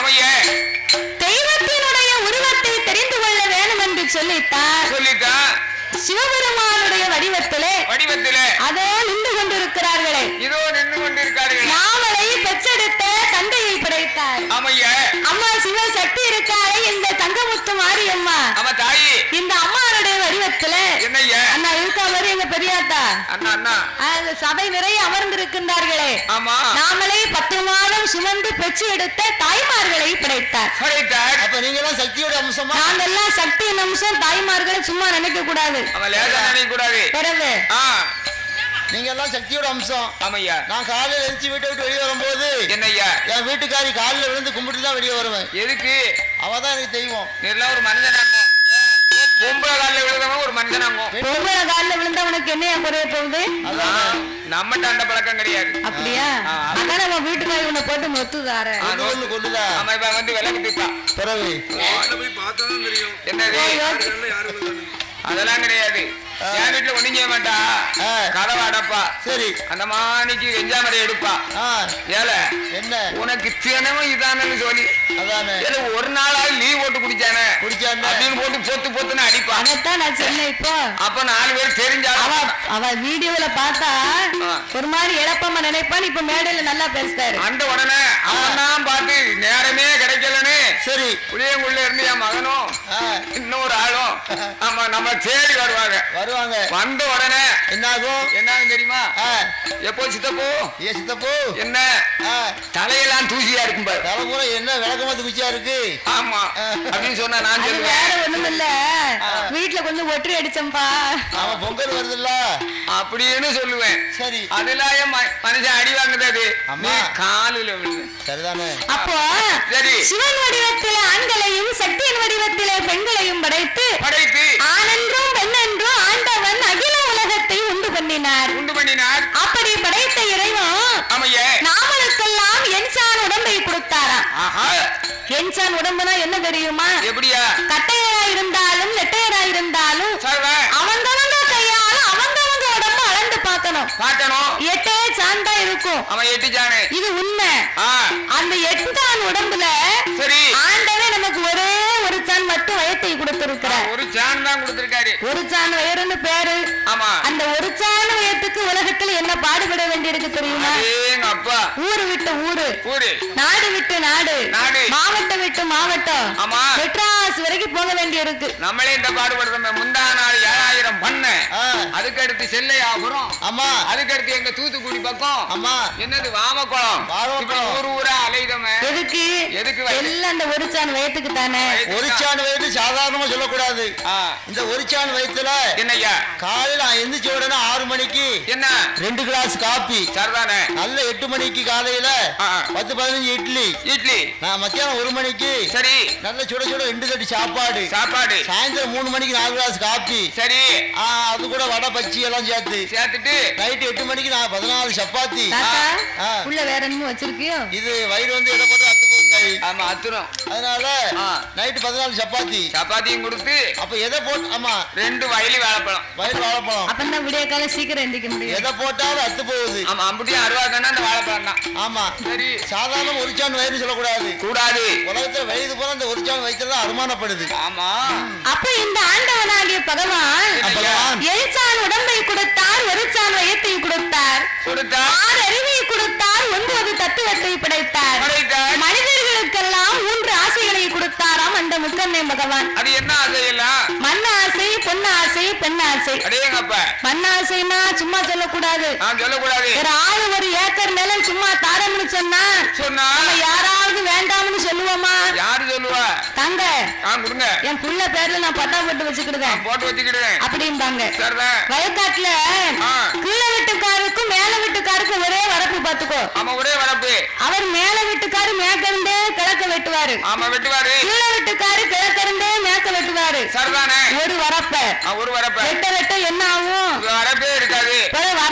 ஆமையா தெய்வத்தினுடைய உருவத்தை தெரிந்து கொள்ள வேண்டும் என்று சொல்லித்தான் சொல்லிட்டான் சிவபெருமானுடைய வடிவத்திலே வடிவத்தில அதோ நின்று கொண்டிருக்கிறார்களே இதோ நின்று கொண்டிருக்கார்கள் நாமளை பெற்றெடுத்த தந்தையை படைத்தார் ஆமையா அம்மா சிவசக்தி இருக்காளே இந்த தங்கமுத்து மாரியம்மா ஆமா தாயி இந்த அம்மாவுடைய வடிவத்துல என்னய்யா அண்ணா இருக்கா மாதிரி எங்க பெரியாத்தா அண்ணா அண்ணா அந்த சபை நிறைய அமர்ந்திருக்கின்றார்களே ஆமா நாமளே பத்து மாதம் சுமந்து பெற்று எடுத்த தாய்மார்களை படைத்தார் படைத்தார் அப்ப நீங்க எல்லாம் சக்தியோட அம்சமா நாங்கெல்லாம் சக்தி அம்சம் தாய்மார்களை சும்மா நினைக்க கூடாது அவன் லேசா நினைக்க கூடாது பிறகு ஆ நீங்க எல்லாம் சக்தியோட அம்சம் ஆமையா நான் காலையில எழுச்சி வீட்டை விட்டு வெளியே வரும்போது என்னய்யா என் வீட்டுக்காரி காலில் விழுந்து கும்பிட்டு தான் வெளியே வருவேன் எதுக்கு அவ தான் எனக்கு தெய்வம் நீர்லாம் ஒரு மனுஷனாங்க பொம்பளை காலில் விழுந்தவன் ஒரு மனுஷனாங்க ஒவ்வொரு காலில் விழுந்தவனுக்கு என்னையா குறைய போகுது அதான் நம்மகிட்ட அந்த பழக்கம் கிடையாது அப்படியா ஆ, அதான் நம்ம வீட்டுக்காரி உன்னை போட்டு மொத்து தார ஆ, கொண்டு வந்து கொண்டுதா ஆமா இப்ப வந்து விலக்கு திட்டான் பிறகு போய் பார்த்தா தான் தெரியும் என்னது யாருக்கெல்லாம் யாரு விழுந்தாங்க அதெல்லாம் கிடையாது என் வீட்டுல ஒண்ணும் செய்ய மாட்டா ஆ. கதவை அடப்பா சரி அந்த மாணிக்கு வெஞ்சாமரை எடுப்பா ஆ ஏல என்ன உனக்கு தினமும் இதானு சொல்லி அதானே ஏல ஒரு நாளாவது லீவ் போட்டு குடிச்சானே குடிச்சானே அப்படின்னு போட்டு பொத்து பொத்துன்னு அடிப்பா அதைத்தான் நான் சொன்னேன் இப்போ அப்ப நாலு பேர் அவ தெரிஞ்சாலும் அவ வீடியோல பார்த்தா ஆ. ஒரு மாதிரி இழப்பமா நினைப்பான் இப்ப மேடையில நல்லா பேசுறாரு அந்த உடனே அவன் தான் பார்த்து நேரமே கிடைக்கலன்னு சரி புளியங்குள்ள இருந்து என் மகனும் ஆ இன்னொரு ஆளும் ஆமா நம்ம தேடி வருவாங்க வருவாங்க வந்த உடனே என்னாகும் என்னன்னு தெரியுமா ஆ எப்போ சித்தப்போ ஏ சித்தப்போ என்ன ஆ தலையெல்லாம் தூசியா இருக்கும் பாரு தலைமுறை என்ன விளக்கமாத்து குச்சியா இருக்கு ஆமா அப்படின்னு சொன்னா நான் அது சொல்லுவேன் வேற ஒண்ணும் இல்ல வீட்டுல கொஞ்சம் ஒற்றி அடிச்சம்பா அவன் பொங்கல் வருதுல்ல அப்படின்னு சொல்லுவேன் சரி அதெல்லாம் என் ம- மனுஷன் அடி வாங்குறது அம்மா. நீ காலில் விழுந்து சரிதானே அப்போ சரி. சிவன் வடிவத்திலே ஆண்களையும் சக்தியின் வடிவத்திலே பெண்களையும் படைத்து படைத்து ஆனென்றும் பெண்ணென்றும் ஆண்டவன் அகில உலகத்தை உண்டு பண்ணினார் உண்டு பண்ணினார் அப்படி படைத்த இறைவன் ஆமைய நாமளுக்கெல்லாம் என்சான் உடம்பை கொடுத்தாராம் ஆஹா என்சான் உடம்புனா என்ன தெரியுமா எப்படியா கட்டையரா இருந்தாலும் நெட்டையரா இருந்தாலும் சொல்றேன் அவங்கவங்க கையால அவங்கவங்க உடம்ப அளந்து பார்க்கணும் பார்க்கணும் எட்டே சாந்தா இருக்கும் அவன் எட்டிச்சானு இது உண்மை ஆ அந்த எட்டான் உடம்புல சரி ஆண்டவன் நமக்கு ஒரே ஒரு சான் மட்டும் வயத்தை கொடுத்திருக்கிறார் ஒரு சான் தான் கொடுத்திருக்காரு ஒரு சான் வயறுன்னு பேரு ஆமா அந்த ஒரு சான் வயத்துக்கு உலகத்துல என்ன பாடுபட வேண்டியிருக்கு தெரியுமா எங்க அப்பா ஊரு விட்டு ஊரு ஊரு நாடு விட்டு நாடு நாடு. மாவட்டம் விட்டு மாவட்டம் ஆமா. மெட்ராஸ் வரைக்கும் போக வேண்டியிருக்கு நம்மளே இந்த பாடுபடுறோம் முந்தா நாள் ஏழாயிரம் பண்ண ஆ அதுக்கு அடுத்து செல்லையாபுரம் ஆமா அதுக்கு அடுத்து எங்க தூத்துக்குடி பக்கம் ஆமா என்னது வாமக்குளம் வாமக்குளம். இப்படி ஊர் ஊரா அலைதமே எதுக்கு எதுக்கு வயது? எல்லாம் அந்த ஒரு சான் வயத்துக்கு தானே ஒரு சான் வயிறு சாதாரணமா சொல்லக்கூடாது ஆ, இந்த ஒரு சான் வயிற்றுல என்னய்யா காலையில எந்திரிச்ச உடனே ஆறு மணிக்கு என்ன ரெண்டு கிளாஸ் காப்பி சரிதானே நல்ல எட்டு மணிக்கு காலையில ஆ. பத்து பதினஞ்சு இட்லி இட்லி நான் மத்தியானம் ஒரு மணிக்கு சரி நல்ல சுட சுட ரெண்டு தட்டு சாப்பாடு சாப்பாடு சாயந்தரம் மூணு மணிக்கு நாலு கிளாஸ் காப்பி சரி ஆ, அது கூட வடை பச்சி எல்லாம் சேர்த்து சேர்த்துட்டு நைட்டு எட்டு மணிக்கு நான் பதினாலு சப்பாத்தி தாத்தா ஆ. உள்ள வேற என்னமோ வச்சிருக்கியோ இது வயிறு வந்து எதை போட்டு அத்து போகும் தாயி. ஆமா அத்துரும் அதனால ஆ. நைட்டு பதினாலு சப்பாத்தி சப்பாத்தியும் கொடுத்து அப்ப எதை போட்டு ஆமா ரெண்டு வயலி வாழைப்பழம் வயிறு வாழைப்பழம் அப்பதான் விடிய காலம் சீக்கிரம் எந்திக்க முடியும் எதை போட்டாலும் அத்து போகுது ஆமா அம்புட்டியும் அருவாக்கன்னா அந்த வாழைப்பழம் தான் ஆமா சரி சாதாரண ஒரு சான் வயிறு சொல்லக்கூடாது கூடாது உலகத்துல வயது போல இந்த ஒரு சான் வயிற்றுல தான் அனுமானப்படுது ஆமா அப்ப இந்த ஆண்டவனாகிய பகவான் பகவான் எழுச்சான் உடம்பை கொடுத்தார் ஒரு சான் வயத்தை கொடுத்தார் கொடுத்தா ஆறு அறிவை கொடுத்தார் ஒன்பது தத்துவத்தை படைத்தார் படைத்தார். மனிதர்களுக்கெல்லாம் மூன்று ஆசைகளை கொடுத்தாராம் அந்த முக்கண்ணை பகவான் அது என்ன ஆசையெல்லாம் மண் ஆசை பொன் ஆசை பெண் ஆசை அடேங்கப்ப மண் ஆசைனா சும்மா சொல்லக்கூடாது நான் சொல்லக்கூடாது ஒரு ஆளு ஒரு ஏக்கர் நிலம் சும்மா தாரம்னு சொன்னா சொன்னா நம்ம யாராவது வேண்டாம்னு சொல்லுவோமா யாரு சொல்லுவா தங்க நான் கொடுங்க என் புள்ள பேர்ல நான் பட்டா போட்டு வச்சுக்கிடுவேன் போட்டு வச்சுக்கிடுவேன் அப்படிம்பாங்க சரிதான் வயக்காட்டுல ஆ. கீழே வீட்டுக்காருக்கும் மேல வீட்டுக்காருக்கும் ஒரே வரப்பு பாத்துக்கோ ஆமா ஒரே வரப்பு அவர் மேல வீட்டுக்காரு மேற்கிருந்தே கிழக்க வெட்டுவாரு ஆமா வெட்டுவாரு கீழே வீட்டுக்காரு கிழக்கிருந்தே மேற்க வெட்டுவாரு சரிதானே ஒரு வரப்ப ஆ, ஒரு வரப்ப வெட்ட வெட்ட என்ன ஆகும் வரப்பே இருக்காது ஒரு வர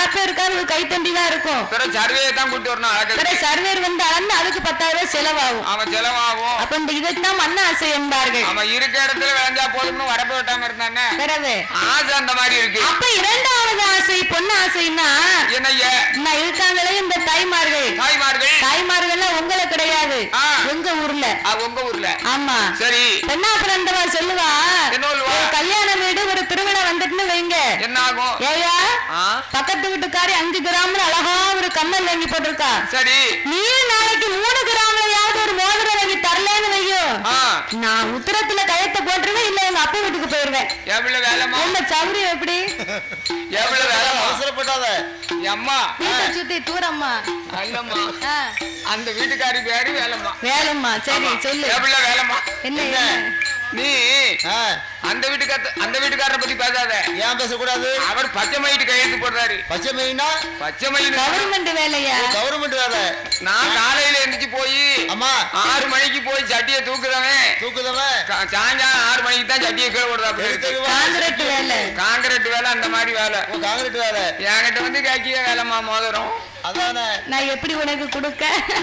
கலப்பை இருக்காது ஒரு கைத்தண்டி தான் இருக்கும் பிறகு சர்வே தான் கூட்டி வரணும் வேற அழகு சர்வேர் வந்து அளந்து அதுக்கு பத்தாயிரம் ரூபாய் செலவாகும் அவன் செலவாகும் அப்ப இந்த இதைத்தான் மண்ண ஆசை என்பார்கள் அவன் இருக்க இடத்துல விளைஞ்சா போதும்னு வரப்பு விட்டாம இருந்தானே பிறகு ஆசை அந்த மாதிரி இருக்கு அப்ப இரண்டாவது ஆசை பொண்ணு ஆசைன்னா என்னய்ய நான் இருக்காங்களே இந்த தாய்மார்கள் தாய்மார்கள் தாய்மார்கள்லாம் உங்களை கிடையாது ஆ. உங்க ஊர்ல ஆ, உங்க ஊர்ல ஆமா சரி பெண்ணா பிறந்தவா சொல்லுவா என்ன சொல்லுவா? ஒரு கல்யாண வீடு ஒரு திருவிழா வந்துட்டுன்னு வைங்க என்ன ஆகும் ஏயா ஆ, பக்கத்து வீட்டுக்காரி அஞ்சு கிராம்ல அழகா ஒரு கம்மல் வாங்கி போட்டிருக்கா சரி நீ நாளைக்கு மூணு கிராம்லயாவது ஒரு மோதிரம் வாங்கி தரலன்னு வையோ ஆ, நான் உத்தரத்துல கயத்தை போட்டுருவேன் இல்ல எங்க அப்பா வீட்டுக்கு போயிருவேன் எவ்வளவு வேலைமா உங்க சௌரியம் எப்படி எவ்வளவு வேலைமா அவசரப்படாத அம்மா வீட்டை சுத்தி தூரம்மா அல்லம்மா ஆ, அந்த வீட்டுக்காரி பேரு வேலைம்மா வேலைம்மா சரி சொல்லு எவ்வளவு வேலைமா என்ன என்ன நீ ஆ, அந்த வீட்டுக்கார அந்த வீட்டுக்காரரை பத்தி பேசாத ஏன் பேசக்கூடாது அவர் பச்சை மயிட்டு கையெழுத்து போடுறாரு பச்சை மெயினா பச்சை மயிட்டு கவர்மெண்ட் வேலையா கவர்மெண்ட் வேலை நான் காலையில எந்திரிச்சு போய் அம்மா ஆறு மணிக்கு போய் சட்டியை தூக்குறவன் தூக்குதவன் சா- சாயங்காலம் ஆறு மணிக்கு தான் சட்டியை கீழே போடுறா அப்படி இருக்கு. காங்கிரட் வேலை காங்கிரீட் வேலை அந்த மாதிரி வேலை உன் காங்கிரீட் வேலை என்கிட்ட வந்து கேக்கிய வேலைமா மோதிரம் அதானே நான் எப்படி உனக்கு கொடுக்க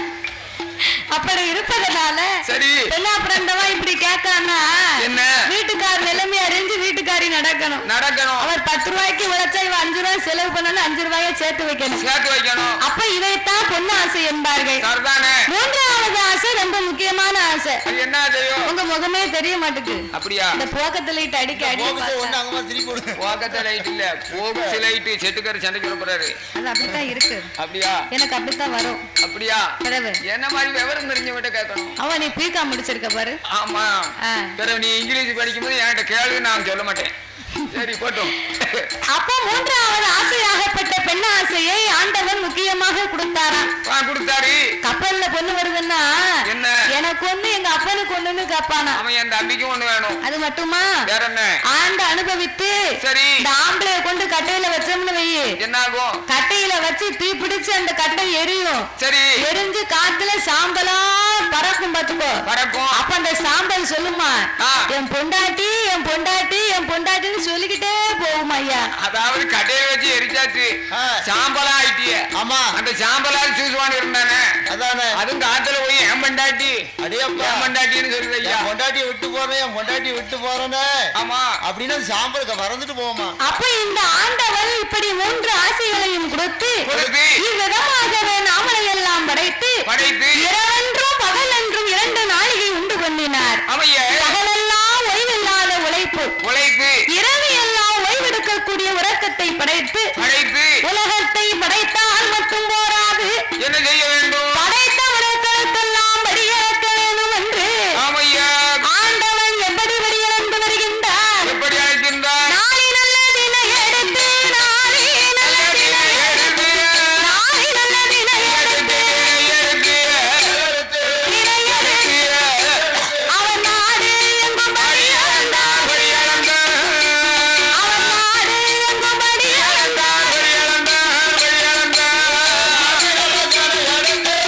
அப்படி இருப்பதனால சரி பெண்ணா பிறந்தவா இப்படி கேட்கானா என்ன? வீட்டுக்கார் நிலைமை அறிஞ்சு வீட்டுக்காரி நடக்கணும் நடக்கணும் அவர் பத்து ரூபாய்க்கு உழைச்சா இவன் அஞ்சு ரூபாய் செலவு பண்ணாலும் அஞ்சு ரூபாயை சேர்த்து வைக்கணும் சேர்த்து வைக்கணும் அப்ப இதைத்தான் பொண்ணு ஆசை என்பார்கள் சரிதானே மூன்றாவது ஆசை ரொம்ப முக்கியமான ஆசை அது என்ன செய்யும் உங்க முகமே தெரிய மாட்டுக்கு அப்படியா இந்த போக்கத்துல இட்டு அடிக்க அடி போகுது ஒண்ணு பார்த்தா. அங்கமா திருப்பி விடு போக்கத்த லைட் இல்ல போக்ஸ் லைட் செட்டுக்கார சண்டைக்கு விரும்புறாரு அது அப்படித்தான் இருக்கு அப்படியா எனக்கு அப்படித்தான் வரும் அப்படியா பிறகு என்ன மாதிரி விவரம் தெரிஞ்சவங்கிட்ட கேட்கணும் அவன் நீ பீக்கா முடிச்சிருக்க பாரு ஆமா ஆ. பிறகு நீ இங்கிலீஷ் படிக்கும்போது என்கிட்ட கேளு நான் சொல்ல மாட்டேன் சரி போட்டும் அப்ப மூன்றாவது ஆசையாகப்பட்ட பெண் ஆசையை ஆண்டவன் முக்கியமாக கொடுத்தாராம் ஆ, கொடுத்தாரு கப்பல்ல பொண்ணு வருதுன்னா என்ன? எனக்கு ஒண்ணு எங்க அப்பனுக்கு ஒண்ணுன்னு கேப்பானா அவன் என் தம்பிக்கும் ஒண்ணு வேணும் அது மட்டுமா வேற என்ன ஆண்டு அனுபவித்து சரி இந்த ஆம்பளைய கொண்டு கட்டையில வச்சோம்னு வை என்ன ஆகும் கட்டையில வச்சு தீ பிடிச்சு அந்த கட்டை எரியும் சரி எரிஞ்சு காத்துல சாம்பலா பறக்கும் பாத்துக்கோ பறக்கும் அப்ப அந்த சாம்பல் சொல்லுமா ஆ. என் பொண்டாட்டி என் பொண்டாட்டி என் பொண்டாட்டின்னு சொல்லிக்கிட்டே போகுமா ஐயா அதாவது கடையில வச்சு எரிச்சாச்சு ஆ. சாம்பலா ஆயிட்டிய ஆமா அந்த சாம்பலால் சூசுவான் இருந்தானே அதானே அதுவும் காத்துல போய் ஏன் பண்டாட்டி அடியப்பா ஏன் பண்டாட்டின்னு சொல்லுது ஐயா என் பொண்டாட்டியை விட்டு போறேன் என் பொண்டாட்டியை விட்டு போறேனே ஆமா அப்படின்னு அது சாம்பலுக்கு மறந்துட்டு போவோமா அப்ப இந்த ஆண்டவன் இப்படி மூன்று ஆசைகளையும் கொடுத்து கொடுத்து இவ்விதமாகவே நாமளை எல்லாம் படைத்து படைத்து இரவென்றும் பகலென்றும் இரண்டு நாளிகை உண்டு பண்ணினார் அவைய பகலெல்லாம் ஓய்வில்லாத உழைப்பு உழைத்து இரவு எல்லாம் ஓய்வெடுக்கக்கூடிய உறக்கத்தை படைத்து படைத்து உலகத்தை படைத்தால் மட்டும் போராது என்ன செய்ய வேண்டும் படைத்தவர்களுக்கெல்லாம் படியிறக்க வேணும் என்று ஆமையா ஆண்டவன் எப்படி படியிழந்து வருகின்றார் எப்படி அழைக்கின்றார் நாளை நல்லதினை எடுத்து நாளை நல்லதினை எடுத்து நாளை நல்லதினை எடுத்து தினை எடுத்து அவன் நாடு எங்கும் படியிழந்தார் அவன் நாடு எங்கும் படியிழந்தார்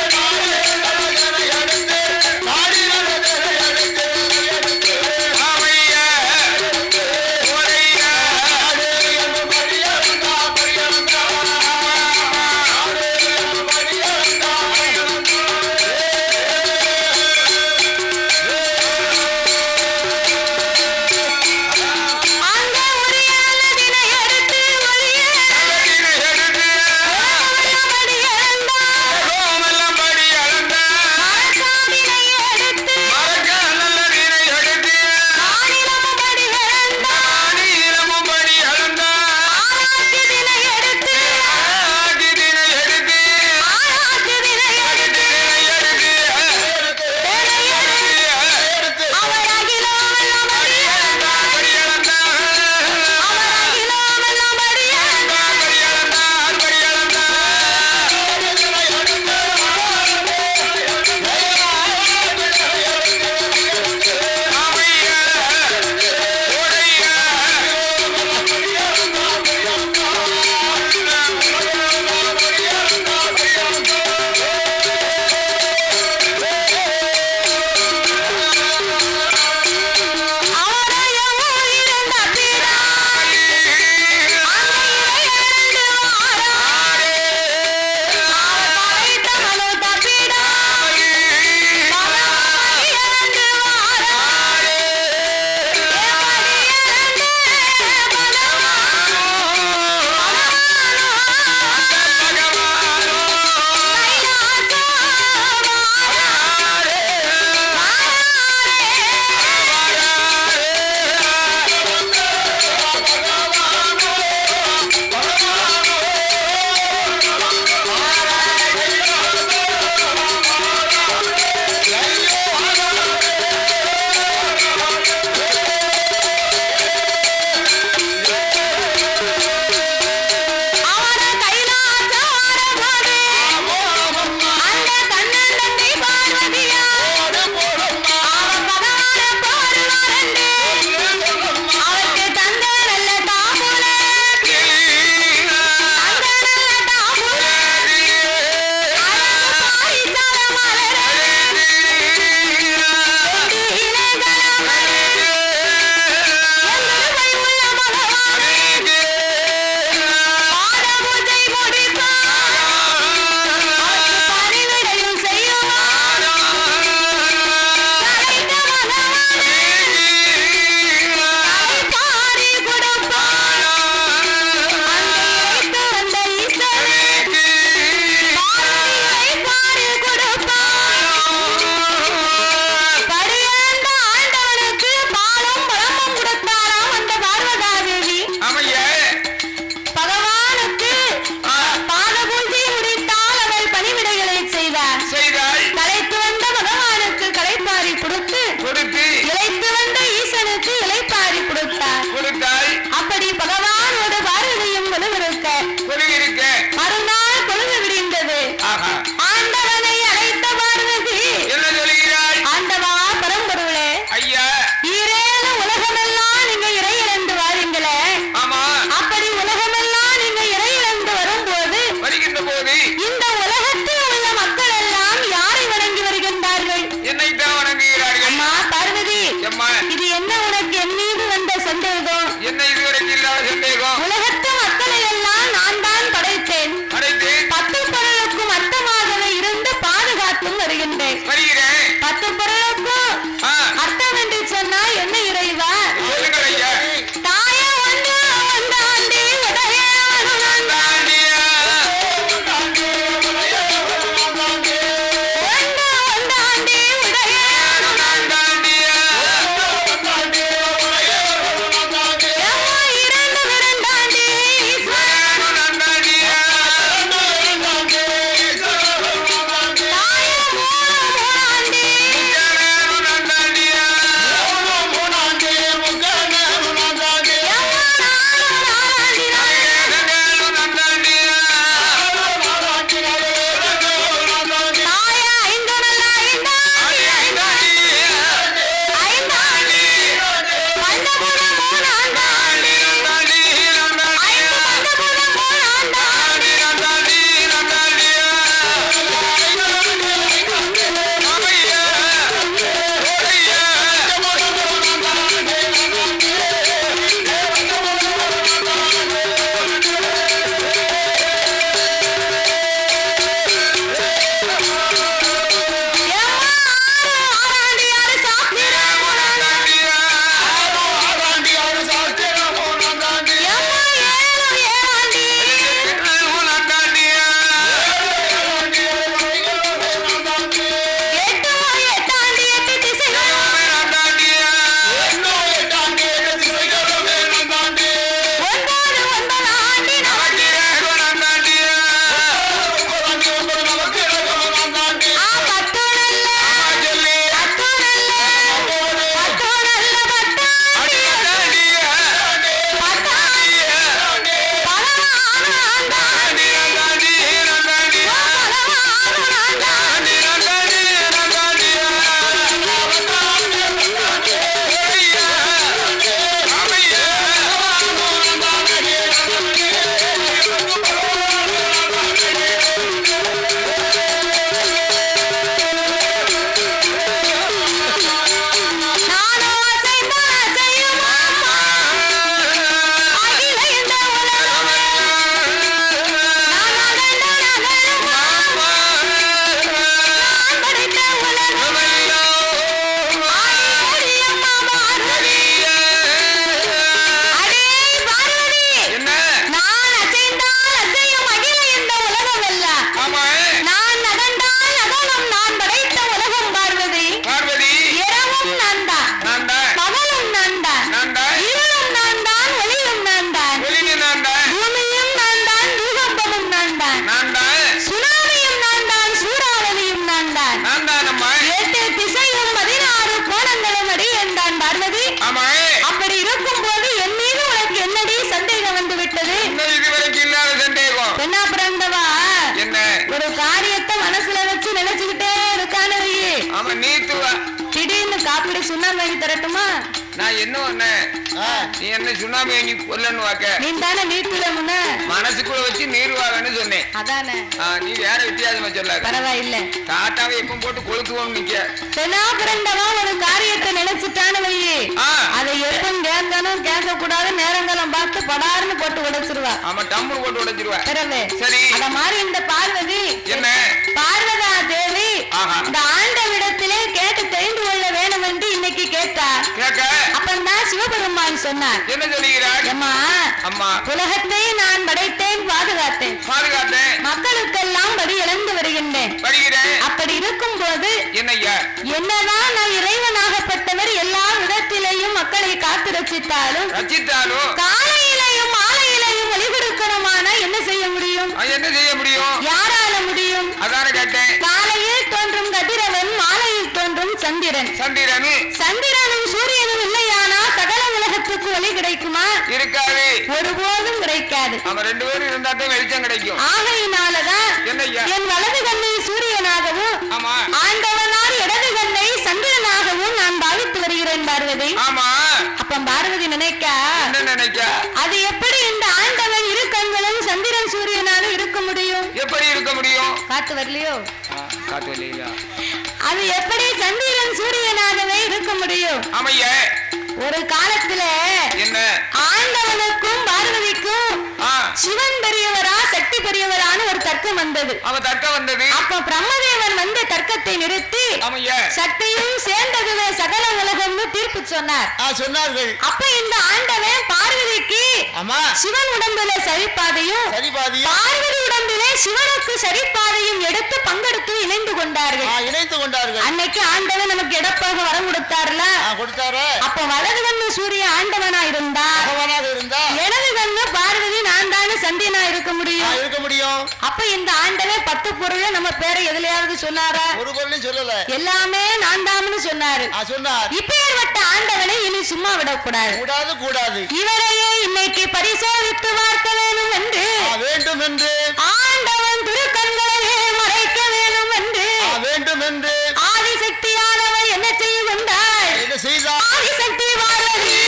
அப்படி சுண்ணாம்பு வாங்கி தரட்டுமா நான் என்ன பண்ணேன் ஆ, நீ என்ன சுண்ணாம்பு நீ கொல்லன்னு வாக்க நீ தானே நீத்துல முன்ன மனசுக்குள்ள வச்சு நீர் வாங்கன்னு சொன்னேன் அதானே ஆ, நீ வேற வித்தியாசமா சொல்லாத பரவாயில்ல தாத்தாவை எப்ப போட்டு கொளுத்துவோம் நிக்க பெண்ணா பிறந்தவன் ஒரு காரியத்தை நினைச்சிட்டான்னு வையி ஆ. அதை எப்பவும் கேட்கணும் கேட்க கூடாது நேரங்காலம் பார்த்து படாருன்னு போட்டு உடைச்சிருவா ஆமா டம்முன்னு போட்டு உடைச்சிருவா பிறகு சரி. அத மாதிரி இந்த பார்வதி என்ன பார்வதா தேவி ஆஹா. இந்த ஆண்டவிடத்திலே கேட்டு தெரிந்து கொள்ள வேண்டும் என்று இன்னைக்கு கேட்டார் கேட்க அப்பந்தான் சிவபெருமான் சொன்னார் என்ன சொல்லுகிறாய் அம்மா அம்மா உலகத்தை நான் படைத்தேன் பாதுகாத்தேன் பாதுகாத்தேன் மக்களுக்கெல்லாம் படி இழந்து வருகின்றேன் படிக்கிறேன் அப்படி இருக்கும் போது என்னய்யா என்னதான் நான் இறைவனாகப்பட்டவர் எல்லா விதத்திலேயும் மக்களை காத்து ரசித்தாலும் ரச்சித்தாலும் காலையிலையும் மாலையிலையும் வழி கொடுக்கணுமானா என்ன செய்ய முடியும் அது என்ன செய்ய முடியும் யாரால முடியும் அதான கேட்டேன் காலையில் தோன்றும் கதிரவன் மாலையில் தோன்றும் சந்திரன் சந்திரனு சந்திரனும் சூரியனும் இல்லையானா சகல உலகத்துக்கு வழி கிடைக்குமா இருக்காது ஒருபோதும் கிடைக்காது அவன் ரெண்டு பேரும் இருந்தா தான் வெளிச்சம் கிடைக்கும் ஆகையினாலதான் என்னய்யா என் வலது கண்ணை சூரியனாகவும் ஆமா ஆண்டவனார் இடது கண்ணை சந்திரனாகவும் நான் பாவித்து வருகிறேன் பார்வதி ஆமா அப்ப பார்வதி நினைக்க என்ன நினைக்க அது எப்படி இந்த ஆண்டவன் இரு கண்களும் சந்திரன் சூரியனாலும் இருக்க முடியும் எப்படி இருக்க முடியும் காத்து வரலையோ காத்து இல்லையா அது எப்படி சந்திரன் சூரியனாகவே இருக்க முடியும் ஆமையா ஒரு காலத்துல என்ன ஆண்டவனுக்கும் பார்வதிக்கும் ஆ சிவன் பெரியவரா சக்தி பெரியவரான்னு ஒரு தர்க்கம் வந்தது அவ தர்க்க வந்தது அப்ப பிரம்மதேவன் வந்து தர்க்கத்தை நிறுத்தி ஆமையா சக்தியும் சேர்ந்ததுவே சகல உலகம்னு தீர்ப்பு சொன்னார் ஆ, சொன்னார்கள் அப்ப இந்த ஆண்டவன் பார்வதிக்கு ஆமா சிவன் உடம்புல சரிப்பாதையும் சரி பாதியும் பார்வதி உடம்பிலே சிவனுக்கு சரிப்பாதையும் எடுத்து பங்கெடுத்து இணைந்து கொண்டார்கள் ஆ, இணைத்து கொண்டார்கள் அன்னைக்கு ஆண்டவன் நமக்கு இடப்பாக வரம் கொடுத்தாருல ஆ, கொடுத்தாரு அப்ப வலது கண்ணு சூரிய ஆண்டவனா இருந்தா பகவானாக இருந்தா இடது கண்ணு பார்வதி நான் தானே சந்தியனா இருக்க ஆ, முடியும் இருக்க முடியும் அப்ப இந்த ஆண்டவன் பத்து பொருள் நம்ம பேரை எதுலயாவது சொன்னாரா ஒரு பொருளையும் சொல்லல எல்லாமே நான் தாம்னு சொன்னாரு ஆ, சொன்னார் இப்பேற்பட்ட ஆண்டவனை இனி சும்மா விடக்கூடாது கூடாது கூடாது இவரையே இன்னைக்கு பரிசோதித்து பார்க்க வேணும் என்று ஆ, வேண்டும் என்று ஆண்டவன் திருக்கண்களையே மறைக்க வேணும் என்று ஆ, வேண்டும் என்று ஆதிசக்தியானவர் என்ன செய்யும் என்றால் என்ன செய்தார் ஆதிசக்தி பார்வதி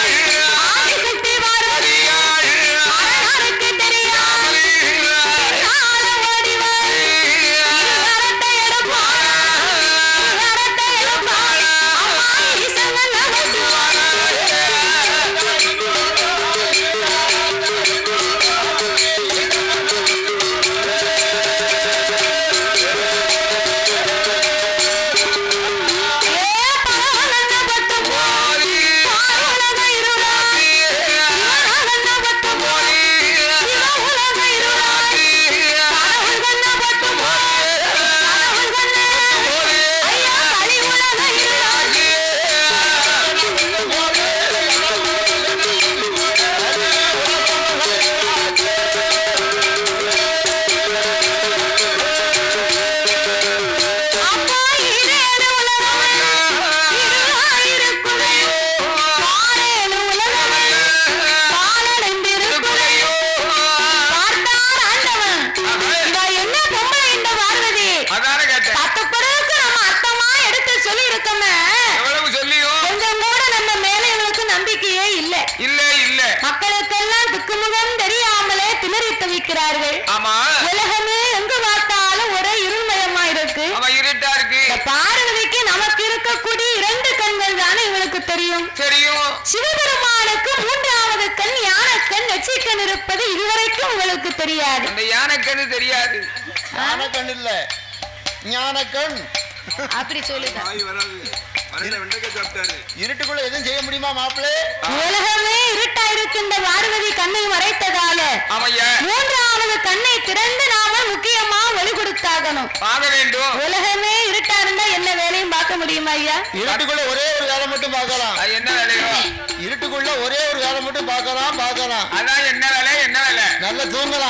ஆதிசக்தி பார்வதி அரணருக்கு தெரியாது கால ஓடிவர் வரத்தை எடுப்பார் வரத்தை எடுப்பார் அம்மா ஈசங்கன் நகர்த்துவார் ஏ பகவன் பட்டு போய் உலக இருளாய் இவனகன்ன பட்டு போய் சிவ உலக இருளாய் கடவுள் கண்ண பட்டு போய் கடவுள் கண்ண ஐயா கலி உலக இருளாய் அப்பா இரேழு உலகமே இருளாய் இருக்குமே பாரேழு உலகமே பாலடைந்திருக்குமே பார்த்தார் ஆண்டவன் இவ என்ன பொம்பளை இந்த பார்வதி அதான கேட்டேன் பத்து பிறகு நம்ம அத்தமா எடுத்து சொல்லி இருக்கோமே எவ்வளவு சொல்லியும் கொஞ்சம் கூட நம்ம மேல இவளுக்கு நம்பிக்கையே இல்ல இல்ல இல்ல மக்களுக்கெல்லாம் துக்குமுகம் தெரியாமலே திணறி தவிக்கிறார்கள் ஆமா உலகமே எங்கு பார்த்தாலும் ஒரே இருள்மயமா இருக்கு அவன் இருட்டா இருக்கு இந்த பார்வதிக்கு நமக்கு இருக்கக்கூடிய இரண்டு கண்கள் தானே இவளுக்கு தெரியும் தெரியும் சிவபெருமானுக்கு மூன்றாவது கண் யானைக்கண் நெச்சிக்கண் இருப்பது இதுவரைக்கும் உங்களுக்கு தெரியாது அந்த யானைக்கண்ணு தெரியாது ஞானக்கண் இல்ல ஞானக்கண் அப்படி சொல்லுங்க வாய் வராது வரல வெண்டைக்காய் சாப்பிட்டாரு இருட்டுக்குள்ள எதுவும் செய்ய முடியுமா மாப்பிள்ளை உலகமே இருட்டா இருக்கின்ற பார்வதி கண்ணை மறைத்ததால ஆமையா மூன்றாவது கண்ணை திறந்து நாம முக்கியமா ஒளி கொடுத்தாகணும் பார்க்க வேண்டும் உலகமே இருட்டா இருந்தா என்ன வேலையும் பார்க்க முடியுமா ஐயா இருட்டுக்குள்ள ஒரே ஒரு வேலை மட்டும் பார்க்கலாம் அது என்ன வேலையோ இருட்டுக்குள்ள ஒரே ஒரு வேலை மட்டும் பார்க்கலாம் பார்க்கலாம் அதான் என்ன வேலை என்ன வேலை நல்லா தூங்கலாம்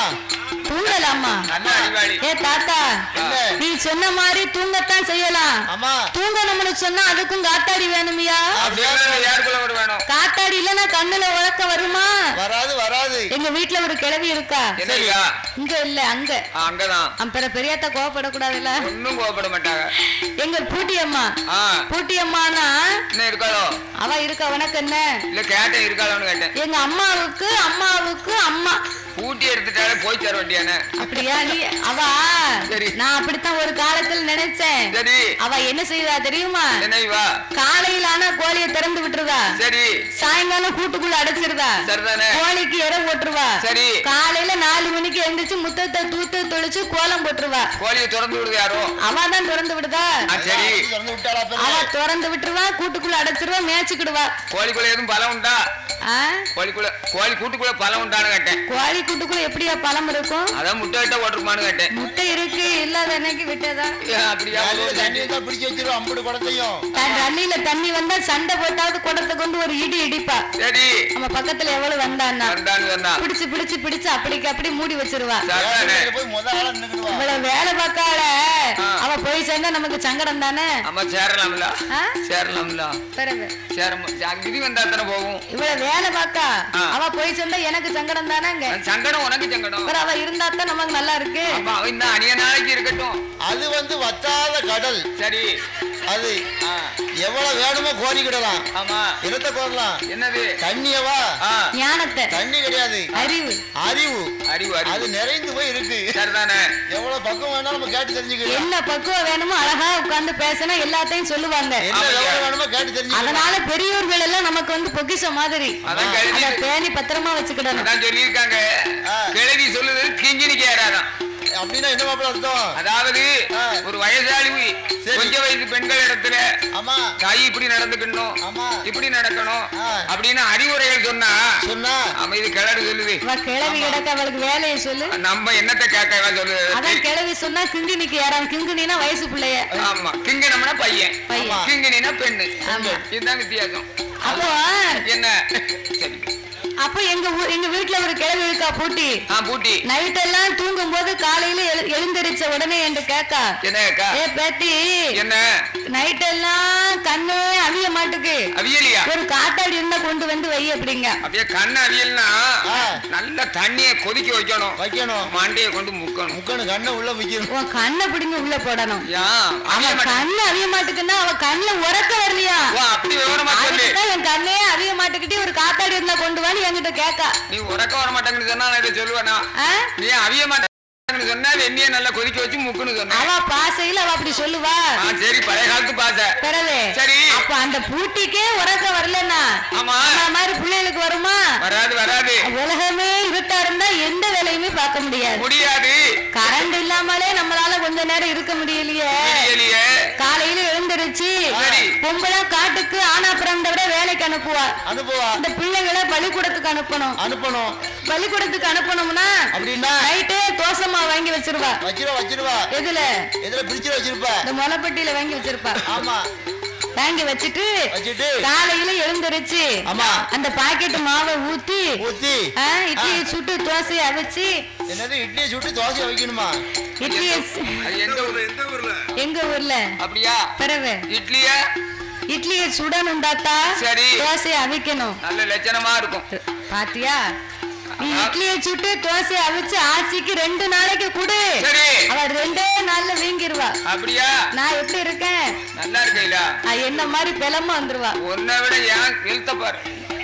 தூங்கலாமா நல்ல அறிவாளி ஏ தாத்தா என்ன? நீ சொன்ன மாதிரி தூங்கத்தான் செய்யலாம் ஆமா தூங்கணும்னு சொன்னா அதுக்கும் காத்தாடி வேணுமியா அப்படியே யாருக்குள்ள ஒரு வேணும் காத்தாடி இல்லைன்னா கண்ணுல உழக்க வருமா வராது வராது எங்க வீட்டுல ஒரு கிழவி இருக்கா என்னையா இங்க இல்ல அங்க அங்கதான் அப்புறம் பெரியாத்தா கோவப்படக்கூடாதுல்ல ஒன்னும் கோவப்பட மாட்டாங்க எங்க பூட்டியம்மா ஆ பூட்டியம்மானா என்ன இருக்காளோ அவ இருக்கா உனக்கு என்ன இல்ல கேட்டேன் இருக்காளோன்னு கேட்டேன் எங்க அம்மாவுக்கு அம்மாவுக்கு அம்மா ஊட்டி எடுத்துட்டாலே போய் தர வேண்டியானே அப்படியா நீ அவ சரி. நான் அப்படித்தான் ஒரு காலத்துல நினைச்சேன் சரி அவ என்ன செய்வா தெரியுமா என்ன வா காலையில ஆனா கோழியை திறந்து விட்டுருவா சரி சாயங்காலம் கூட்டுக்குள்ள அடைச்சிருவா சரிதானே கோழிக்கு இறை போட்டுருவா சரி காலையில நாலு மணிக்கு எழுந்திரிச்சு முத்தத்தை தூத்து தொளிச்சு கோலம் போட்டுருவா கோழியை திறந்து விடுது யாரோ அவ தான் திறந்து விடுதா ஆ, சரி அப்படி திறந்து விட்டாளா அவ பெரிய திறந்து விட்டுருவா கூட்டுக்குள்ள அடைச்சிருவா மேய்ச்சிக்கிடுவா கோழிக்குள்ள எதுவும் பலம் உண்டா ஆ? கோழிக்குள்ள கோழி கூட்டுக்குள்ள பலம் உண்டான்னு கேட்டேன் கோழி கூட்டுக்குள்ள எப்படியா பழம் இருக்கும் அதான் முட்டை விட்ட ஓட்டிருப்பான்னு கேட்டேன் முட்டை இருக்கு இல்லாத அன்னைக்கு விட்டதா ஏன் அப்படியா காலையில தண்ணி இருந்தா பிடிச்சு வச்சிருவோம் அம்புடு குடத்தையும் தன் தண்ணியில தண்ணி வந்தா சண்டை போட்டாவது குடத்தை கொண்டு ஒரு இடி இடிப்பா சரி நம்ம பக்கத்துல எவ்வளவு வந்தான்னா வந்தான்னு சொன்னா பிடிச்சு பிடிச்சு பிடிச்சு அப்படிக்கு அப்படி மூடி வச்சிருவா சரிதானே வேலையில போய் முத ஆளா நின்னுக்கிடுவா இவ்வளவு வேலை பார்க்கால ஆ. அவ போய் சேர்ந்தா நமக்கு சங்கடம் தானே ஆமா சேரலாம்ல ஆ? சேரலாம்ல பிறகு சேர விதி வந்தா தானே போகும் இவ்வளவு வேலை பார்க்கா ஆ. அவ போய் சேர்ந்தா எனக்கு சங்கடம் தானேங்க சங்கடம் உனக்கு சங்கடம் அப்புறம் அவ இருந்தா தான் நமக்கு நல்லா இருக்கு அப்ப அவன் இந்த அணிய நாளைக்கு இருக்கட்டும் அது வந்து வத்தாத கடல் சரி அது ஆ, எவ்வளவு வேணுமோ கோரிக்கிடலாம் ஆமா இடத்தை கோரலாம் என்னது தண்ணியவா ஆ, ஞானத்தை தண்ணி கிடையாது அறிவு அறிவு அறிவு அது அறிவு நிறைந்து போய் இருக்கு சரிதானே எவ்வளவு பக்கம் வேணாலும் நம்ம கேட்டு தெரிஞ்சுக்கலாம் என்ன பக்குவம் வேணுமோ அழகா உட்கார்ந்து பேசினா எல்லாத்தையும் சொல்லுவாங்க என்ன ஆமாய்யா. விவரம் வேணுமோ கேட்டு தெரிஞ்சுக்கலாம் அதனால பெரியோர்கள் எல்லாம் நமக்கு வந்து பொக்கிஷம் மாதிரி அதான் அத கழுவி பேணி பத்திரமா வச்சுக்கிடணும் அதான் சொல்லியிருக்காங்க ஆ. கிழவி சொல்லுது கிஞ்சினிக்கு ஏறாதான் அப்படின்னா என்ன மாப்பிள்ள அர்த்தம் அதாவது ஆ. ஒரு வயசாளி சரி. கொஞ்ச வயசு பெண்கள் இடத்துல ஆமா தாய் இப்படி நடந்துக்கணும் ஆமா. இப்படி நடக்கணும் ஆ. அப்படின்னு அறிவுரைகள் சொன்னா சொன்னா ஆமா இது கிளறு சொல்லுது அவ கிளவி கிடக்க அவளுக்கு வேலையை சொல்லு நம்ம என்னத்தை கேட்க சொல்லுது அதான் கிளவி சொன்னா கிங்கினிக்கு யாராவது கிங்கினா வயசு பிள்ளைய ஆமா கிங்கனம்னா பையன் பையன். கிங்கினா பெண்ணு ஆமா. இதுதான் வித்தியாசம் அப்போ என்ன சரி அப்போ எங்க ஊ- எங்க வீட்டுல ஒரு கிளவி இருக்கா பூட்டி ஆ பூட்டி நைட் எல்லாம் தூங்கும் போது காலையில எழு- எழுந்திருச்ச உடனே என்கிட்ட கேக்கா என்ன அக்கா ஏ பேத்தி என்ன நைட் எல்லாம் கண்ணு அவிய மாட்டுக்கு அவியலியா ஒரு காத்தாடி இருந்தா கொண்டு வந்து வை அப்படிங்க அப்படியே கண்ணு அவியல்னா ஆ. நல்ல தண்ணிய கொதிக்க வைக்கணும் வைக்கணும் மண்டையை கொண்டு முக்கணும் முக்கணும் கண்ணை உள்ள வைக்கணும் உன் கண்ணை பிடிங்க உள்ள போடணும் ஏன் அவிய அவன் மாட்டே- கண்ணு அவிய மாட்டுக்குன்னா அவ கண்ணுல உறக்க வரலையா ஓ அப்படி விவரமா சொல்லு அதுக்குதான் என் கண்ணே அவிய மாட்டுக்கிட்டே ஒரு காத்தாடி இருந்தா கொண்டு வான்னு என்கிட்ட கேக்கா நீ உறக்க வர மாட்டேங்கன்னு சொன்னா நான் இதை சொல்லுவேனா ஆ? நீ அவிய மாட்டேங்கன்னு சொன்னா வெந்நிய நல்லா கொதிக்க வச்சு முக்குன்னு சொன்னேன் அவ பாசையில அவ அப்படி சொல்லுவா ஆ சரி பழைய காலத்து பாச பிறகு சரி. அப்ப அந்த பூட்டிக்கே உறக்க வரலன்னா ஆமா அந்த மாதிரி பிள்ளைகளுக்கு வருமா வராது வராது உலகமே இருட்டா இருந்தா எந்த வேலையுமே பார்க்க முடியாது முடியாது கரண்ட் இல்லாமலே நம்மளால கொஞ்ச நேரம் இருக்க முடியலையே முடியலையே காலையில எழுந்திருச்சு சரி. பொம்பளை காட்டுக்கு ஆனா பிறந்தவரை வேலைக்கு அனுப்புவா அனுப்புவா இந்த பிள்ளைகளை பள்ளிக்கூடத்துக்கு அனுப்பணும் அனுப்பணும் பள்ளிக்கூடத்துக்கு அனுப்பணும்னா அப்படின்னா நைட்டே தோசை மாவு வாங்கி வச்சிருவா வச்சிருவா வச்சிருவா எதுல எதுல பிரிச்சு வச்சிருப்பா இந்த முளைப்பட்டியில வாங்கி வச்சிருப்பா ஆமா வாங்கி வச்சுட்டு வச்சுட்டு காலையில எழுந்திருச்சு ஆமா அந்த பாக்கெட் மாவை ஊத்தி ஊத்தி ஆ, இட்லியை சுட்டு தோசையை அவிச்சு என்னது இட்லியை சுட்டு தோசையை வைக்கணுமா இட்லியை அது எந்த எந்த ஊரு ஊர்ல எந்த ஊர்ல எங்க ஊர்ல அப்படியா பிறகு இட்லிய இட்லியை சுடணும் தாத்தா சரி. தோசையை அவிக்கணும் நல்ல லட்சணமா இருக்கும் பாத்தியா நீ இட்லியை சுட்டு தோசையை அவிச்சு ஆச்சிக்கு ரெண்டு நாளைக்கு கொடு சரி அவ ரெண்டே நாள்ல வீங்கிருவா அப்படியா நான் எப்படி இருக்கேன் நல்லா இருக்கையில நான் என்ன மாதிரி பிளம்ப வந்துருவா உன்னை விட ஏன் வெளுத்த பாரு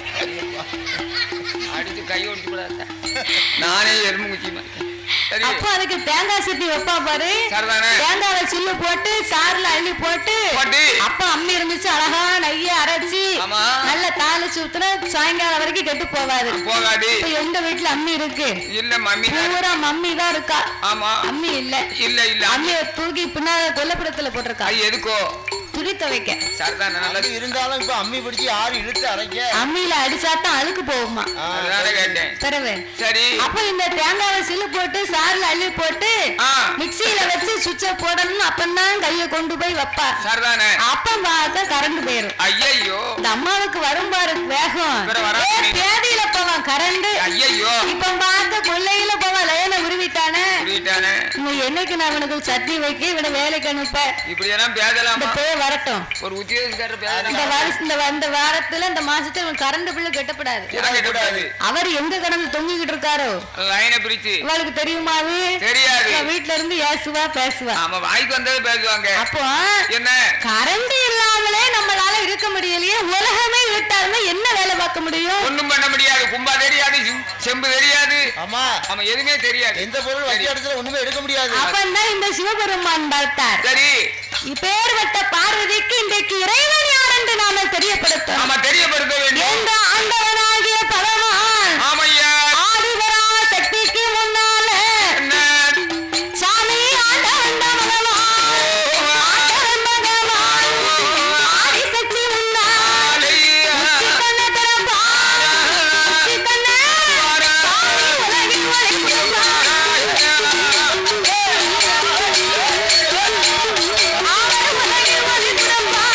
அடிச்சு கை ஒடிச்சு கூடாது நானே எலும்பு குச்சிமா சரி அப்போ அதுக்கு தேங்காய் சட்னி வைப்பா பாரு சரிதானே தேங்காவை சில்லு போட்டு சாறுல அள்ளி போட்டு போட்டு அப்ப அம்மி இருந்துச்சு அழகா நெய்ய அரைச்சி ஆமா. நல்ல தாளிச்சு ஊத்துனா சாயங்காலம் வரைக்கும் கெட்டு போகாது போகாது இப்ப எங்க வீட்டுல அம்மி இருக்கு இல்ல மம்மி தான் பூரா மம்மி தான் இருக்கா ஆமா அம்மி இல்ல இல்ல இல்ல அம்மிய தூக்கி பின்னால கொல்லப்புறத்துல போட்டிருக்கா அது எதுக்கோ துணி துவைக்க சரிதானே அது நல்லது இருந்தாலும் இப்ப அம்மி பிடிச்சி யாரு இழுத்து அரைக்க அம்மியில அடிச்சாதான் அழுக்கு போகுமா ஆ, அதனால கேட்டேன் பிறகு சரி அப்ப இந்த தேங்காவை சில்லு போட்டு சாறுல அள்ளி போட்டு ஆ மிக்சியில வச்சு சுவிட்ச போடணும் அப்பந்தான் கைய கொண்டு போய் வைப்பா சரிதானே அப்பம் பார்த்தா கரண்ட் போயிரும் ஐயையோ இந்த அம்மாவுக்கு வரும் பாரு வேகம் இவரை வர ஏ, முடியல. பேதியில போவான் கரண்ட் ஐயையோ இப்ப பார்த்த கொள்ளையில போவான் லைன உருவிட்டா என்னைக்கு நான் அவனுக்கு சட்னி வைக்க இவனை வேலைக்கு அனுப்ப இப்படி எல்லாம் இந்த பேசலாமா பேய் வரட்டும் ஒரு உத்தியோகக்காரர் இந்த பேசலாம் வருஷம் இந்த இந்த வாரத்துல இந்த மாசத்துல இவன் கரண்ட் பில்லு கட்டப்படாது கூடாது அவர் எங்க கடந்து தொங்கிக்கிட்டு இருக்காரோ லைனை பிரிச்சு இவளுக்கு தெரியுமா அது தெரியாது இவன் வீட்ல இருந்து ஏசுவா பேசுவா ஆமா வாய்க்கு வந்தது பேசுவாங்க அப்போ என்ன கரண்ட் இல்லாமலே நம்மளால இருக்க முடியலையே உலகமே விட்டாலுமே என்ன வேலை பார்க்க முடியும் ஒண்ணும் பண்ண முடியாது கும்பா தெரியாது செம்- செம்பு தெரியாது ஆமா ஆமா எதுவுமே தெரியாது எந்த பொருள் வைக்க இடத்துல ஒண்ணுமே எடுக்க முடியாது அப்பந்தான் இந்த சிவபெருமான் பார்த்தார் சரி இப்பேற்பட்ட பார்வதிக்கு இன்றைக்கு இறைவன் யார் என்று நாம தெரியப்படுத்தோம் ஆமா தெரியப்படுத்த வேண்டும் எந்த ஆண்டவனாகிய பகவான் ஆமையா ஆதிபரா சக்திக்கு முன்னால என்ன சாமி ஆண்டவன் பகவான் ஆண்டவன் பகவான் ஆதிசக்தி முன்னால் ஆலையா. சித்தன்ன பிறப்பான் சித்தன்ன சாமி உலகில் ஒளிபிறப்பான் அவர் உலகில் ஒளிபிறப்பான்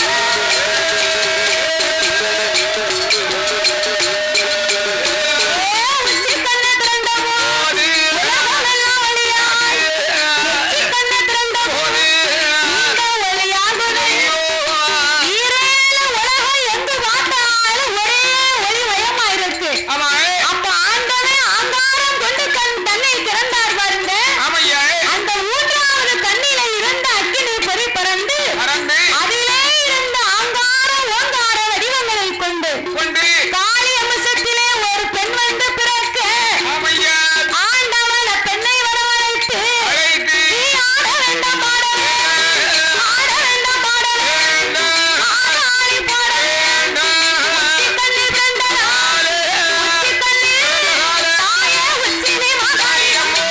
சித்தன்ன திரண்டமோ உலகமெல்லாம் ஒளியாய் சித்தன்ன திரண்டமோ இந்த ஒளியாகுதே ஈரேல உலகம் எங்கு பார்த்தாலும் ஒரே ஒளிமயமா இருக்கு ஆமா அப்ப ஆண்டவன் ஆங்காரம் கொண்டு கண் தன்னை திறந்தார் பாருங்க ஆமையா அந்த மூன்றாவது கண்ணில இருந்த அக்கினி பொறி பறந்து பறந்து அதிலே இருந்த ஆங்கார ஓங்கார வடிவங்களை கொண்டு கொண்டு காளி அம்சத்திலே ஒரு பெண் வந்து பிறக்க ஆமையா ஆண்டவன் அப்பெண்ணை வரவழைத்து அழைத்து நீ ஆட வேண்டாம் பாடலே ஆட வேண்டாம் பாடலே ஆடாளி பாடலே உச்சி தண்ணி பிரண்டனா உச்சி தண்ணி தாயே உச்சி நீ மாதாரி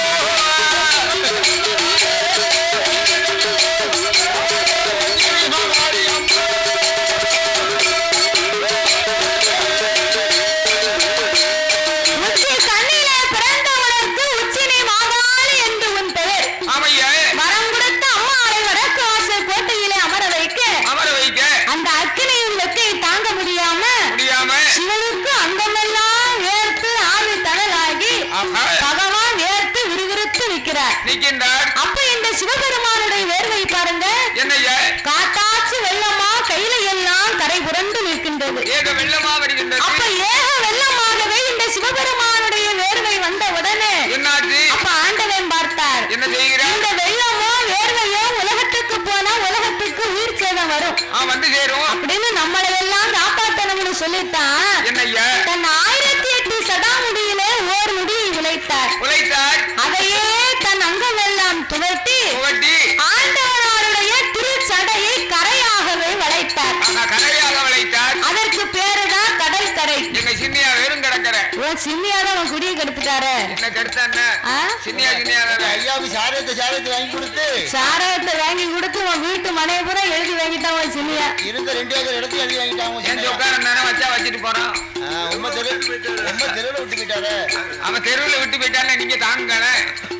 உச்சி தண்ணியிலே பிறந்தவனுக்கு உச்சி நீ மாதாளி என்று உன் பெயர் ஆமையா வரம் கொடுத்த அம்மாளை வடக்கு வாசல் கோட்டையிலே அமர வைக்க அமர வைக்க அந்த அக்கினியின் வெக்கை தாங்க முடியாம முடியாம சிவனுக்கு அங்கமெல்லாம் வேர்த்து ஆவி தணலாகி ஆஹா. பகவான் வேர்த்து விறுவிறுத்து நிற்கிறார் நிக்கின்றார் அப்ப இந்த சிவபெருமானுடைய வேர்வை பாருங்க என்னய்யா காட்டாச்சு வெள்ளமா கையில எல்லாம் கரை புரண்டு நிற்கின்றது ஏக வெள்ளமா வருகின்றது அப்ப ஏக வெள்ளமாகவே இந்த சிவபெருமானுடைய வேர்வை வந்த உடனே என்னாச்சு அப்ப ஆண்டவன் பார்த்தார் என்ன செய்கிறார் இந்த வெள்ளமோ வேர்வையோ உலகத்துக்கு போனா உலகத்துக்கு உயிர் சேதம் வரும் ஆ வந்து சேரும் அப்படின்னு நம்மளை எல்லாம் காப்பாத்தணும்னு சொல்லித்தான் என்னய்யா தன் ஆயிரத்தி எட்டு சடாமுடியிலே ஓர் முடியை விளைத்தார் உழைத்தார் அதையே தன் அங்கமெல்லாம் துவட்டி புகட்டி ஆண்டவனாருடைய திருச்சடையை கரையாகவே வளைத்தார் ஆஹா, கரையாக விளைத்தார் அதற்கு பேருதான் கடல் கரை எங்க சின்னியா வெறும் கிடக்கிற ஓ சின்னியாதான் அவன் குடியை கெடுத்துட்டாரு என்ன கருத்தா என்ன ஆ? சின்னியா சின்னியா தானே. ஐயாவுக்கு சாரத்தை சாரத்தை வாங்கி கொடுத்து சாராயத்தை வாங்கி கொடுத்து உன் வீட்டு மனைவி பூரா எழுதி வாங்கிட்டான் உன் சின்னியா இருந்த ரெண்டு ஏக்கர் இடத்தையும் எழுதி வாங்கிட்டாங்க என் உட்காரம் தானே வச்சா வச்சுட்டு போறான் உண்மை தெரு உண்மை தெருவில் விட்டு போயிட்டாரு அவன் தெருவுல விட்டு போயிட்டான்னு நீங்க தாங்குங்களே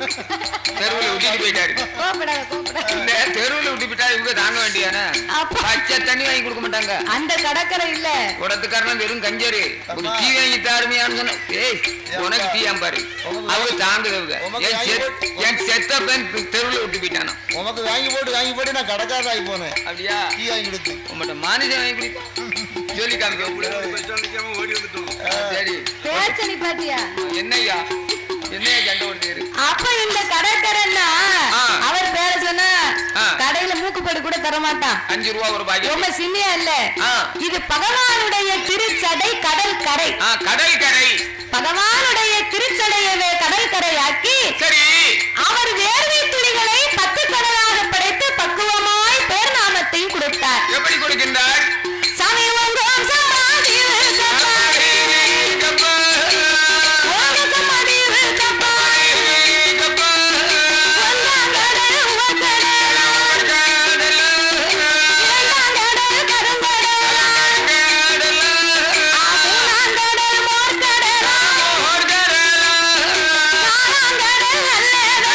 தெருவுல விட்டுட்டு போயிட்டாரு கோப்படாத கோப்படாத இல்ல தெருவுல விட்டு போயிட்டா இவங்க தாங்க வேண்டியானே அப்ப பச்சை தண்ணி வாங்கி கொடுக்க மாட்டாங்க அந்த கடற்கரை இல்ல குடத்துக்காரன் வெறும் கஞ்சரு ஒரு டீ வாங்கி தாருமையான்னு சொன்ன ஏய் உனக்கு டீ பாரு அவங்க தாங்குதவங்க என் செத்- என் செத்த பெண் தெருவுல விட்டு போயிட்டானா உமக்கு வாங்கி போட்டு வாங்கி போட்டு நான் கடைக்காரர் ஆகி போனேன் அப்படியா டீ வாங்கி கொடுத்து உங்கள்கிட்ட மானிஜன் வாங்கி குடி சொல்லி காமிக்க பஸ் ஸ்டாண்ட் நிக்காம ஓடி வந்துட்டோம் சரி பேச்ச நீ பாத்தியா என்னய்யா என்னையா சண்டை ஓடுது அப்ப இந்த கடற்கரைன்னா ஆ. அவர் பேர சொன்னா ஆ. கடையில மூக்குப்படி கூட தர மாட்டான் அஞ்சு ரூபா ஒரு பாக்கெட் ரொம்ப சின்னியா இல்ல ஆ. இது பகவானுடைய திருச்சடை கடல் கரை ஆ கடல் கரை பகவானுடைய திருச்சடையவே கடல் கரையாக்கி சரி அவர் வேர்வை துளிகளை பத்து கடலாக படைத்து பக்குவமாய் பேர் நாமத்தையும் கொடுத்தார் எப்படி கொடுக்கின்றார் சாமி ஓங்கம் சமாதி விருத்தப்பா. ஓங்க சமாதி விருத்தப்பா. ஒன்றாம் கடல் உவக்கடலா. இரண்டாம் கடல் கருங்கடலா. மூணாம் கடல் மோர்க்கடலா. நாலாம் கடல் நல்ல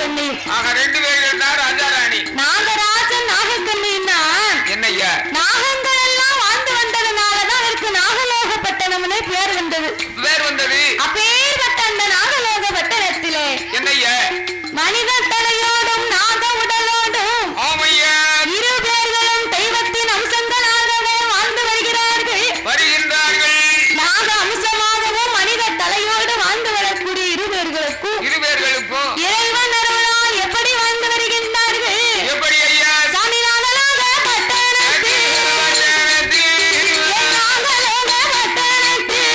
நாகக்கண்ணியும் ஆக ரெண்டு பேர்கள் தான் ராஜா ராணி நாகராஜன் நாகக்கண்ணின்னா என்னய்யா நாகங்கள் எல்லாம் வாழ்ந்து வந்ததுனாலதான் அவருக்கு நாகலோகப்பட்டணம்னு பேர் வந்தது பேர் வந்தது அப்பேற்பட்ட அந்த நாகலோகப்பட்டணத்திலே என்னய்யா மனித தலையோடும் நாக உடலோடும் ஆமையா இரு பேர்களும் தெய்வத்தின் அம்சங்களாகவே வாழ்ந்து வருகிறார்கள் வருகின்றார்கள் நாக அம்சமாகவும் மனித தலையோடு வாழ்ந்து வரக்கூடிய இரு பேர்களுக்கும் இரு பேர்களுக்கும் இறைவன் அருளால் எப்படி வாழ்ந்து வருகின்றார்கள் எப்படி ஐயா சாமி நாகலோக பட்டணத்தில் என் நாகலோக பட்டணத்தில்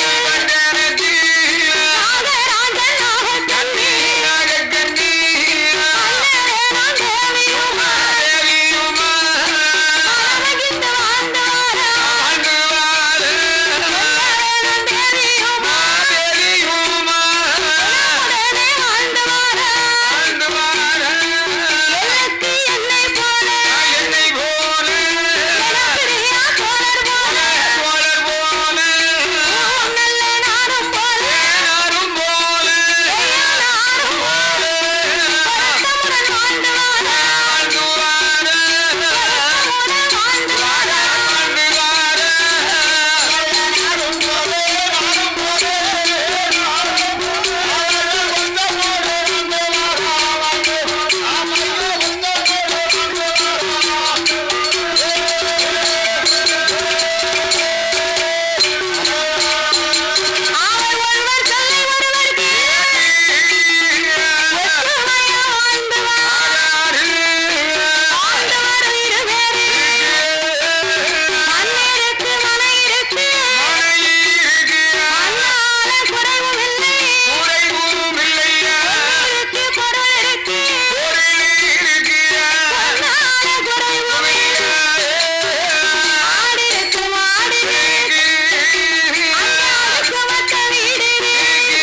நாகராஜன் நாகக்கண்ணி அண்ணனே நான் தேவியுமா மனமகிழ்ந்து வாழ்ந்து வாரா நான் தேவியுமா உடனே வாழ்ந்து வாரா எனக்கு என்னை போல எனப்பிரியா தோழர் போல உன் நல்ல நானும் போல ஏன் நானும் போல பரத்தமுடன் வாழ்ந்து வாரா பரத்தமுடன் வாழ்ந்து வாரா அவர் ஒருவர் சொல்லை ஒருவர் ஒற்றுமையா வாழ்ந்து வா வாழ்ந்து வரும் இரு பேரு மண்ணிருக்கு மனை இருக்கு மண்ணால குறைவும் இல்லை பொருளுக்கு பொருள் இருக்கு பொன்னால குறைவும் இல்லை ஆடு இருக்கு மாடு இருக்கு அஞ்சாளுக்கு வட்ட வீடு இருக்கு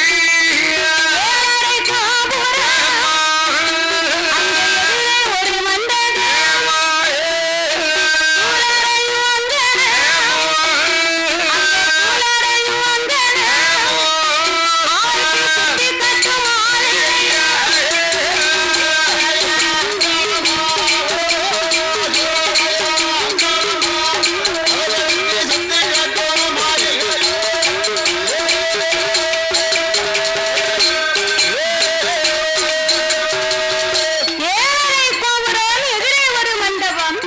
ஏழரை கோபுரம் அங்க எதிரே ஒரு மண்டபம் சூழரையும் வந்தன அங்க சூழரையும் வந்தன ஆளுக்கு சுத்தி கட்டும் ஏழரை கோபுரம் எதிரே ஒரு மண்டபம்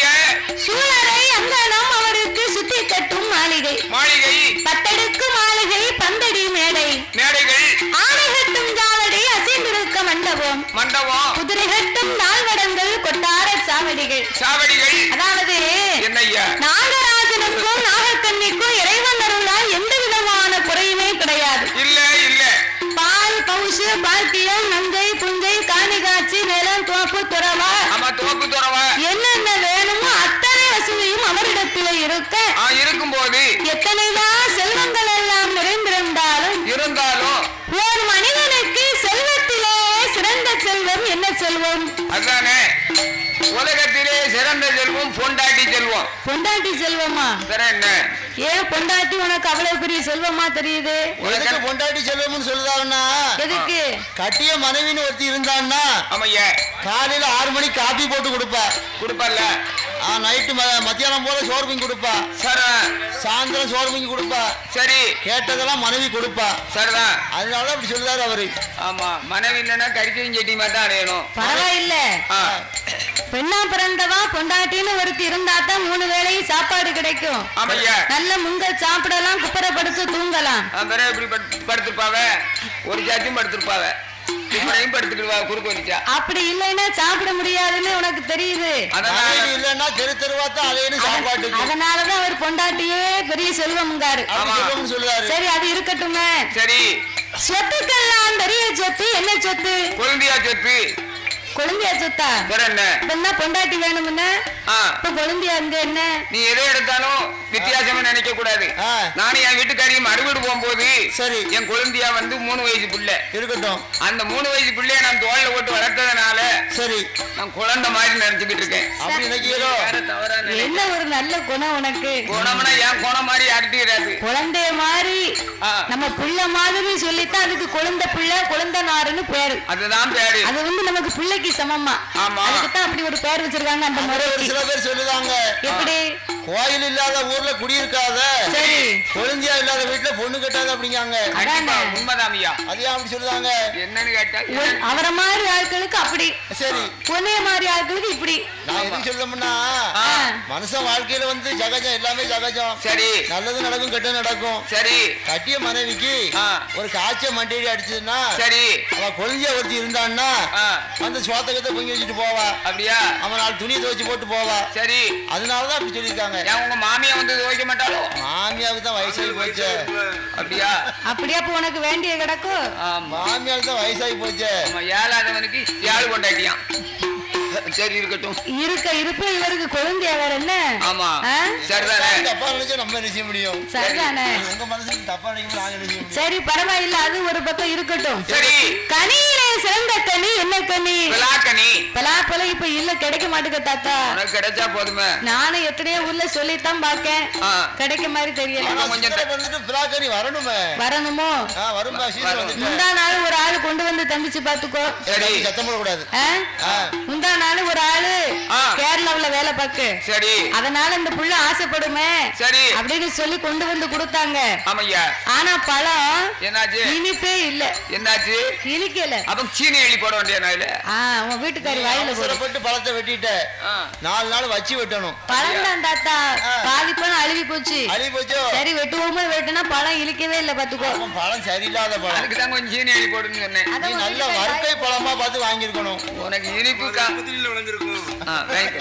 சூழரை அங்கனம் அவருக்கு சுத்தி கட்டும் மாளிகை மாளிகை பத்தடுக்கு மாளிகை பந்தடி மேடை மேடைகள் ஆடை கட்டும் ஜாவடி அசைந்திருக்க மண்டபம் மண்டபம் குதிரை கட்டும் நால்வடங்கள் கொட்டார சாவடிகள் சாவடிகள் அதாவது என்னய்யா நாகராஜனுக்கும் நாகக்கண்ணிக்கும் இறைவன் அருளால் எந்த விதமான குறையுமே கிடையாது இல்ல இல்ல பால் பவுசு பாக்கியம் நங்கை புஞ்சை காணிகாட்சி நிலம் தோப்பு துறவா ஆமா தோப்பு துறவா என்னென்ன வேணுமோ அத்தனை வசதியும் அவரிடத்தில் இருக்க ஆ இருக்கும்போது எத்தனைதான் செல்வங்கள் எல்லாம் நிறைந்திருந்தாலும் இருந்தாலும் ஒரு மனிதனுக்கு செல்வத்திலே சிறந்த செல்வம் என்ன செல்வம் அதானே உலகத்திலே சிறந்த செல்வம் பொண்டாட்டி செல்வம் பொண்டாட்டி செல்வமா வேற என்ன ஏன் பொண்டாட்டி உனக்கு அவ்வளவு பெரிய செல்வமா தெரியுது எதுக்கு பொண்டாட்டி செல்வம்னு சொல்லுதாருன்னா எதுக்கு கட்டிய மனைவின்னு ஒருத்தி இருந்தான்னா ஆமையா காலையில ஆறு மணிக்கு காபி போட்டு கொடுப்பா கொடுப்பல்ல நைட்டு மத்தியானம் போல சோறு பொங்கி கொடுப்பா சர சாயந்தரம் சோறு பொங்கி கொடுப்பா சரி கேட்டதெல்லாம் மனைவி கொடுப்பா சரிதான் அதனால அப்படி சொல்லுதாரு அவரு ஆமா மனைவி இல்லைன்னா கறிக்கையும் செட்டி மாதிரி தான் அடையணும் பரவாயில்ல ஆ, பெண்ணா பிறந்தவா பொண்டாட்டின்னு ஒருத்தி இருந்தா தான் மூணு வேளையும் சாப்பாடு கிடைக்கும் ஆமையா நல்ல முங்கல் சாப்பிடலாம் குப்பரை படுத்து தூங்கலாம் ஆ, பிறகு எப்படி படுத்து- படுத்திருப்பாவ ஒரு ஜாத்தியும் படுத்திருப்பாவ இப்படியும் படுத்துக்கிடுவா குறுக்கு வலிச்சா அப்படி இல்லைன்னா சாப்பிட முடியாதுன்னு உனக்கு தெரியுது அதனால மனைவி இல்லைன்னா தெரு தெருவா தான் அலையணும் சாப்பாட்டுக்கு அதனாலதான் அவர் பொண்டாட்டியே பெரிய செல்வம்ங்காரு அப்படி ஆமா. செல்வம்னு சொல்லுதாரு சரி அது இருக்கட்டுமே சரி சொத்துக்கெல்லாம் பெரிய சொத்து என்ன சொத்து குழந்தையா சொத்து கொழுந்தியா சொத்தா வேற என்ன இப்ப பொண்டாட்டி வேணும்னு ஆ இப்ப கொழுந்தியா அங்க என்ன நீ எதை எடுத்தாலும் வித்தியாசமா நினைக்க கூடாது ஆ. நானும் என் வீட்டுக்காரியும் மறுவீடு போகும்போது சரி. என் குழந்தையா வந்து மூணு வயசு புள்ள இருக்கட்டும் அந்த மூணு வயசு பிள்ளைய நான் தோல்ல போட்டு வளர்த்ததுனால சரி சரி நான் குழந்தை மாதிரி நினைச்சுக்கிட்டு இருக்கேன் அப்படி நினைக்கிறோ வேற தவறா நினை- என்ன ஒரு நல்ல குணம் உனக்கு குணம்னா என் குணம் மாதிரி யார்கிட்டயும் குழந்தைய மாதிரி ஆ. நம்ம புள்ள மாதிரி சொல்லித்தான் அதுக்கு குழந்தை பிள்ளை குழந்தை நாருன்னு பேரு அதுதான் பேரு அது வந்து நமக்கு பிள்ளைக்கு சமமா ஆமா. அதுக்கு தான் அப்படி ஒரு பேர் வச்சிருக்காங்க அந்த ஒரு முறைக்கு சில பேர் சொல்லுதாங்க எப்படி கோயில் இல்லாத ஊர்ல குடியிருக்காத சரி கொழுந்தியா இல்லாத வீட்டுல பொண்ணு கட்டாத அப்படிங்காங்க கண்டிப்பா அதானே. உண்மைதாமியா அது ஏன் அப்படி சொல்லுதாங்க என்னன்னு கேட்டா ஒரு- அவரை மாதிரி ஆட்களுக்கு அப்படி சரி பொண்ணைய மாதிரி ஆட்களுக்கு இப்படி நான் எதுக்கு சொல்லணும்னா ஆ, மனுஷன் வாழ்க்கையில வந்து ஜகஜம் எல்லாமே ஜகஜம் சரி நல்லது நடக்கும் கெட்டது நடக்கும் சரி கட்டிய மனைவிக்கு ஆ. ஒரு காய்ச்ச மண்டேடி அடிச்சதுன்னா சரி அவ கொழுந்தியா ஒருத்தி இருந்தான்னா ஆ, அந்த சோத்தகத்தை பொங்கி வச்சுட்டு போவா அப்படியா அவன் நாலு துணியை துவைச்சு போட்டு போவா சரி அதனாலதான் அப்படி சொல்லியிருக்காங்க ஏன் உங்க மாமியா வந்து துவைக்க மாட்டாளோ மாமியாவுக்கு தான் வயசாகி போச்சு அப்படியா அப்படியே அப்ப உனக்கு வேண்டிய கிடக்கும் ஆமா மாமியாவுக்கு தான் வயசாகி போச்சு ஆமா, ஏழாதவனுக்கு ஏழு கொண்டாட்டியான் சரி இருக்கட்டும் இருக்க இருப்பு இவருக்கு குழந்தைய வேற என்ன ஆமா ஆ? சரிதானே தப்பா நினைச்சா நம்ம என்ன செய்ய முடியும் சரிதானே உங்க மனசுக்கு தப்பா நினைக்கும் நாங்க என்ன செய்ய முடியும் சரி பரவாயில்ல அது ஒரு பக்கம் இருக்கட்டும் சரி கனியிலே சிறந்த கனி என்ன கனி விளாக்கணி பலாப்பழம் இப்ப இல்ல கிடைக்க மாட்டுக்க தாத்தா உனக்கு கிடைச்சா போதுமே நானும் எத்தனையோ ஊர்ல சொல்லித்தான் பாக்கேன் ஆ, கிடைக்க மாதிரி தெரியல ஆனா கொஞ்சம் சித்திரை வந்துட்டு பிளாக்கரி வரணுமே வரணுமோ ஆ வரும்பா சீசன் வந்துட்டு முந்தா நாள் ஒரு ஆளு கொண்டு வந்து தந்துச்சு பாத்துக்கோ சரி சத்தம் போடக்கூடாது ஆ? ஆ. முந்தா நாள் ஒரு ஆளு ஆ. கேரளாவுல வேலை பார்க்கு சரி அதனால இந்த புள்ள ஆசைப்படுமே சரி அப்படின்னு சொல்லி கொண்டு வந்து கொடுத்தாங்க ஆமையா ஆனா பழம் என்னாச்சு இனிப்பே இல்ல என்னாச்சு இனிக்கல அப்ப சீனி எழுதி போட வேண்டிய நாயில ஆ உன் வீட்டுக்காரி வாயில போடு அவசரப்பட்டு பழத்தை வெட்டிட்ட நாலு நாள் வச்சு வெட்டணும் பழம் தான் தாத்தா பாதி பழம் அழுவி போச்சு அழி போச்சோ சரி வெட்டுவோமோ வெட்டுனா பழம் இழிக்கவே இல்ல பாத்துக்கோ அவன் பழம் சரியில்லாத பழம் அதுக்கு தான் கொஞ்சம் சீனி எழுதி போடுன்னு சொன்னேன் நீ அதான் உன் நல்ல வீட்டுக்காரி வறுக்கை பழமா பார்த்து வாங்கியிருக்கணும் உனக்கு இனிப்பு கா புதிரில் விளைஞ்சிருக்கும் ஆ, right.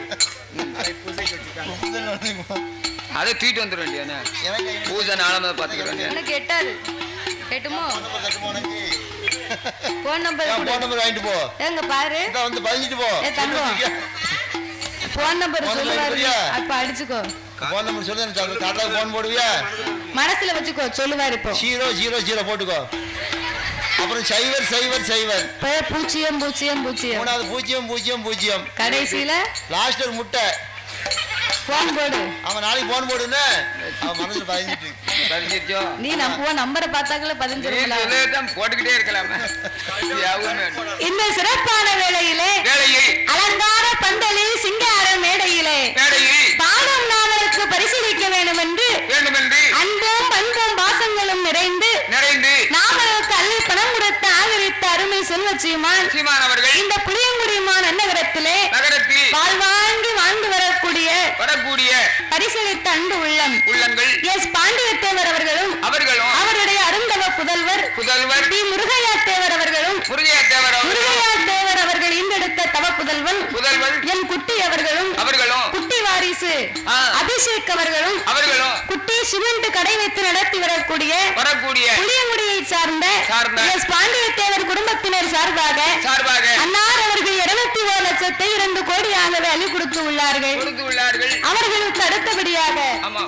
அதை தூக்கிட்டு வந்துட வேண்டியானே எனக்கு பூஜை நாளம பாத்துக்க வேண்டிய எனக்கு எட்டாது எட்டுமோ நம்பர் தட்டுமா உனக்கு? போன் நம்பர் என் கொடு phone number வாங்கிட்டு போ எங்க பாரு இந்தா வந்து பதிஞ்சிட்டு போ ஏ, தங்கம். போன் நம்பர் phone number சொல்லுவாரு எடுக்கிறியா? அப்ப அடிச்சுக்கோ போன் நம்பர் சொல்லு எனக்கு அந்த தாத்தாவுக்கு போன் போடுவியா மனசுல வச்சுக்கோ சொல்லுவாரு இப்போ ஜீரோ ஜீரோ ஜீரோ போட்டுக்கோ அப்புறம் சைவர் சைவர் சைவர் இப்போ பூச்சியம் பூச்சியம் பூச்சியம் மூணாவது பூஜ்ஜியம் பூஜ்ஜியம் பூஜ்ஜியம் கடைசியில லாஸ்ட் ஒரு முட்டை போன் போடு அவன் நாளைக்கு போன் போடுன்னு அவன் மனசுல பதிஞ்சிட்டு பதிஞ்சிருச்சோ நீ நம்ம உன் நம்பரை பார்த்தாக்கல நீ பதிஞ்சிருக்கலாம் சொல்லிதான் போட்டுக்கிட்டே இருக்கலாமே யாவும் வேணும். இந்த சிறப்பான வேளையிலே வேலையில் அலங்கார பந்தலில் சிங்கார மேடையிலே வேலையில் பாடம் நாவலுக்கு பரிசீலிக்க வேண்டும் என்று வேண்டுமென்று அன்பும் பண்பும் பாசங்களும் நிறைந்து நிறைந்து நாவலுக்கு அள்ளி பணம் கொடுத்து ஆதரித்த அருமை செல்வச்சியுமான் சீமான் அவர்கள் இந்த புளியங்குடிமான் நகரத்திலே நகரத்தில் வாழ்வாங்கி வாழ்ந்து வரக்கூடிய வரக்கூடிய பரிசளித்த அன்பு உள்ளம் உள்ளங்கள் எஸ் பாண்டியத்தேவர் அவர்களும் அவர்களும் அவருடைய அருந்தவ புதல்வர் புதல்வர் டி முருகையா தேவர் அவர்களும் முருகையா தேவர் அவர்களும் முருகையா தேவர் அவர்கள் ஈண்டெடுத்த தவ புதல்வன் புதல்வர் என் குட்டி அவர்களும் அவர்களும் குட்டி வாரிசு ஆ. அபிஷேக் அவர்களும் அவர்களும் குட்டி சிமெண்ட் கடை வைத்து நடத்தி வரக்கூடிய வரக்கூடிய புளியங்குடியை சார்ந்த சார்ந்த எஸ் பாண்டியத்தேவர் குடும்பத்தினர் சார்பாக சார்பாக அன்னார் அவர்கள் இருபத்தி ஓர் லட்சத்தை இரண்டு கோடியாகவே அள்ளி கொடுத்து உள்ளார்கள் கொடுத்து உள்ளார்கள் அவர்களுக்கு அடுத்தபடியாக ஆமா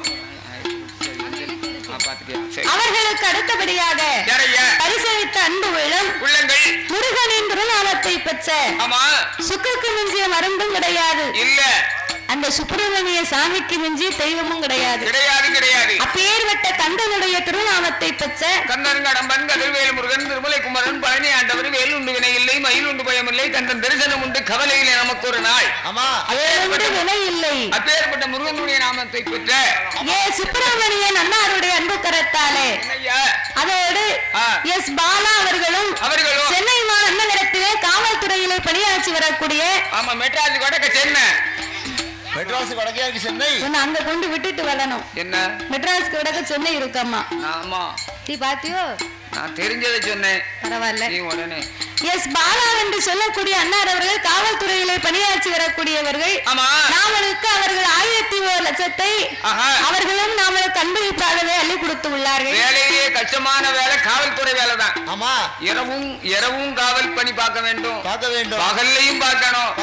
ஆ, பாத்துட்டியா? சரி. அவர்களுக்கு அடுத்தபடியாக யாரையா? பரிசளித்த அன்பு உள்ளம் உள்ளங்கள் முருகனின் திருநாமத்தை பெற்ற ஆமா சுக்குக்கு மிஞ்சிய மருந்தும் கிடையாது இல்ல அந்த சுப்பிரமணிய சாமிக்கு மிஞ்சி தெய்வமும் கிடையாது கிடையாது கிடையாது அப்பேற்பட்ட கந்தனுடைய திருநாமத்தை பெற்ற கந்தன் கடம்பன் கதிர்வேல் முருகன் திருமலை குமரன் பழனி ஆண்டவர் வேலுண்டு வினை இல்லை மயிலுண்டு பயமில்லை கந்தன் தரிசனம் உண்டு கவலையிலே நமக்கு ஒரு நாள் ஆமா வேறு வினை இல்லை அப்பேற்பட்ட முருகனுடைய நாமத்தை பெற்ற ஏ சுப்பிரமணியன் அன்னாருடைய அன்பு கரத்தாலே என்னய்யா? அதோடு ஆ. எஸ் பாலா அவர்களும் அவர்களும் சென்னை மாநகரத்திலே காவல்துறையிலே பணியாற்றி வரக்கூடிய ஆமா மெட்ராஸ் கொடக்க சென்னை மெட்ராஸ் வடக்கையா இருக்கு சென்னை உன்னை அங்க கொண்டு விட்டுட்டு வரணும் என்ன மெட்ராஸ்க்கு விடக்க சென்னை இருக்கம்மா ஆமா நீ பாத்தியோ நான் தெரிஞ்சதை சொன்னேன் பரவாயில்ல நீ உடனே எஸ் பாலா என்று சொல்லக்கூடிய அன்னார் அவர்கள் காவல்துறையிலே பணியாற்றி வரக்கூடியவர்கள் ஆமா நாமளுக்கு அவர்கள் ஆயிரத்தி ஒரு லட்சத்தை ஆஹா அவர்களும் நாமளுக்கு அன்பளிப்பாகவே அள்ளி கொடுத்து உள்ளார்கள் வேலையிலேயே கஷ்டமான வேலை காவல்துறை வேலை தான் ஆமா இரவும் இரவும் காவல் பணி பார்க்க வேண்டும் பார்க்க வேண்டும் பகல்லையும் பார்க்கணும் பார்க்கணும்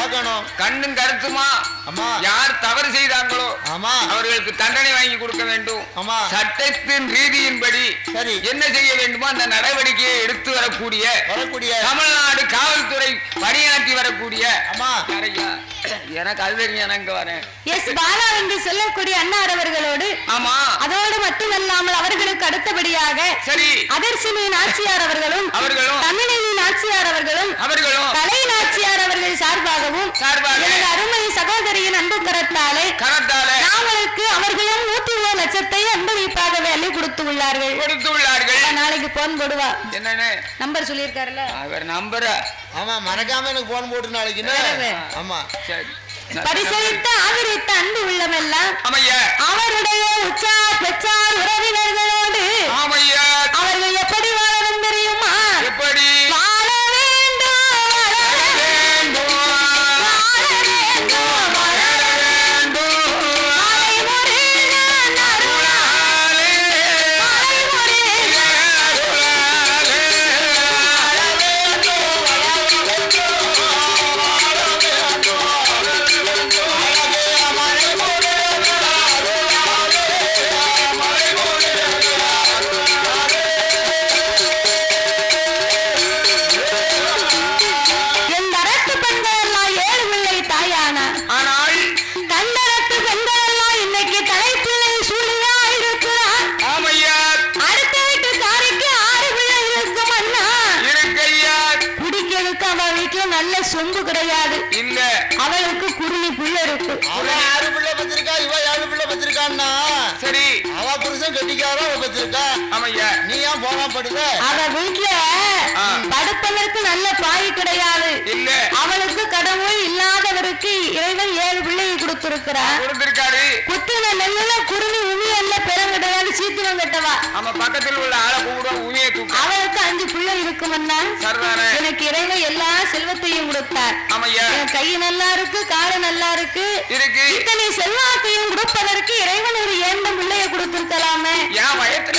கண்ணும் கருத்துமா ஆமா யார் தவறு செய்தாங்களோ ஆமா அவர்களுக்கு தண்டனை வாங்கி கொடுக்க வேண்டும் ஆமா சட்டத்தின் ரீதியின்படி சரி என்ன செய்ய வேண்டுமோ அந்த நடவடிக்கையை எடுத்து வரக்கூடிய வரக்கூடிய தமிழ்நாடு காவல்துறை பணியாற்றி வரக்கூடிய ஆமா யாரையா? எனக்கு அது தெரியும் நான் இங்க வரேன் எஸ் பாலா என்று சொல்லக்கூடிய அன்னார் அவர்களோடு ஆமா அதோடு மட்டுமல்லாமல் அவர்களுக்கு அடுத்தபடியாக சரி அதர்சினி நாச்சியார் அவர்களும் அவர்களும் தமிழினி நாச்சியார் அவர்களும் அவர்களும் கலை நாச்சியார் அவர்கள் சார்பாகவும் சார்பாக எனது அருமை சகோதரியின் அன்பு கரத்தாலே கரத்தால நாங்களுக்கு அவர்களும் நூத்தி ஒரு லட்சத்தை அன்பளிப்பாகவே அள்ளி கொடுத்து உள்ளார்கள் கொடுத்து உள்ளார்கள் நாளைக்கு போன் போடுவா என்னன்னு நம்பர் சொல்லியிருக்காருல்ல அவர் நம்புற ஆமா மறக்காம எனக்கு போன் போட்டு நாளைக்கு என்ன? வேறவே. ஆமா சரி பரிசளித்த ஆதரித்த அன்பு உள்ளமெல்லாம் ஆமையா அவருடைய உச்சார் பெற்றார் உறவினர்களோடு ஆமையா அவர்கள் எப்படி வாழணும் தெரியுமா எப்படி வாழ வேண்டும் வாழ வேண்டும் வாழ வேண்டும் வாழ மலைமுருகன் அருளாலே மலைமுருகன் என் தரத்து பெண்கள் எல்லாம் ஏழு பிள்ளை தாயானா ஆனால் தந்தரத்து பெண்கள் எல்லாம் இன்னைக்கு தலைப்பிள்ளை சூழியா இருக்கிறான் ஆமையா அடுத்த வீட்டு காரிக்கு ஆறு பிள்ளை இருக்கும் அண்ணா இருக்கையா குடிக்கிறதுக்கு அவ வீட்டுல நல்ல சொம்பு கிடையாது இல்ல அவளுக்கு குருணி புள்ள இருக்கு அவன் ஆறு பிள்ளை பத்திருக்கா இவ ஏழு பிள்ளை பத்திருக்கான்னா சரி அவ புருஷன் கட்டிக்காரா அவ பத்திருக்கா ஆமையா நீ ஏன் போனா படுத அவ வீட்டுல ஆ. படுப்பதற்கு நல்ல பாய் கிடையாது இல்ல அவளுக்கு கடவுள் இல்லாதவருக்கு இறைவன் ஏழு பிள்ளையை கொடுத்திருக்கிறார் கொடுத்திருக்காரு குத்துன நெல்லுல குருணி உமி அல்ல பெரும் கிடையாது சீத்திரம் கட்டவா நம்ம பக்கத்தில் உள்ள ஆளை கூட உண்மையை தூக்க அவளுக்கு அஞ்சு பிள்ளை இருக்குமன்னா சரிதானே எனக்கு இறைவன் எல்லா செல்வத்தையும் கொடுத்தார் ஆமையா என் கை நல்லா இருக்கு காடு நல்லா இருக்கு இருக்கு இத்தனை செல்வாக்கையும் கொடுப்பதற்கு இறைவன் ஒரு ஏண்ட பிள்ளைய கொடுத்திருக்கலாமே என் வயத்துல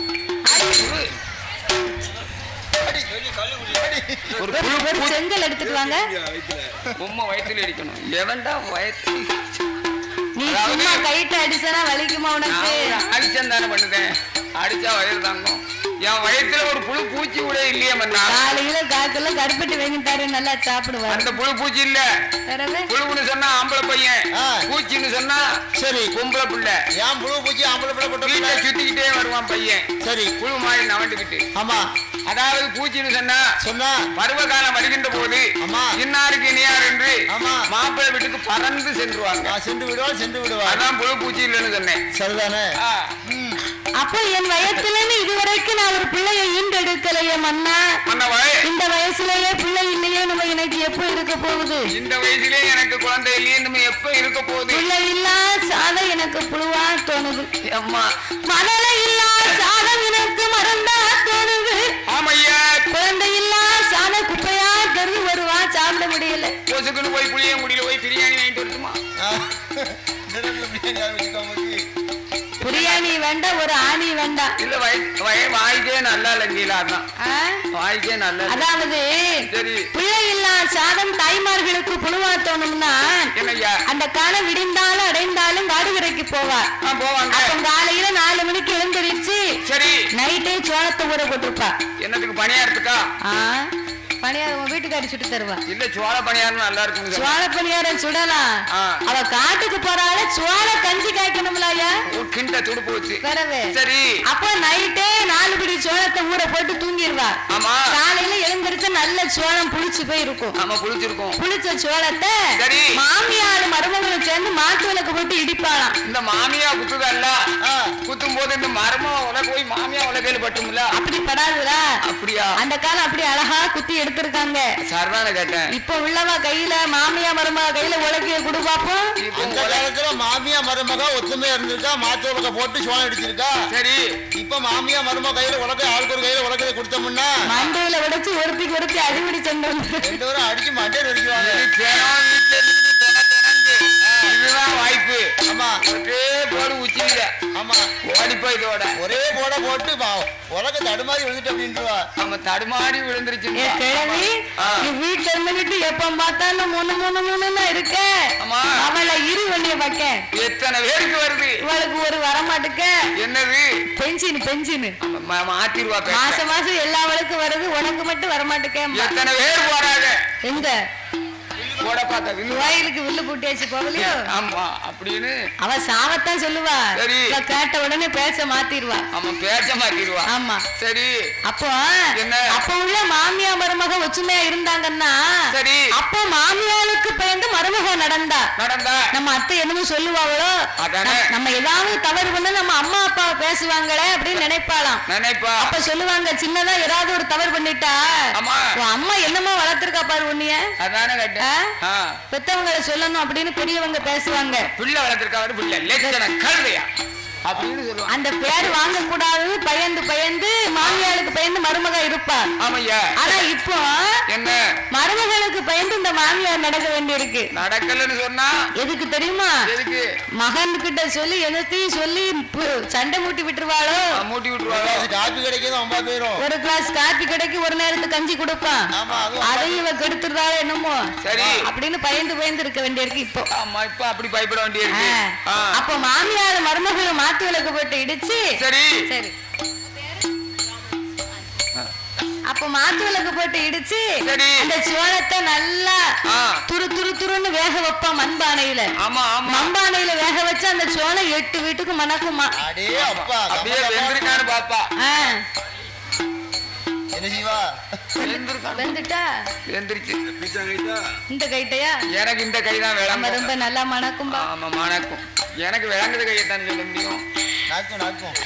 ஒரு புழு ஒரு செங்கல் எடுத்துட்டு வாங்க உம்மை வயத்துல அடிக்கணும் எவன்டா வயத்துல நீ அதாவது- சும்மா கைட்டு அடிச்சனா வலிக்குமா உனக்கு அடிச்சம் தானே பண்ணுதேன் அடிச்சா வயிறு தாங்கும் என் வயத்துல ஒரு புழு பூச்சி கூட இல்லையே மன்னா காலையில காக்கல கருப்பட்டி வாங்கிட்டாரு நல்லா சாப்பிடுவாரு அந்த புழு பூச்சி இல்ல பிறகு புழுன்னு சொன்னா ஆம்பளை பையன் ஆ. பூச்சின்னு சொன்னா சரி பொம்பளை புள்ள ஏன் புழு பூச்சி ஆம்பளை பிள்ளை போட்ட வீட்டை பிள்ளை? சுத்திக்கிட்டே வருவான் பையன் சரி புழு மாதிரி நவண்டுக்கிட்டு ஆமா அதாவது பூச்சின்னு சொன்னா சொன்னா பருவ காலம் வருகின்ற போது ஆமா. இன்னாருக்கு இனியார் என்று ஆமா. மாப்பிள்ளை வீட்டுக்கு பறந்து சென்றுவாங்க நான் சென்று விடுவாள் சென்று விடுவாள் அதான் புழு பூச்சி இல்லைன்னு சொன்னேன் சரிதானே ஆ. அப்போ என் வயசுலன்னு இதுவரைக்கும் நான் ஒரு பிள்ளைய ஈண்டெடுக்கலையே மன்னா மன்னவா, இந்த வயசுலயே பிள்ளை இல்லையே நம்ம எனக்கு எப்போ இருக்க போகுது இந்த வயசுலயே எனக்கு குழந்தை இல்லையே நம்ம எப்ப இருக்க போகுது பிள்ளை இல்லா சாதம் எனக்கு புழுவா தோணுது அம்மா மணல இல்லா சாதம் எனக்கு மறந்தா தோணுது ஆமையா குழந்தை இல்லா சாத குப்பையா கருது வருவா சாப்பிட முடியல கொசுக்குன்னு போய் புளிய முடியல போய் பிரியாணி வாங்கிட்டு வரட்டுமா பிரியாணி ஆரம்பிச்சுக்கோங்க பிரியாணி வேண்டாம் ஒரு ஆணி வேண்டாம் இல்ல வய வய- வாய்க்கே நல்லா இல்லைங்களா அதான் ஆ? வாய்க்கே நல்லா இல்ல. அதாவது சரி பிள்ளை இல்லா சாதம் தாய்மார்களுக்கு புழுவா தோணும்னா என்னய்யா அந்த காலம் விடிந்தாலும் அடைந்தாலும் காடுகரைக்கு போவார் ஆ, போவாங்க அப்ப காலையில நாலு மணிக்கு எழுந்திருச்சு சரி நைட்டே சோளத்தை ஊற போட்டிருப்பா என்னத்துக்கு பணியாரத்துக்கா ஆ பணியாரம் உன் வீட்டுக்காரி சுட்டு தருவா இல்ல சோள பணியாரம் நல்லா இருக்குன்னு சொன்னா. சோள பணியாரம் சுடலாம் ஆ. அவ காட்டுக்கு போறால சோள கஞ்சி காய்க்கணும்ல ஐயா ஒரு கிண்ட துடுப்பு வச்சு பிறகு சரி அப்ப நைட்டே நாலு பிடி சோளத்தை ஊற போட்டு தூங்கிடுவா ஆமா காலையில எழுந்திருச்சு நல்ல சோளம் புளிச்சு போய் இருக்கும் ஆமா புளிச்சிருக்கும் புளிச்ச சோளத்தை சரி. மாமியார் மருமகளும் சேர்ந்து மாட்டு விளக்கு போட்டு இடிப்பாளாம் இந்த மாமியா குத்துதல்ல ஆ. குத்தும் போது இந்த மரமா உலக போய் மாமியா உலகையில் பட்டும்ல அப்படி படாதுடா அப்படியா அந்த காலம் அப்படி அழகா குத்தி எடுத்திருக்காங்க சரிதானே கேட்டேன் இப்ப உள்ளவ கையில மாமியா மருமக கையில உலக்கைய குடு பாப்போம் இப்போ அந்த உலக- காலத்துல மாமியா மருமக ஒத்துமையா இருந்திருக்கா மாத்து உலக போட்டு சோளம் அடிச்சிருக்கா சரி இப்ப மாமியா மருமக கையில உலக ஆளுக்கு ஒரு கையில உலகத்தை கொடுத்தோம்னா மண்டையில உடைச்சு ஒருத்திக்கு ஒருத்தி அடிபடி சென்று வந்து ரெண்டு பேரும் அடிச்சு மண்டையில் அடிக்குவாங்க இது தினம் வீட்டுல இருந்துட்டு தொண தொணந்து. இதுதான் வாய்ப்பு ஆமா ஒரே போடு உச்சியில ஆமா ஓடி போய் இதோட ஒரே போட போட்டு வா- உலக தடுமாறி விழுந்துட்டு அப்படின்ட்டுவா நம்ம தடுமாறி விழுந்துருச்சு ஏ கிழவி ஆ. நீ வீட்டுல இருந்துகிட்டு எப்ப பார்த்தாலும் மூணு மூணு மூணுன்னு இருக்க ஆமா. அவளை இரு வண்டிய பக்க எத்தனை பேருக்கு வருது இவளுக்கு ஒரு வரமாட்டுக்க என்னது பென்ஷன் பென்ஷன் ம- மாத்திருவா பேச்ச. மாசம் மாசம் எல்லாவளுக்கும் வருது உனக்கு மட்டும் வரமாட்டுக்க எத்தனை பேர் போறாங்க எங்க போட பார்த்த வில்லு கோயிலுக்கு வில்லு பூட்டியாச்சு போகலையோ ஆமா அப்படின்னு அவ சாவத்தான் சொல்லுவா சரி. இவ கேட்ட உடனே பேச மாத்திருவா அவன் பேச்ச மாத்திருவா ஆமா சரி அப்போ என்ன? அப்ப உள்ள மாமியா மருமக ஒற்றுமையா இருந்தாங்கன்னா சரி. அப்போ மாமியாளுக்கு பயந்து மருமக நடந்தா நடந்தா நம்ம அத்தை என்னமோ சொல்லுவாங்களோ அதானே. நம்ம- நம்ம ஏதாவது தவறு பண்ண நம்ம அம்மா அப்பா பேசுவாங்களே அப்படின்னு நினைப்பாளாம் நினைப்பா அப்ப சொல்லுவாங்க சின்னதா ஏதாவது ஒரு தவறு பண்ணிட்டா ஆமா. உன் அம்மா என்னமோ வளர்த்திருக்கா பாரு உன்னைய அதானே கேட்டேன் ஆ. பெத்தவங்களை சொல்லணும் அப்படின்னு பெரியவங்க பேசுவாங்க பிள்ளை வளர்த்திருக்காரு பிள்ளை லட்சண கழுதையா அப்படின்னு சொல்லுவாங்க அந்த பேர் வாங்க கூடாதுன்னு பயந்து பயந்து மாமியாளுக்கு பயந்து மருமக இருப்பா ஆமையா ஆனா இப்போ என்ன மருமகளுக்கு பயந்து இந்த மாமியார் நடக்க வேண்டியிருக்கு நடக்கலன்னு சொன்னா எதுக்கு தெரியுமா எதுக்கு மகன் கிட்ட சொல்லி என்னத்தையும் சொல்லி பு- சண்டை மூட்டி விட்டுருவாளோ ஆ, மூட்டி விட்டுருவாங்க அது காப்பி கிடைக்கிறது ஒன்பது போயிரும் ஒரு கிளாஸ் காப்பி கடைக்கு ஒரு நேரத்துக்கு கஞ்சி கொடுப்பான் ஆமா அதுவும் அதையும் இவ கெடுத்துருந்தாளோ என்னமோ சரி. அப்படின்னு பயந்து பயந்து இருக்க வேண்டியிருக்கு இப்போ ஆமா இப்ப அப்படி பயப்பட வேண்டியிருக்கு ஆ. ஆ. அப்ப மாமியார் மருமகளை மாத்து விளக்கு போட்டு இடிச்சு சரி சரி அப்ப மாத்து விளக்கு போட்டு இடிச்சு சரி. அந்த சோளத்தை நல்லா ஆ. துரு துரு துருன்னு வேக வைப்பான் மண்பானையில ஆமா ஆமா மண்பானையில வேக வச்சு அந்த சோளம் எட்டு வீட்டுக்கு மணக்குமா அடே அப்பா அப்படியே கம்ம கம்மா. வெந்திருக்கான்னு பாப்பா ஆ, என்ன செய்வா வெந்திருக்கான் வெந்துட்டா வெந்திருச்சு பீச்சாங்கிட்டா இந்த கைட்டையா எனக்கு இந்த கை தான் நம்ம ரொம்ப விளங்கும் நல்லா மணக்கும்பா ஆமா மணக்கும் எனக்கு விளங்குத கையத்தான் சொல்ல முடியும் நாக்கும் நாக்கும்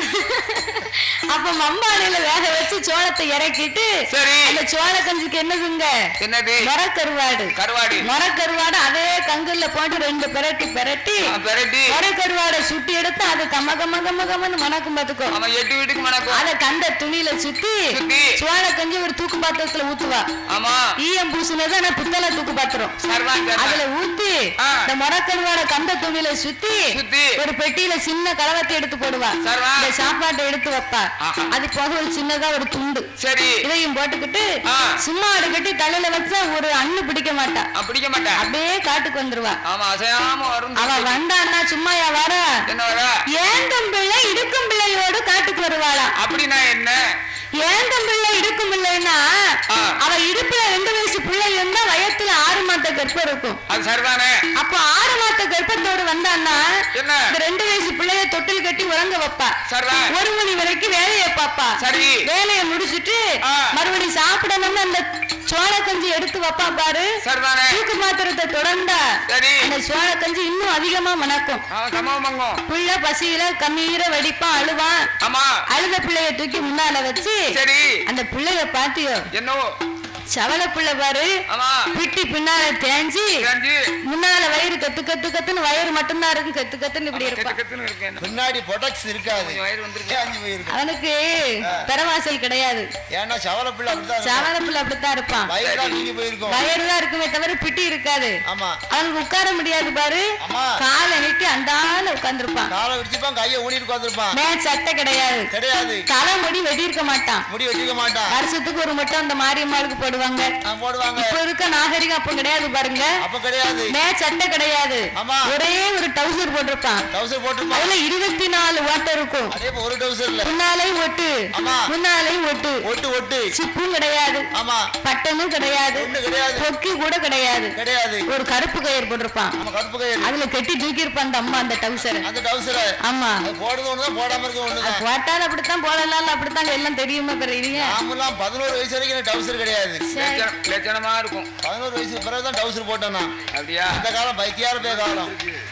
அப்ப மண்பானையில வேக வச்சு சோளத்தை இறக்கிட்டு சரி அந்த சோள கஞ்சிக்கு என்னதுங்க என்னது மரக்கருவாடு கருவாடு மரக்கருவாடு அதே கங்குல போட்டு ரெண்டு பெரட்டி பெரட்டி ஆ, பெரட்டி மரக்கருவாடை சுட்டி எடுத்து அது கம கம கம கமன்னு மணக்கும் பாத்துக்கோ அவன் எட்டு வீட்டுக்கு மணக்கும் அத கந்த துணியில சுத்தி சுத்தி. சோள கஞ்சி ஒரு தூக்கு பாத்திரத்துல ஊத்துவா ஆமா ஈயம் பூசினது ஆனா பித்தளை தூக்கு பாத்திரம் சர்வான் அதுல சர்வான். ஊத்தி ஆ. இந்த மரக்கருவாட கந்த துணியில சுத்தி சுத்தி. ஒரு பெட்டியில சின்ன கலவத்தை எடுத்து போடுவா சர்வா. இந்த சாப்பாட்டை எடுத்து வைப்பா ஆஹா. அது போக ஒரு சின்னதா ஒரு துண்டு சரி இதையும் போட்டுக்கிட்டு ஆ. சும்மா அடு கட்டி தலையில வச்சா ஒரு அண்ணு பிடிக்க மாட்டா நான் பிடிக்க மாட்டேன் அப்படியே காட்டுக்கு வந்துருவா ஆமா அசையாம வரும் அவ வந்தான்னா சும்மாயா வர என்ன வர ஏந்தம் பிள்ளை இடுக்கும் பிள்ளையோடு காட்டுக்கு வருவாளாம் அப்படின்னா என்ன ஏந்தம் பிள்ளை இடுக்கும் பிள்ளைன்னா ஆ. அவ இடுப்புல ரெண்டு வயசு பிள்ளை இருந்தா வயத்துல ஆறு மாத்த கர்ப்பம் இருக்கும் அது சரிதானே அப்ப ஆறு மாத்த கர்ப்பத்தோடு வந்தான்னா என்ன இந்த ரெண்டு வயசு பிள்ளைய தொட்டில் கட்டி உறங்க வைப்பா சரிதான் ஒரு மணி வரைக்கும் வேலையை பாப்பா சரி. வேலையை முடிச்சிட்டு ஆ. மறுபடியும் சாப்பிடணும்னு அந்த சோள கஞ்சி எடுத்து வைப்பா பாரு சரிதானே தூக்கு மாத்திரத்தை தொடர்ந்தா சரி அந்த சோள கஞ்சி இன்னும் அதிகமா மணக்கும் அவன் சமமங்கம் புள்ள பசியில கம்மீர வெடிப்பான் அழுவான் ஆமா அழுத பிள்ளைய தூக்கி முன்னால வச்சு சரி அந்த பிள்ளைய பாத்தியோ என்னவோ சவல பிள்ளை பாரு ஆமா பிட்டி பின்னால தேஞ்சி செஞ்சு முன்னால வயிறு கத்து கத்து கத்துன்னு வயிறு மட்டும்தான் இருக்கும் கத்து கத்துன்னு இப்படி கெத்து இருப்பான் கத்துன்னு இருக்கேன் பின்னாடி பொட்டக்ஸ் இருக்காது கொஞ்சம் வயிறு வந்திருக்கு தேஞ்சு போயிருக்கு அவனுக்கு பெறவாசல் கிடையாது ஏன்னா சவல பிள்ளை அப்படிதான் இருக்கும். சவல பிள்ளை அப்படித்தான் இருப்பான் வயிறு தான் நீங்கி போயிருக்கும் வயிறு தான் இருக்குமே தவிர பிட்டி இருக்காது ஆமா அவனுக்கு உட்கார முடியாது பாரு ஆமா. காலை நீட்டி அந்தால உட்கார்ந்துருப்பான் காலை விடிச்சுப்பான் கையை ஊனிட்டு உட்காந்துருப்பான் மே சட்டை கிடையாது கிடையாது தலை முடி வெட்டி இருக்க மாட்டான் முடி வச்சுக்க மாட்டான் வருஷத்துக்கு ஒரு மட்டும் அந்த மாரியம்மாளுக்கு போடுவாங்க ஆ, போடுவாங்க இப்ப இருக்க நாகரிகம் அப்ப கிடையாது பாருங்க அப்ப கிடையாது மே சட்டை கிடையாது ஆமா. ஒரே ஒரு டவுசர் போட்டிருப்பான் டவுசர் போட்டுருப்பான் அதுல இருபத்தி நாலு ஓட்டை இருக்கும் அதே இப்ப ஒரு டவுசர்ல முன்னாலையும் ஒட்டு ஆமா. முன்னாலையும் ஒட்டு ஒட்டு ஒட்டு சிப்பும் கிடையாது ஆமா பட்டனும் கிடையாது ஒண்ணு கிடையாது கொக்கி கூட கிடையாது கிடையாது ஒரு கருப்பு கயிறு போட்டிருப்பான் நம்ம கருப்பு கயிறு அதுல கட்டி தூக்கி இருப்பான் அந்த அம்மா அந்த டவுசரை அந்த டவுசரை ஆமா அது போடுறது ஒண்ணுதான் போடாம இருக்க ஒண்ணுதான் போட்டாலும் அப்படித்தான் போடலாம் அப்படித்தான் எல்லாம் தெரியுமா பெரியீங்க நாமெல்லாம் பதினோரு வயசு வரைக்கும் எனக்கு டவுசர் கிடையாது லட்சணம் லட்சணமா இருக்கும் பதினோரு வயசு பிறகுதான் டவுசர் போட்டேன் நான் அப்படியா இந்த காலம் பைத்தியார பே காலம்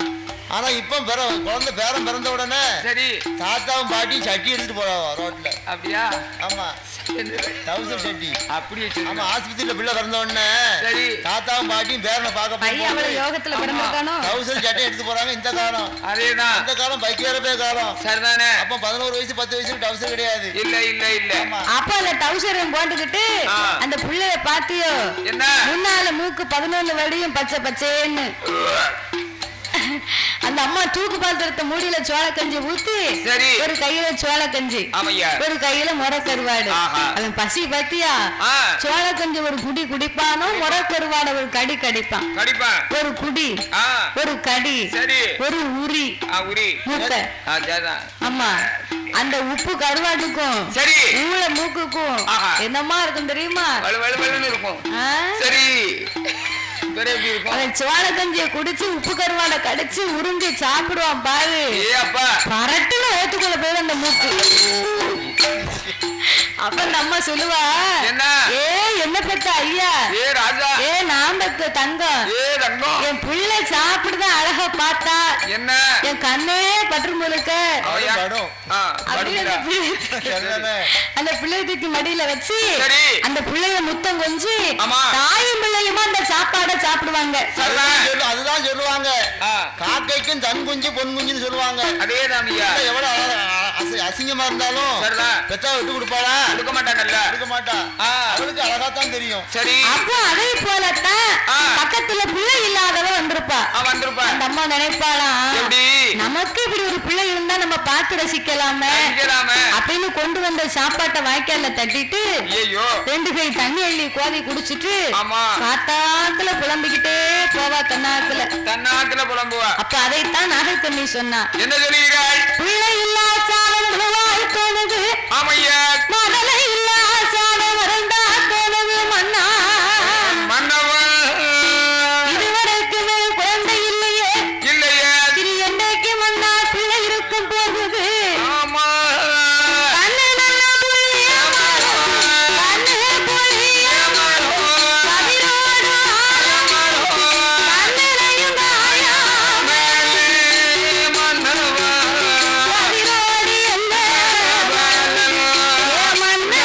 ஆனா இப்ப பிற குழந்தை பேரம் பிறந்த உடனே சரி தாத்தாவும் பாட்டியும் சட்டி எடுத்துட்டு போறாவா ரோட்ல அப்படியா ஆமா டவுசர் சட்டி அப்படியே ஆமா சொல்லுங்க ஆஸ்பத்திரியில பிள்ளை பிறந்த உடனே சரி தாத்தாவும் பாட்டியும் பேரனை பார்க்க பையன் அவ்வளவு யோகத்துல பிறந்திருக்கானோ டவுசர் சட்டை எடுத்து போறாங்க இந்த காலம் அதேதான் இந்த காலம் பைத்தியார பே காலம் சரிதானே அப்ப பதினோரு வயசு பத்து வயசு டவுசர் கிடையாது இல்ல இல்ல இல்ல ஆமா அப்ப அந்த டவுசரையும் போட்டுக்கிட்டு ஆ. அந்த புள்ளைய பாத்தியோ என்ன முன்னால மூக்கு பதினொன்னு வடியும் பச்சை பச்சேன்னு அந்த அம்மா தூக்கு பாத்திரத்தை மூடியில சோள கஞ்சி ஊத்தி சரி. ஒரு கையில சோள கஞ்சி ஆமையா ஒரு கையில முறை கருவாடு ஆஹா. அவன் பசி பத்தியா ஆ. சோள கஞ்சி ஒரு குடி குடிப்பானோ முறை கருவாட ஒரு கடி கடிப்பான் கடிப்பான் ஒரு குடி ஆ ஒரு கடி சரி ஒரு உரி ஆ உரி மூக்க ஆ சரிதான் ஆமா அந்த உப்பு கருவாட்டுக்கும் சரி ஊழ மூக்குக்கும் ஆஹா. என்னமா இருக்கும் தெரியுமா வலு வலு வலுன்னு இருக்கும் ஆ? சரி வேற எப்படி இருக்கும் அவன் சோள கஞ்சிய குடிச்சு உப்பு கருவாடை கடிச்சு உறிஞ்சி சாப்பிடுவான் பாரு ஏ அப்பா பரட்டுன்னு வயிற்றுக்குள்ள போய் அந்த மூக்கு அப்ப அந்த அம்மா சொல்லுவா என்ன? ஏ என்ன பெத்த ஐயா ஏ ராஜா ஏ நான் பெத்த தங்கம் ஏ ரங்கம் என் பிள்ளை சாப்பிடுதான் அழகா பார்த்தா என்ன என் கண்ணே பற்று முழுக்க அவயா? படும். ஆ, அப்படியே அந்த படுத்துடா. பிள்ளை- சரிதானே? அந்த பிள்ளைய தூக்கி மடியில வச்சு சரி. அந்த பிள்ளைய முத்தம் கொஞ்சி ஆமா. தாயும் பிள்ளையுமா அந்த சாப்பாடை சாப்பிடுவாங்க அதுதான் சொல்லு- அதுதான் சொல்லுவாங்க ஆ, காக்கைக்கும் தன் குஞ்சு பொன் குஞ்சுன்னு சொல்லுவாங்க அதேதான் ஐயா இல்ல, எவ்வளவு அழகா- அசி- அசிங்கமா இருந்தாலும் சரிதான். பெத்தா விட்டு கொடுப்பாளா கொடுக்க மாட்டாங்கல்ல கொடுக்க மாட்டா ஆ. அவளுக்கு அழகாத்தான் தெரியும் சரி அப்போ அதே போலத்தான் ஆ. பக்கத்துல பிள்ளை இல்லாதவ வந்திருப்பா ஆ வந்திருப்பா அந்த அம்மா நினைப்பாளாம் எப்படி நமக்கு இப்படி ஒரு பிள்ளை இருந்தா நம்ம பார்த்து ரசிக்கலாமே நினைக்கலாம அப்படின்னு கொண்டு வந்த சாப்பாட்டை வாய்க்கால்ல தட்டிட்டு ஐயோ ரெண்டு கை தண்ணி அள்ளி கோதி குடிச்சிட்டு ஆமா காத்தாத்துல புலம்பிக்கிட்டே போவா தன்னாக்குல தன்னாக்குல புலம்புவா அப்ப அதைத்தான் நாகக்கண்ணி சொன்னா என்ன சொல்லுகிறாள் பிள்ளை இல்லா சாதம் முழுவாய் தோணுது ஆமையா மதலை இல்லா சாதம் வரண்டா தோணுது மன்னா மன்னவன் இதுவரைக்குமே குழந்தை இல்லையே இல்லையே திரு என்றைக்கு மன்னா பிள்ளை இருக்கும் போகுது ஆமா கண்ணு நல்ல புள்ளிய கண்ணு புள்ளிய கதிரோடு கண்ணிலையும் காயாம கதிரோடு என்ன ஏ மன்னா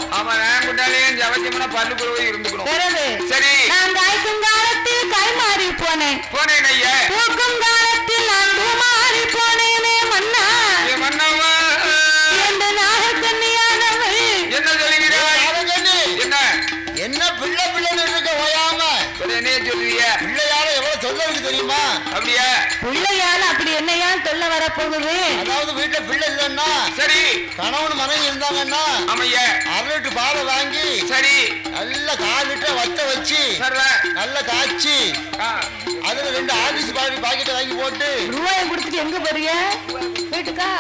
ஆமா நான் கொண்டாலையும் ஜவச்சமனா பல்லுக்குள்ள போய் இருந்துக்கணும் பிறகு சரி நான் காய்க்கும் காலத்தில் கைமாறி போனேன் போனேன் ஐயா பூக்கும் காலத்தில் நான் பூமாறி போனேனே மன்னா என் மன்னவா என்ற நாகக்கண்ணியானவள் என்ன சொல்லுகிறாய் யாரங்கண்ணி என்ன என்ன பிள்ளை பிள்ளைன்னு இருக்க ஓயாம இப்ப என்னைய சொல்லுவிய பிள்ளையால எவ்வளவு சொல்ல இருக்கு தெரியுமா அப்படியா பிள்ளையால அப்படி என்னையா தொல்ல வரப்போகுது அதாவது வீட்டுல பிள்ளை இல்லைன்னா சரி கணவன் மனைவி இருந்தாங்கன்னா ஆமையா அரை லிட்டர் பாலை வாங்கி சரி நல்ல கால் லிட்டர் வத்த வச்சு சர்வா நல்லா காய்ச்சி அதுல ரெண்டு ஆபீஸ் பாக்கெட் பாக்கெட்டை வாங்கி போட்டு ரூபாயை கொடுத்துட்டு எங்க போறீங்க வீட்டுக்கா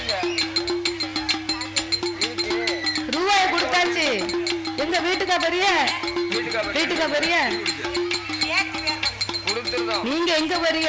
ரூபாயை கொடுத்தாச்சு எங்க வீட்டுக்கா போறிய வீட்டுக்கா போறிய கொடுத்துருந்தோம் நீங்க எங்க போறீங்க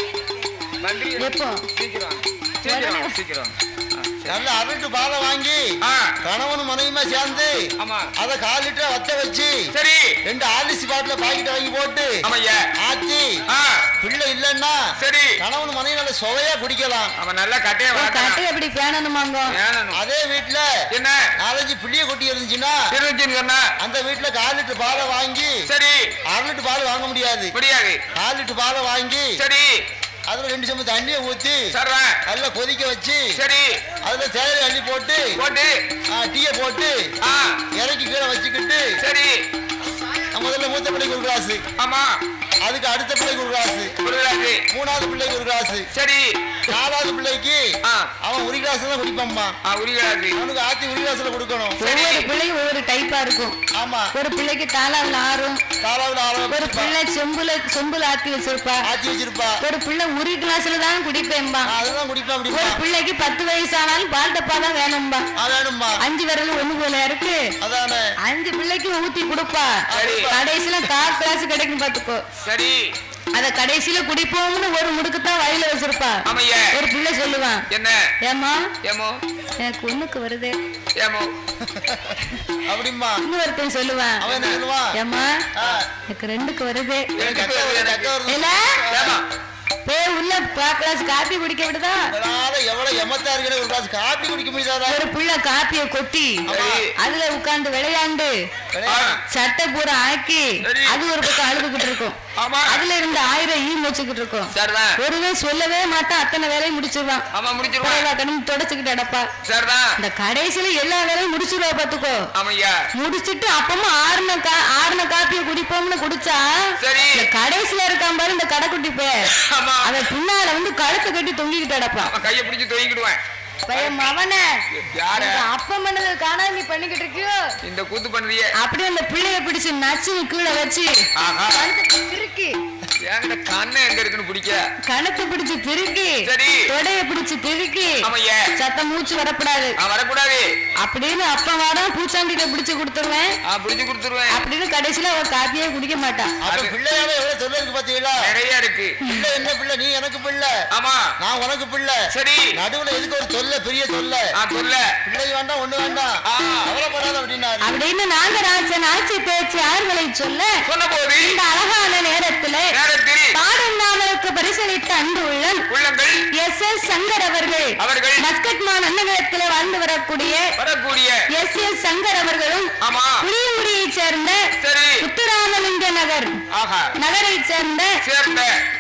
நன்றி எப்போ சீக்கிரம் சீக்கிரம் சீக்கிரம் ஆ, சரி. நல்ல அரை லிட்டர் பாலை வாங்கி ஆ கணவன் மனைவியுமா சேர்ந்து ஆமா அதை கால் லிட்டர் வத்த வச்சு சரி ரெண்டு ஆலிசி பாட்டில பாக்கெட்டை வாங்கி போட்டு ஆமையா ஆச்சி ஆ பிள்ளை இல்லைன்னா சரி கணவன் மனைவி நல்ல சுவையா குடிக்கலாம் அவன் நல்லா கட்டைய கட்டை வளர்க்கணும் எப்படி பேணணுமாங்க வேணும் அதே வீட்டுல என்ன நாலஞ்சு பிள்ளைய கொட்டி இருந்துச்சுன்னா இருந்துச்சுன்னு சொன்னா அந்த வீட்டுல கால் லிட்டர் பாலை வாங்கி சரி அரை லிட்டர் பால் வாங்க முடியாது முடியாது கால் லிட்டர் பாலை வாங்கி சரி அதுல ரெண்டு சம்பு தண்ணியை ஊத்தி சர்வா நல்லா கொதிக்க வச்சு சரி அதுல தேயிலை அள்ளி போட்டு போட்டு டீயை போட்டு ஆ இறக்கி கீழே வச்சுக்கிட்டு சரி முதல்ல மூத்த பிள்ளைக்கு ஒரு கிளாஸ் ஆமா அதுக்கு அடுத்த பிள்ளைக்கு ஒரு கிளாஸ் கொடுக்குறாரு மூணாவது பிள்ளைக்கு ஒரு கிளாஸ் சரி நாலாவது பிள்ளைக்கு ஆ அவன் ஒரு கிளாஸ் தான் குடிப்பாம்மா ஆ உரிகிறாரு அவனுக்கு ஆத்தி ஒரு கிளாஸ்ல கொடுக்கணும் ஒவ்வொரு பிள்ளையும் ஒவ்வொரு டைப்பா இருக்கும் ஆமா ஒரு பிள்ளைக்கு தாளாவில் ஆறும் காலாவில் ஒரு ஆரம்பிச்சு பிள்ளை செம்புல செம்புல ஆத்தி வச்சிருப்பா ஆத்தி வச்சிருப்பா ஒரு பிள்ளை ஒரு கிளாஸ்ல தான் குடிப்பேன்பா நான் அதுதான் குடிப்பேன் ஒரு அப்படிப்பா பிள்ளைக்கு பத்து வயசானாலும் பால் டப்பா தான் வேணும்பா ஆ வேணும்மா அஞ்சு விரல் ஒண்ணு போல இருக்கு அதானே அஞ்சு பிள்ளைக்கு ஊத்தி கொடுப்பா சரி. கடைசியில கால் கிளாஸ் கிடைக்கும் பாத்துக்கோ சரி அத கடைசியில குடிப்போம்னு ஒரு முடுக்கு தான் வயல வச்சிருப்பா ஆமையா ஒரு பிள்ளை சொல்லுவான் என்ன ஏமா ஏமோ எனக்கு ஒண்ணுக்கு வருது ஏமோ அப்படிம்மா இன்னொருத்தன் சொல்லுவான் அவன் என்ன சொல்லுவான் ஏமா ஆ, எனக்கு ரெண்டுக்கு வருது எனக்கு அக்கா வருது, அக்கா வருது. இல்ல ஏமா போய் உள்ள கிளாஸ் காப்பி குடிக்க விடுதா அதனால எவ்வளவு எமத்தா இருக்கிற ஒரு கிளாஸ் காப்பி குடிக்க முடியாதா ஒரு புள்ள காப்பிய கொட்டி சரி. அதுல உட்கார்ந்து விளையாண்டு ஆ, சட்டை பூரா ஆக்கி சரி. அது ஒரு பக்கம் அழுதுகிட்டு இருக்கும் ஆமா அதுல இருந்து ஆயிரம் ஈ மூச்சுக்கிட்டு இருக்கும் சரிதான் ஒருவே சொல்லவே மாட்டான் அத்தனை வேலையும் முடிச்சிருவான் ஆமா முடிச்சிருவான் புடவை கண்ணு தொடச்சுக்கிட்டு அடப்பா சரிதான் இந்த கடைசியில எல்லா வேலையும் முடிச்சிருவா பாத்துக்கோ ஆமையா முடிச்சிட்டு அப்பமா ஆறுன கா ஆறுன காப்பிய குடிப்போம்னு குடிச்சா சரி. இந்த கடைசியில இருக்கான் பாரு இந்த கடைக்குட்டி பேர் ஆமா அவன் பின்னால வந்து கழுத்தை கட்டி தொங்கிக்கிட்டு அடப்பான் அவன் கையை பிடிச்சு தொங்கிக்கிடுவேன் பையன் மவனே யார அப்ப பண்ணது காணாம நீ பண்ணிக்கிட்டு இருக்கியோ இந்த கூத்து பண்ணுறியே அப்படியே அந்த பிள்ளைய பிடிச்சு நச்சு கீழே வச்சு ஆஹா கழுத்தை திருக்கி என்கிட்ட கண்ணு எங்க இருக்குன்னு பிடிக்க கணத்தை பிடிச்சு திருக்கி சரி. தொடைய பிடிச்சு திருக்கி ஆமையா சத்தம் மூச்சு வரக்கூடாது நான் வரக்கூடாது அப்படின்னு அப்ப வாடா பூச்சாண்டிட்ட பிடிச்சு கொடுத்துருவேன் நான் பிடிச்சு கொடுத்துருவேன் அப்படின்னு கடைசியில அவ காப்பியே குடிக்க மாட்டான் அப்ப அது- பிள்ளையால எவ்வளவு சொல்ல இருக்கு பாத்தீங்களா நிறைய இருக்கு பிள்ளை என்ன பிள்ளை நீ எனக்கு பிள்ளை ஆமா நான் உனக்கு பிள்ளை சரி நடுவுல எதுக்கு ஒரு தொல்லை பெரிய தொல்லை நான் சொல்ல பிள்ளை வேண்டாம் ஒண்ணு வேண்டாம் ஆ. கவலைப்படாத அப்படின்னாரு அப்படின்னு நாகராஜன் ஆட்சி பேச்சு ஆறுகளை சொல்ல சொன்ன போது இந்த அழகான நேரத்துல நேரத்தில் பாடும் நாவலுக்கு பரிசளித்த அன்பு உள்ளம் உள்ளங்கள் எஸ் எஸ் சங்கர் அவர்கள் அவர்கள் மஸ்கட்மான் அன்னகரத்தில் வாழ்ந்து வரக்கூடிய வரக்கூடிய எஸ் எஸ் சங்கர் அவர்களும் ஆமா புளியங்குடியைச் சேர்ந்த சரி முத்துராமலிங்க நகர் ஆஹா நகரைச் சேர்ந்த சேர்ந்த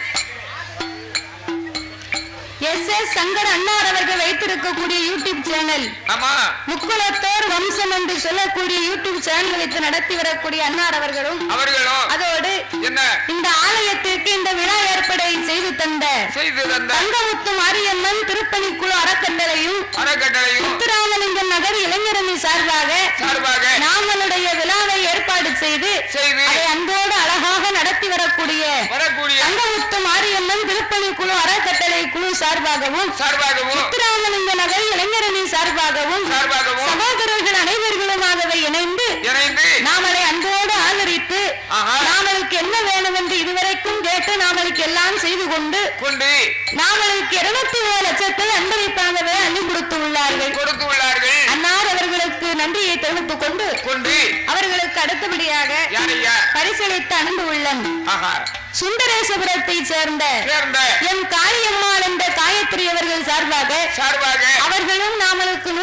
எஸ் எஸ் சங்கர் அன்னார் அவர்கள் வைத்திருக்கக்கூடிய யூடியூப் சேனல் ஆமா முக்குலத்தோர் வம்சம் என்று சொல்லக்கூடிய யூடியூப் சேனல் வைத்து நடத்தி வரக்கூடிய அன்னார் அவர்களும் அவர்களும் அதோடு என்ன இந்த ஆலயத்திற்கு இந்த விழா ஏற்பாடை செய்து தந்த செய்து தந்த தங்கமுத்து மாரியம்மன் திருப்பணிக்குழு அறக்கட்டளையும் அறக்கட்டளையும் முத்துராமலிங்கம் நகர் இளைஞரணி சார்பாக சார்பாக நாங்களுடைய விழாவை ஏற்பாடு செய்து செய்து அதை அன்போடு அழகாக நடத்தி வரக்கூடிய வரக்கூடிய தங்கமுத்து மாரியம்மன் திருப்பணி குழு அறக்கட்டளை குழு சார்பாகவும் சார்பாகவும் முத்துராமலிங்க நகர் இளைஞரணி சார்பாகவும் சார்பாகவும் சகோதரர்கள் அனைவர்களுமாகவே இணைந்து இணைந்து நாமளை அன்போடு ஆதரித்து ஆஹா. நாமளுக்கு என்ன வேணும் என்று இதுவரைக்கும் கேட்டு நாமளுக்கு எல்லாம் செய்து கொண்டு கொண்டு நாமளுக்கு இருநூத்தி ஏழு லட்சத்தை அன்பளிப்பாகவே அள்ளி கொடுத்து உள்ளார்கள் கொடுத்து உள்ளார்கள் அன்னார் அவர்களுக்கு நன்றியை தெரிவித்துக் கொண்டு கொண்டு அவர்களுக்கு அடுத்தபடியாக யாரையா பரிசளித்த அன்பு உள்ளம் ஆஹா சுந்தரேசபுரத்தை சேர்ந்த சேர்ந்த எம் காளியம்மாள் என்ற காயத்ரி அவர்கள் சார்பாக சார்பாக அவர்களும் நாமளுக்கு நூறு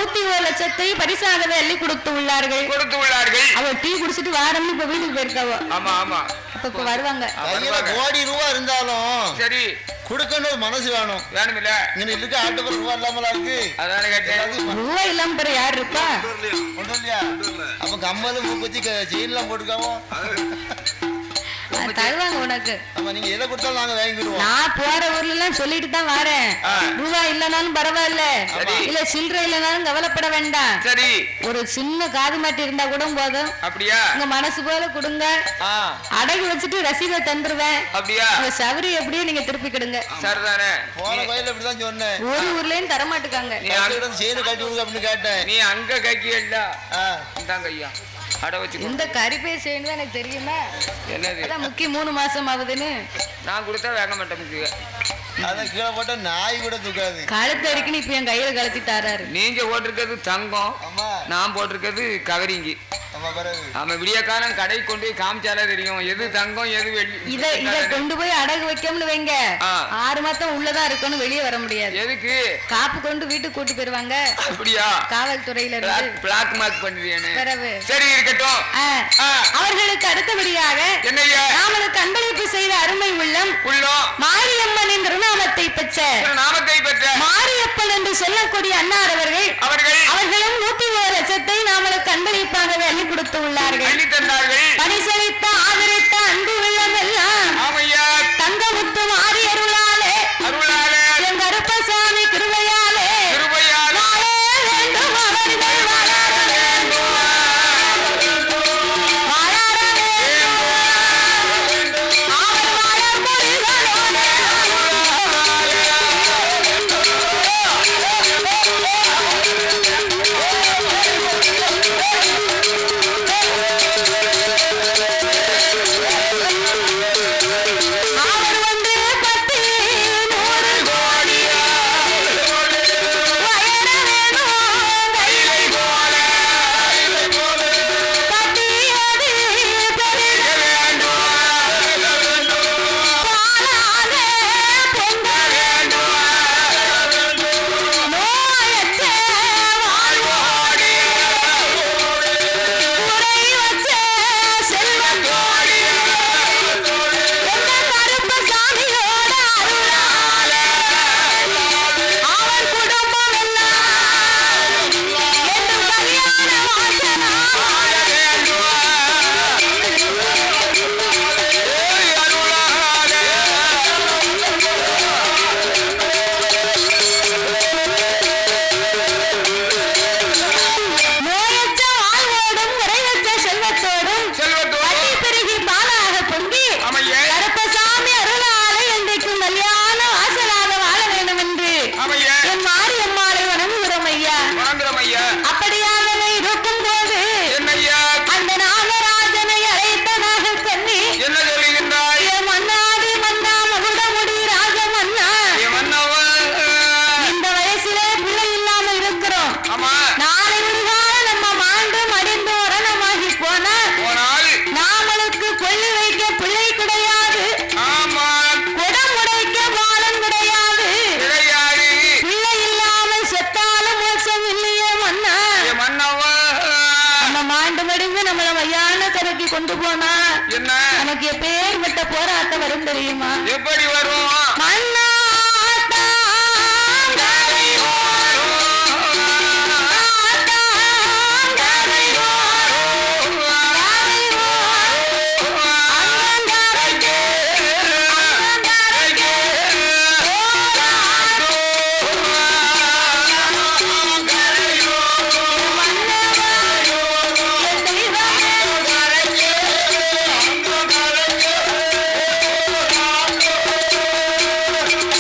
நூத்தி ஒரு லட்சத்தை பரிசாகவே அள்ளி கொடுத்து உள்ளார்கள் கொடுத்து உள்ளார்கள் அவ டீ குடிச்சிட்டு வாரம்னு இப்ப வீட்டுக்கு போயிருக்காவோ ஆமா ஆமா அப்ப இப்ப வருவாங்க கையில கோடி ரூபா இருந்தாலும் சரி கொடுக்கணும் ஒரு மனசு வேணும் வேணுமில்ல இங்க இருக்க ஆட்டுக்கு ரூபா இல்லாமலா இருக்கு அதானே கேட்டேன் எல்லாத்தையும் ரூபாய் இல்லாம பிற யார் இருப்பா கொண்டு வரலையா அப்ப கம்மலும் மூக்குத்தி செயின்லாம் போட்டுக்காமோ அது தருவாங்க உனக்கு ஆமா நீங்க எதை கொடுத்தாலும் நாங்க வாங்கிடுவோம் நான் போற ஊர்ல எல்லாம் சொல்லிட்டு தான் வரேன் ஆ. ரூபாய் இல்லனாலும் பரவாயில்ல சரி. இல்ல சில்லறை இல்லனாலும் கவலைப்பட வேண்டாம் சரி ஒரு சின்ன காது மாட்டி இருந்தா கூட போதும் அப்படியா உங்க மனசு போல கொடுங்க ஆ அடகு வச்சுட்டு ரசீதை தந்துருவேன் அப்படியா உங்க சவரி எப்படியும் நீங்க திருப்பிக்கிடுங்க சரிதானே போன கோயில இப்படிதான் சொன்னேன் ஒரு ஊர்லயும் தரமாட்டுக்காங்க நீ அங்க- செயினை கட்டி கொடுங்க அப்படின்னு கேட்டேன் நீ அங்க கைக்கியல்ல ஆ, இந்தாங்க ஐயா அட வச்சுக்கோ இந்த கறிப்பை செய்யணும் தான் எனக்கு தெரியுமா என்னது அதான் முக்கியம் மூணு மாசம் ஆகுதுன்னு நான் கொடுத்தா வேக மாட்டேன் முக்கிய அதான் கீழே போட்டா நாய் கூட தூக்காது கழுத்து அடிக்கணும் இப்ப என் கையில கழுத்தி தராரு நீங்க போட்டிருக்கிறது தங்கம் ஆமா நான் போட்டிருக்கிறது கவரிங்கி ஆமா பிறகு ஆமா விடியக்காலம் கடை கொண்டு போய் காமிச்சாலே தெரியும் எது தங்கம் எது வெள்ளி இத இத கொண்டு போய் அடகு வைக்கணும்னு வைங்க ஆ. ஆறு மாசம் உள்ளதான் இருக்கணும் வெளியே வர முடியாது எதுக்கு காப்பு கொண்டு வீட்டுக்கு கூட்டு போயிருவாங்க அப்படியா காவல்துறையில இருந்து பிளாக் மார்க் பண்ணுவியானு பிறகு சரி இருக்கட்டும் ஆ. ஆ, அவர்களுக்கு அடுத்தபடியாக என்னய்யா நாமளுக்கு அன்பளிப்பு செய்த அருமை உள்ளம் உள்ளம் மாரியம்மன் திருநாமத்தை பெற்ற நாமத்தை பெற்ற மாரியப்பன் என்று சொல்லக்கூடிய அன்னார் அவர்கள் அவர்கள் அவர்களும் நூத்தி ஒரு லட்சத்தை நாமளுக்கு அன்பளிப்பாகவே அள்ளி கொடுத்து உள்ளார்கள் அள்ளி தந்தார்கள் பரிசளித்த ஆதரித்த அன்பு உள்ளம் எல்லாம் ஆமையா தங்கமுத்து மாறி அருளாலே அருளால என் கருப்பசாமி கிருபையாலே கிருபையால வாழ வேண்டும் அவர்கள் வளர வேண்டும் வளர வேண்டும் அவர் வளர்மொழிகளோடு அவர் வந்து பத்து நூறு கோடியா வயர வேணும் கையிலை போல பட்டியது பெருக வேண்டும் பாலால பொங்க வேண்டும் நோயற்ற வாழ்வோடு குறைவற்ற செல்வம் எந்த கருப்பசாமியோட அருளால அவர் குடும்பம் எல்லாம் என்றும் கல்யாண வாசனால நோயற்ற வாழ்வோடும் குறைவற்ற செல்வத்தோடும் செல்வத்தோடு வட்டி பெருகி பாலாக பொங்கி ஆமையே கருப்பசாமி அருளால என்றைக்கும் கல்யாண வாசலாக வாழ வேண்டும் என்று ஆமையே என் மாரியம்மாளை வணங்குகிறோம் ஐயா வணங்குறோம் ஐயா அப்படியாக இருக்கும் போது என்னய்யா அந்த நாகராஜனை அழைத்த நாகக்கண்ணி என்ன சொல்லுகின்றாய் என் மன்னாடி மன்னா மகுடமுடி ராஜமன்னா என் மன்னவன் இந்த வயசுல பிள்ளை இல்லாம இருக்கிறோம் ஆமா நாளை ஒரு காலம் நம்ம மாண்டு மடிந்து உரணமாகி போனா போனால் நாமளுக்கு கொள்ளி வைக்க பிள்ளை கிடையாது ஆமா குடம் உடைக்க பாலம் கிடையாது கிடையாது பிள்ளை இல்லாமல் செத்தாலும் மோட்சம் இல்லையே மன்னா என் மன்னவன் நம்ம மாண்டு மடிந்து நம்மள மையான கரைக்கு கொண்டு போனா என்ன நமக்கு எப்பேற்பட்ட போராட்டம் வரும் தெரியுமா எப்படி வரும் மன்னா தாங்கரை ஓடும், தாங்கரை ஓடும், தாங்கரை ஓடும், அங்கங்கரைக்கு, அங்கங்கரைக்கு மன்னவா, என் தெய்வமே,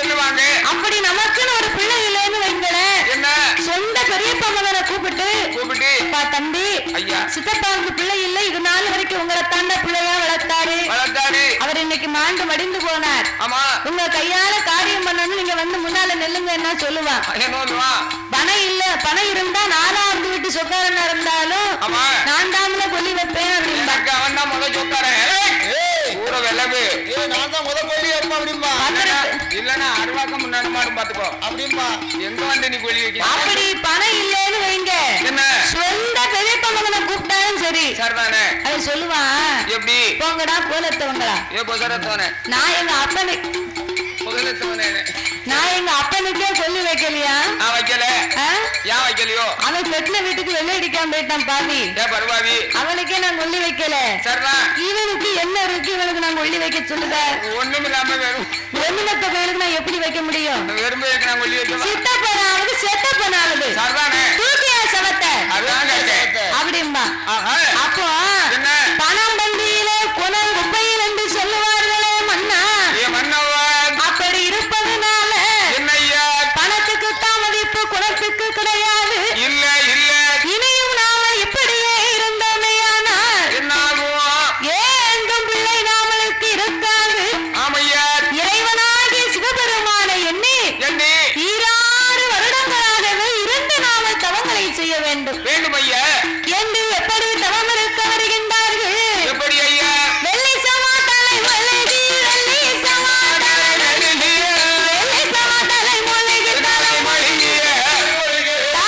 சொல்லுவாங்க அப்படி நமக்குன்னு ஒரு பிள்ளை இல்லைன்னு வைங்களேன் என்ன சொந்த பெரியப்பா மகனை கூப்பிட்டு கூப்பிட்டு அப்பா தம்பி ஐயா. சித்தப்பாவுக்கு பிள்ளை இல்லை இது நாள் வரைக்கும் உங்களை தாண்ட பிள்ளையா வளர்த்தாரு வளர்த்தாரு அவர் இன்னைக்கு மாண்டு மடிந்து போனார் ஆமா உங்க கையால காரியம் பண்ணணும் நீங்க வந்து முன்னால நெல்லுங்க என்ன சொல்லுவான் என்ன சொல்லுவான் பணம் இல்ல பணம் இருந்தா நாலாவது வீட்டு சொக்காரனா இருந்தாலும் ஆமா. நான் தாமல கொல்லி வைப்பேன் அப்படின்பா எனக்கு அவன் தான் முத சொக்காரன் ஏய் ஊர வெள்ளவு ஏய் நான் தான் முத கொல்லி வைப்பேன் அப்படிம்பா வந்துருக்கு. இல்லன்னா அருவாக்கம் முன்னாடி மாடும் பாத்துக்கோ அப்படிம்பா எங்க வந்து நீ கொல்லி வைக்க அப்படி பணம் இல்லைன்னு வைங்க என்ன சொந்த பெரியப்பா மகனை கூப்பிட்டாலும் சரி சரிதானே அவன் சொல்லுவான் எப்படி போங்கடா கோலத்தவங்களா ஏ பொசரத்தவனே நான் எங்க அப்பனு பொசரத்தவனே நான் எங்க அப்பனுக்கே சொல்லி வைக்கலையா நான் வைக்கல ஆ? ஏன் வைக்கலையோ அவன் கெட்டின வீட்டுக்கு வெள்ளை அடிக்காம போயிட்டான் பாவி ஏ பருவாவி அவனுக்கே நான் கொல்லி வைக்கல சரிதான் இவனுக்கு என்ன இருக்கு இவனுக்கு நான் கொல்லி வைக்க சொல்லுத ஒண்ணும் இல்லாம வெறும் எமினத்த கோயிலுக்கு நான் எப்படி வைக்க முடியும் வெறுமை இருக்கு நான் கொல்லி வைக்கவா சித்தப்பனாவது செத்தப்பனாவது சரிதானே தூக்கியா சவத்தை அதுதான் கேட்டேன் அப்படிம்பா ஆஹா. அப்போ என்ன? பணம் பந்தியிலே குணம் குப்பையில் என்று சொல்லுவார்களே மன்னா ஏ மன்னவன் அப்படி இருப்பதுனால என்னய்யா பணத்துக்கு தான் மதிப்பு குணத்துக்கு கிடையாது இல்ல இல்ல இனியும் நாம இப்படியே இருந்தோமேயானால் என்ன ஆகும் ஏந்தும் பிள்ளை நாமளுக்கு இருக்காது ஆமையா இறைவனாகிய சிவபெருமானை எண்ணி என்னி ஈராறு வருடங்களாகவே இருந்து நாம தவங்களை செய்ய வேண்டும் வேண்டும் ஐயா என்று எப்படி தவம் இருக்க வருகின்றார்கள் எப்படி ஐயா வெள்ளி சமாதலை மலகி வெள்ளி சமாதலை வெள்ளி சமாதலை மலகி தலை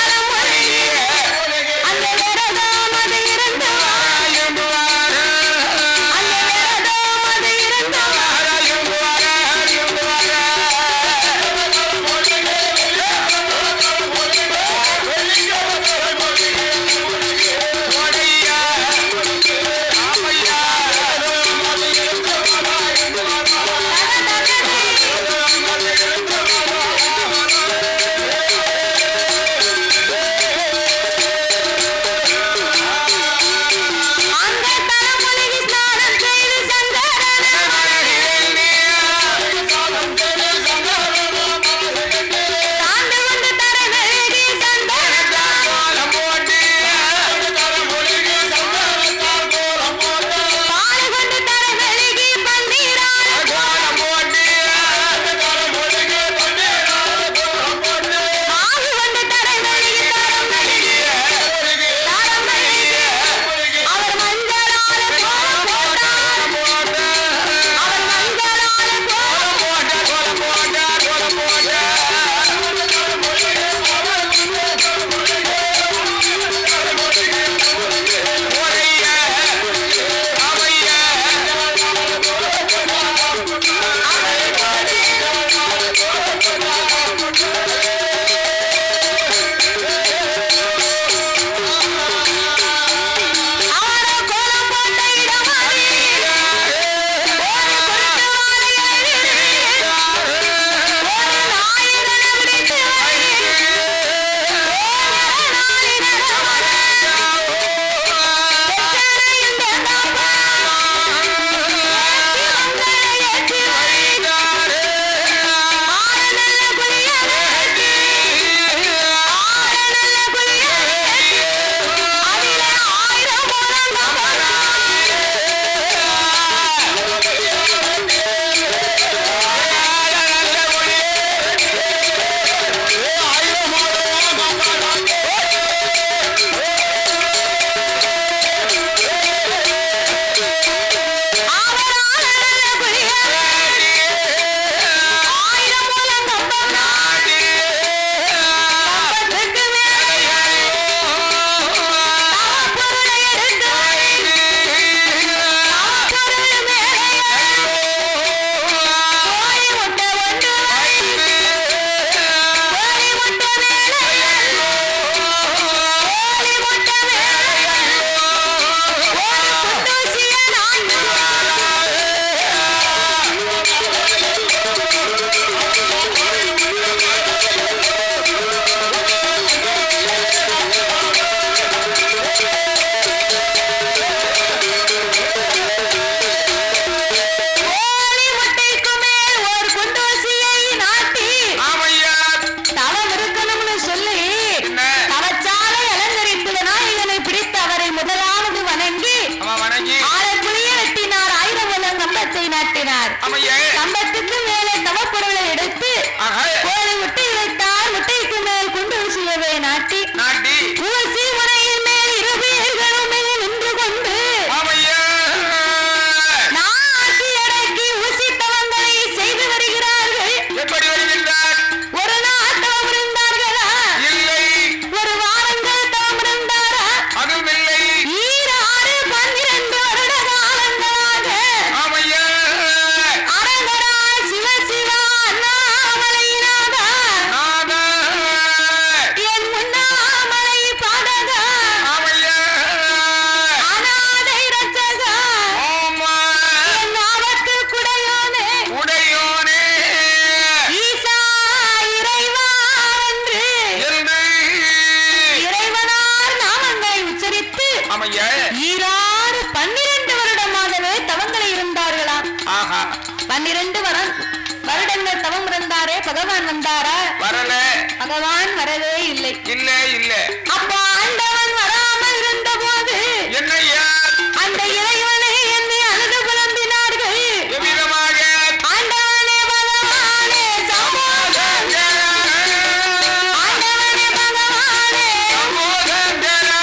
இரண்டு வரம் வருடங்கள் தவம் இருந்தாரே பகவான் வந்தாரா வரல பகவான் வரவே இல்லை இல்ல இல்ல அப்ப ஆண்டவன் வராமல் இருந்த போது என்னையா அந்த இறைவனை எண்ணி அழுது புலம்பினார்கள் எவ்விதமாக ஆண்டவனே பகவானே சமோதரா. ஆண்டவனே பகவானே சமோதரா.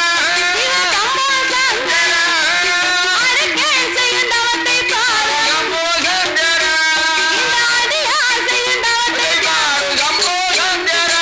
சிவ சம்போதரா. அடிக்கேன் செய்யும் தவத்தை பாரு. சமோதரா. இந்த அடியார் செய்யும் தவத்தை பாரு. சமோதரா.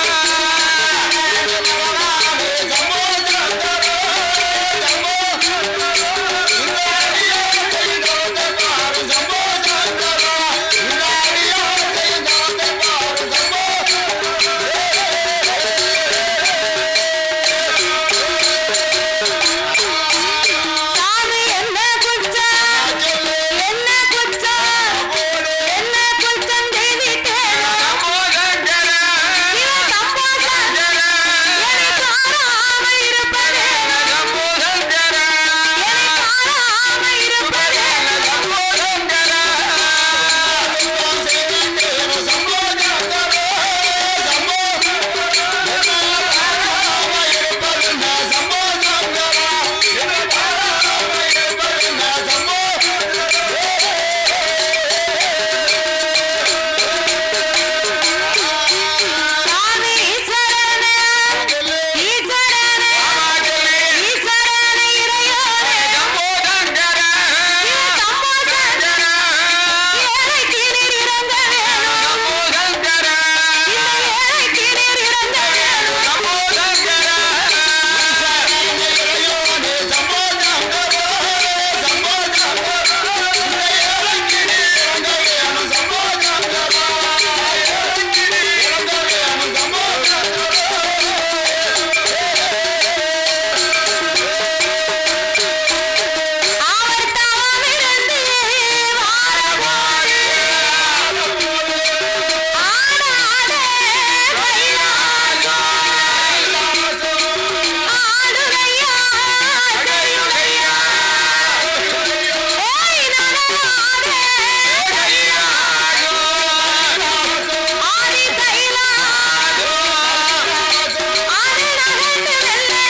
சாமி என்ன குற்றம்? என்ன குற்றம்? என்ன குற்றம் செய்திட்டேனோ? சமோதரா. சிவ சம்போதரா. எனக்கு ஆறாமல் இருப்பதேனோ? சமோதரா. எனக்கு ஆறாமல் இருப்பதேனோ? சாமி ஈஸ்வரனே, ஈஸ்வரனே, ஈஸ்வரனே இறையோனே, சிவ சம்போதரா. ஏழைக்கு நீர் இறங்க வேணும். இந்த ஏழைக்கு நீர் இறங்க வேணும். அவர் தவமிருந்து வாரபோது ஆடாதே கைலாசம். ஆடுதையா, செய்யுதையா. ஓய் நடனாதே ஆதி கைலாசம். ஆதி நகர்ந்து வெல்லே.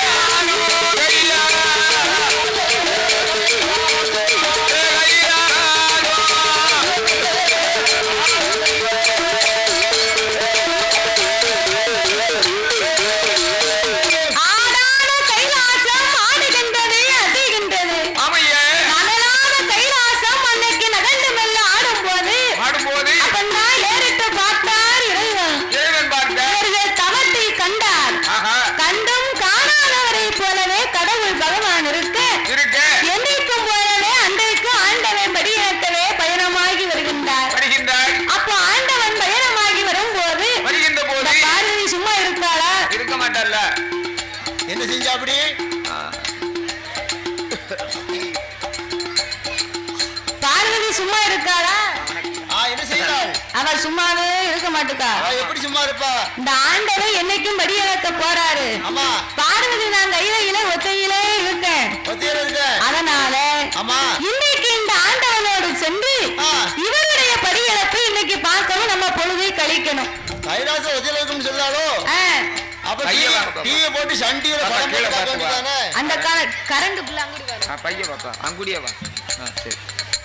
ஆடாத கைலாசம் ஆடுகின்றது அசைகின்றது மணலாத கைலாசம் அன்னைக்கு நகண்டு மெல்ல ஆடும்போது ஆடும்போது அப்பந்தான் ஏறிட்டு பார்த்தார் இறைவன் இறைவன் பார்த்த இவர்கள் தவத்தை கண்டார் ஆஹா கண்டும் காணாதவரை போலவே கடவுள் பகவான் இருக்க இருக்க என்றைக்கும் போலவே அன்றைக்கு ஆண்டவன் படியிறக்கவே பயணமாகி வருகின்றார் வருகின்றார் அப்போ ஆண்டவன் பயணமாகி வரும்போது வருகின்ற இந்த போது பார்வதி சும்மா இருக்காளா இருக்க மாட்டார்ல என்ன செஞ்சா அப்படி பார்வதி சும்மா இருக்காளா ஆ என்ன செய்யறாள் அவ சும்மாவே இருக்க மாட்டுக்கா அவ எப்படி சும்மா இருப்பா இந்த ஆண்டவன் என்னைக்கும் படியிறக்க போறாரு ஆமா பார்வதி நான் கையில ஒத்தையிலே இருக்கேன் ஒத்தியில இருக்க அதனால ஆமா இன்னைக்கு இந்த ஆண்டவனோடு சென்று ஆ. இவருடைய படியிறப்பை இன்னைக்கு பார்க்கணும் நம்ம பொழுதை கழிக்கணும் கைலாசம் ஒத்தியில இருக்குன்னு சொல்லாலோ ஆ, அப்ப கையை வாங்க பாப்பா. டிவியை போட்டு சன் டிவியில பாப்பா, படம் கீழே போட்டு பார்க்க பார்த்து வா. வேண்டியதானே அந்த கரண்டுக்குள்ள அங்குடி வரும் ஆ, பைய பாப்பா அங்குடியே வா ஆ, சரி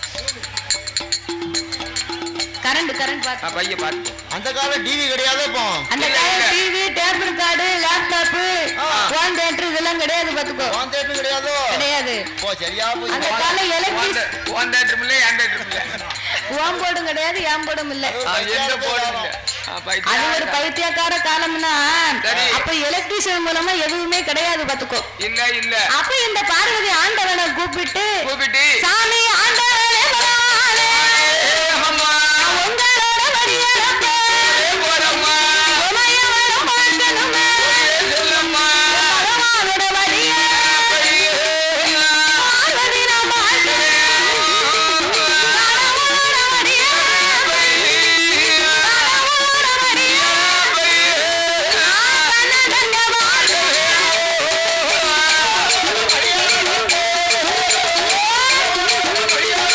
கரண்ட் கரண்ட் பார்த்து ஆ, பைய பார்த்து அந்த காலம் டிவி கிடையாது இப்போ அந்த இல்ல, கால இல்ல. டிவி டேபிள் கார்டு லேப்டாப் ஆ. போன் தேட்டர் இதெல்லாம் கிடையாது பாத்துக்கோ உன் தேட்டர் கிடையாதோ கிடையாது ஓ சரியா போய் அந்த கால எலக்ட்ரிக் உன் தேட்டரும் இல்லை என் தேட்டரும் இல்லை ஓம் போர்டும் கிடையாது ஏம் போர்டும் இல்ல ஆ, எந்த போர்டும் இல்லை ஆ, பைத்தியம். அது ஒரு பைத்தியக்கார காலம்னா சரி. அப்ப எலக்ட்ரிஷியன் மூலமா எதுவுமே கிடையாது பாத்துக்கோ இல்ல இல்ல அப்ப இந்த பார்வதி ஆண்டவனை கூப்பிட்டு கூப்பிட்டு சாமி ஆண்டவனே பகவானே அம்மா, உங்களோட வடிவரப்பே ஏ போடம்மா, உமையவனும் பார்க்கணுமே ஏ சொல்லம்மா, பகவானோட வடிய பையே, பார்வதி நான் பார்க்கிறேன் கடவுளோட வடிய கடவுளோட வடிய நான் கண்ணகண்ட பார்க்கிறேன்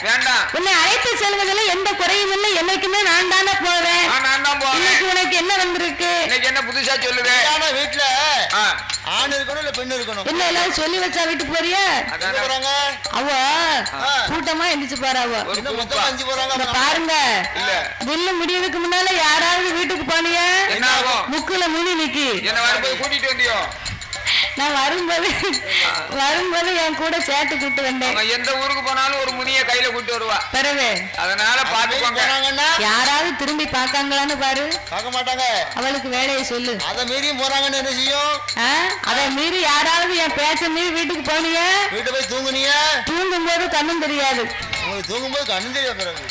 வேண்டாம் உன்னை அழைத்து செல்வதில் எந்த குறையும் இல்லை என்னைக்குமே நான் தானே போவேன் ஆ, நான் தான் போறேன் இன்னைக்கு உனக்கு என்ன வந்திருக்கு இன்னைக்கு என்ன புதுசா சொல்லுது ஆனா வீட்டுல ஆ, ஆண் இருக்கணும் இல்ல பெண் இருக்கணும் என்ன எல்லாரும் சொல்லி வச்சா வீட்டுக்கு போறியா எங்க அதானே. போறாங்க அவ ஆ. கூட்டமா எந்திரிச்சு போறா அவ ஒரு என்ன குரூப்பா. மொத்தம் அஞ்சு போறாங்க இந்த பாருங்க இல்ல வில்லு முடியறதுக்கு முன்னால யாராவது வீட்டுக்கு போனியா என்ன ஆகும் முக்குல முனி நிக்கி என்ன வரும்போது கூட்டிட்டு வந்தியோ நான் வரும்போது வரும்போது என் கூட சேர்த்து கூட்டு வந்தேன் அவன் எந்த ஊருக்கு போனாலும் ஒரு முனிய கையில கூட்டி வருவா பிறகு அதனால அது மீறி பாத்துக்கோங்க போறாங்கன்னா யாராவது திரும்பி பார்க்காங்களான்னு பாரு பார்க்க மாட்டாங்க அவளுக்கு வேலையை சொல்லு அதை மீறியும் போறாங்கன்னு என்ன செய்யும் ஆ? அதை மீறி யாராவது என் பேச்ச மீறி வீட்டுக்கு போனியா வீட்டை போய் தூங்குனீங்க தூங்கும் போது கண்ணும் தெரியாது உங்களுக்கு தூங்கும்போது கண்ணு தெரியும் பிறகு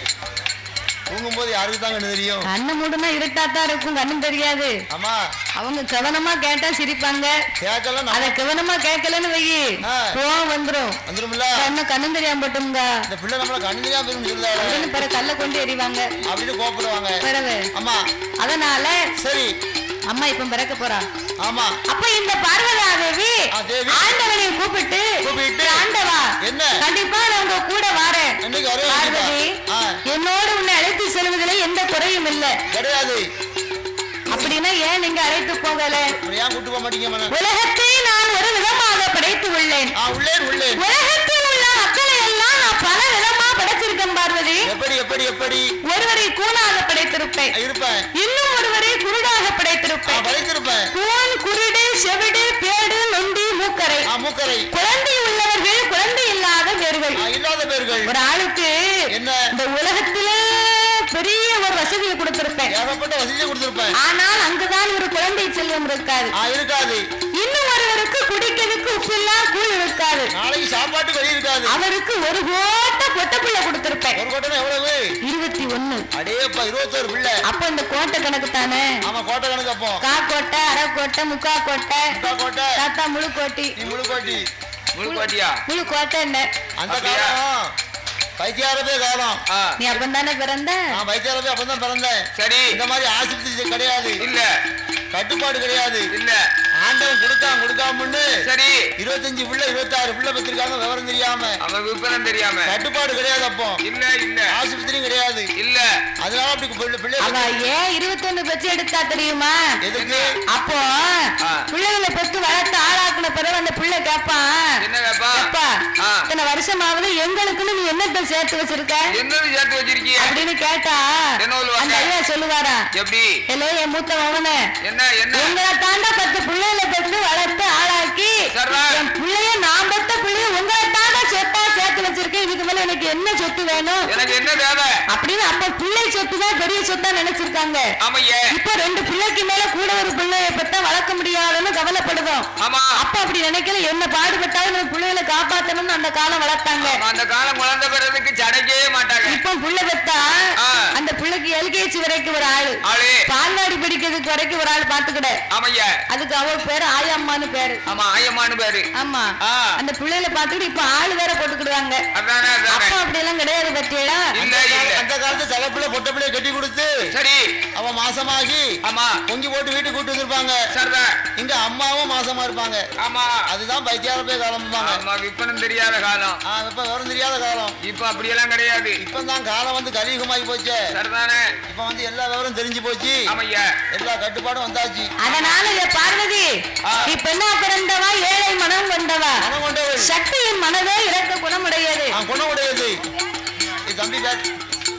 தூங்கும்போது யாருக்கு தான் கண்ணு தெரியும் கண்ணு மூடுனா இருட்டாத்தான் இருக்கும் கண்ணும் தெரியாது ஆமா அவங்க கவனமா கேட்டா சிரிப்பாங்க கேட்கலாம் அத கவனமா கேட்கலன்னு வை ஆ. கோவம் வந்துரும் வந்துருமில்ல என்ன கண்ணும் தெரியாம போட்டுங்க இந்த பிள்ளை நம்மள கண்ணு தெரியாம போயிரும் சொல்லுதாரு அப்படின்னு பிற கல்ல கொண்டு எறிவாங்க அப்படின்னு கோப்படுவாங்க பிறகு ஆமா அதனால சரி அம்மா இப்ப பிறக்க போறா ஆமா அப்ப இந்த பார்வதா தேவி ஆ, தேவி. ஆண்டவனை கூப்பிட்டு கூப்பிட்டு, ஆண்டவா என்ன? கண்டிப்பா நான் உங்க கூட வரேன் என்னைக்கு வரவே பார்வதி ஆ. என்னோடு உன்னை அழைத்து செல்வதில் எந்த குறையும் இல்ல கிடையாது அப்படின்னா ஏன் நீங்க அழைத்து போகல அப்புறம் ஏன் கூட்டு போக மாட்டீங்க மன உலகத்தை நான் ஒரு விதமாக படைத்து உள்ளேன் ஆ உள்ளேன் உள்ளேன் உலகத்தில் உள்ள மக்களை எல்லாம் நான் பல விதமா படைச்சிருக்கேன் பார்வதி எப்படி எப்படி எப்படி ஒருவரை கூணாக படைத்திருப்பேன் இருப்பேன் இன்னும் ஒருவரை குருடாக ஆ படைத்திருப்பேன் படைத்திருப்பேன் கூன் குருடு செவிடு பேடு நொண்டி மூக்கரை ஆ மூக்கரை குழந்தை உள்ளவர்கள் குழந்தை இல்லாத பேர்கள் ஆ இல்லாத பேர்கள் ஒரு ஆளுக்கு என்ன இந்த உலகத்திலே பெரிய ஒரு வசதியை கொடுத்திருப்பேன் ஏகப்பட்ட வசதியை கொடுத்திருப்பேன் ஆனால் அங்குதான் ஒரு குழந்தை செல்வம் இருக்காது ஆ இருக்காது இன்னும் ஒருவருக்கு குடிக்கிறதுக்கு உப்பில்லா கூழ் இருக்காது நாளைக்கு சாப்பாட்டுக்கு வழி இருக்காது அவருக்கு ஒரு கோட்ட பொட்டப்புள்ள கொடுத்திருப்பேன் ஒரு கோட்டை எவ்வளவு இருபத்தி ஒண்ணு அடேப்பா இருபத்தோரு பிள்ளை அப்ப இந்த கோட்டை கணக்கு தானே ஆமா கோட்டை கணக்கு அப்போ கா கோட்டை அரை கோட்டை முக்கா கோட்டை முக்கா கோட்டை தாத்தா முழு கோட்டி நீ முழு கோட்டி முழு பாட்டியா முழு கோட்டை என்ன அந்த அப்படியா? காலம் பைத்தியாரப்பே காலம் ஆ, நீ அப்பந்தானே பிறந்த நான் பைத்தியாரப்பே அப்பதான் பிறந்தேன் சரி இந்த மாதிரி ஆஸ்பத்திரி கிடையாது இல்ல கட்டுப்பாடு கிடையாது இல்ல ஆண்டவன் கொடுக்காம கொடுக்காமன்னு சரி இருபத்தஞ்சு பிள்ளை இருபத்தாறு பிள்ளை பெற்றிருக்காங்க விவரம் தெரியாம அவன் விற்பனம் தெரியாம கட்டுப்பாடு கிடையாது அப்போ இல்ல இல்ல ஆஸ்பத்திரியும் கிடையாது இல்ல அதனால அப்படி பிள்ளை பிள்ளை அவ ஏன் இருபத்தொன்னு பச்சு எடுத்தா தெரியுமா எதுக்கு அப்போ ஆ. பிள்ளைகளை பெத்து வளர்த்து ஆளாக்குன பிறகு அந்த பிள்ளை கேப்பான் என்ன கேப்பா அப்பா ஆ. இத்தனை வருஷமாவது எங்களுக்குன்னு நீ என்னத்த சேர்த்து வச்சிருக்க என்னது சேர்த்து வச்சிருக்கிய அப்படின்னு கேட்டா என்ன சொல்லுவாங்க? அந்த ஐயா சொல்லுவாரா எப்படி இல்ல என் மூத்த மகனே என்ன என்ன உங்களை தாண்டா பத்து பிள்ளைகளை பெத்து வளர்த்து ஆளாக்கி சர்வா. என் பிள்ளைய நான் பெத்த பிள்ளைய உங்களை தாண்டா சொத்தா சேர்த்து வச்சிருக்கேன் இதுக்கு மேல எனக்கு என்ன சொத்து வேணும் எனக்கு என்ன தேவை அப்படின்னு அப்ப பிள்ளை சொத்து தான் பெரிய சொத்தா நினைச்சிருக்காங்க ஆமையே இப்ப ரெண்டு பிள்ளைக்கு மேல கூட ஒரு பிள்ளைய பெத்தா வளர்க்க முடியாதுன்னு கவலைப்படுதோம் ஆமா அப்ப அப்படி நினைக்கல என்ன பாடுபட்டாலும் நம்ம பிள்ளைகளை காப்பாத்தணும்னு அந்த காலம் வளர்த்தாங்க ஆமா, அந்த காலம் குழந்தை பிறதுக்கு சடைக்கவே மாட்டாங்க இப்ப புள்ள பெத்தா ஆ. அந்த பிள்ளைக்கு எல்கேஜி வரைக்கும் ஒரு ஆளு ஆளு பால்வாடி படிக்கிறதுக்கு வரைக்கும் ஒரு ஆள் பாத்துக்கிட ஆமையா அதுக்கு அவ பேரு ஆயம்மான்னு பேரு ஆமா ஆயம்மான்னு பேரு ஆமா ஆ. அந்த பிள்ளைகளை பாத்துக்கிட்டு இப்ப ஆளு வேற போட்டுக்கிடுவாங்க அதானே அதானே அப்ப அப்படி எல்லாம் கிடையாது பத்தியடா இல்ல இல்ல அந்த காலத்து சில பிள்ளை பொட்ட பிள்ளைய கட்டி கொடுத்து சரி அவன் மாசமாகி ஆமா பொங்கி போட்டு வீட்டுக்கு கூட்டு வந்திருப்பாங்க சரிதான் இங்க அம்மாவும் மாசமா இருப்பாங்க ஆமா அதுதான் பைத்தியாரப்பே காலம்பாங்க ஆமா விற்பனம் தெரியாத காலம் ஆ, இப்ப விவரம் தெரியாத காலம் இப்ப அப்படியெல்லாம் கிடையாது இப்ப தான் காலம் வந்து கலியுகமாகி போச்சு சரிதானே இப்ப வந்து எல்லா விவரம் தெரிஞ்சு போச்சு ஆமையா எல்லா கட்டுப்பாடும் வந்தாச்சு அதனால இத பார்வதி ஆ. நீ பெண்ணா பிறந்தவா ஏழை மனம் கொண்டவா மனம் கொண்டவள் சக்தியின் மனதே இறக்க குணமுடையது நான் குணம் உடையது இது தம்பி பேச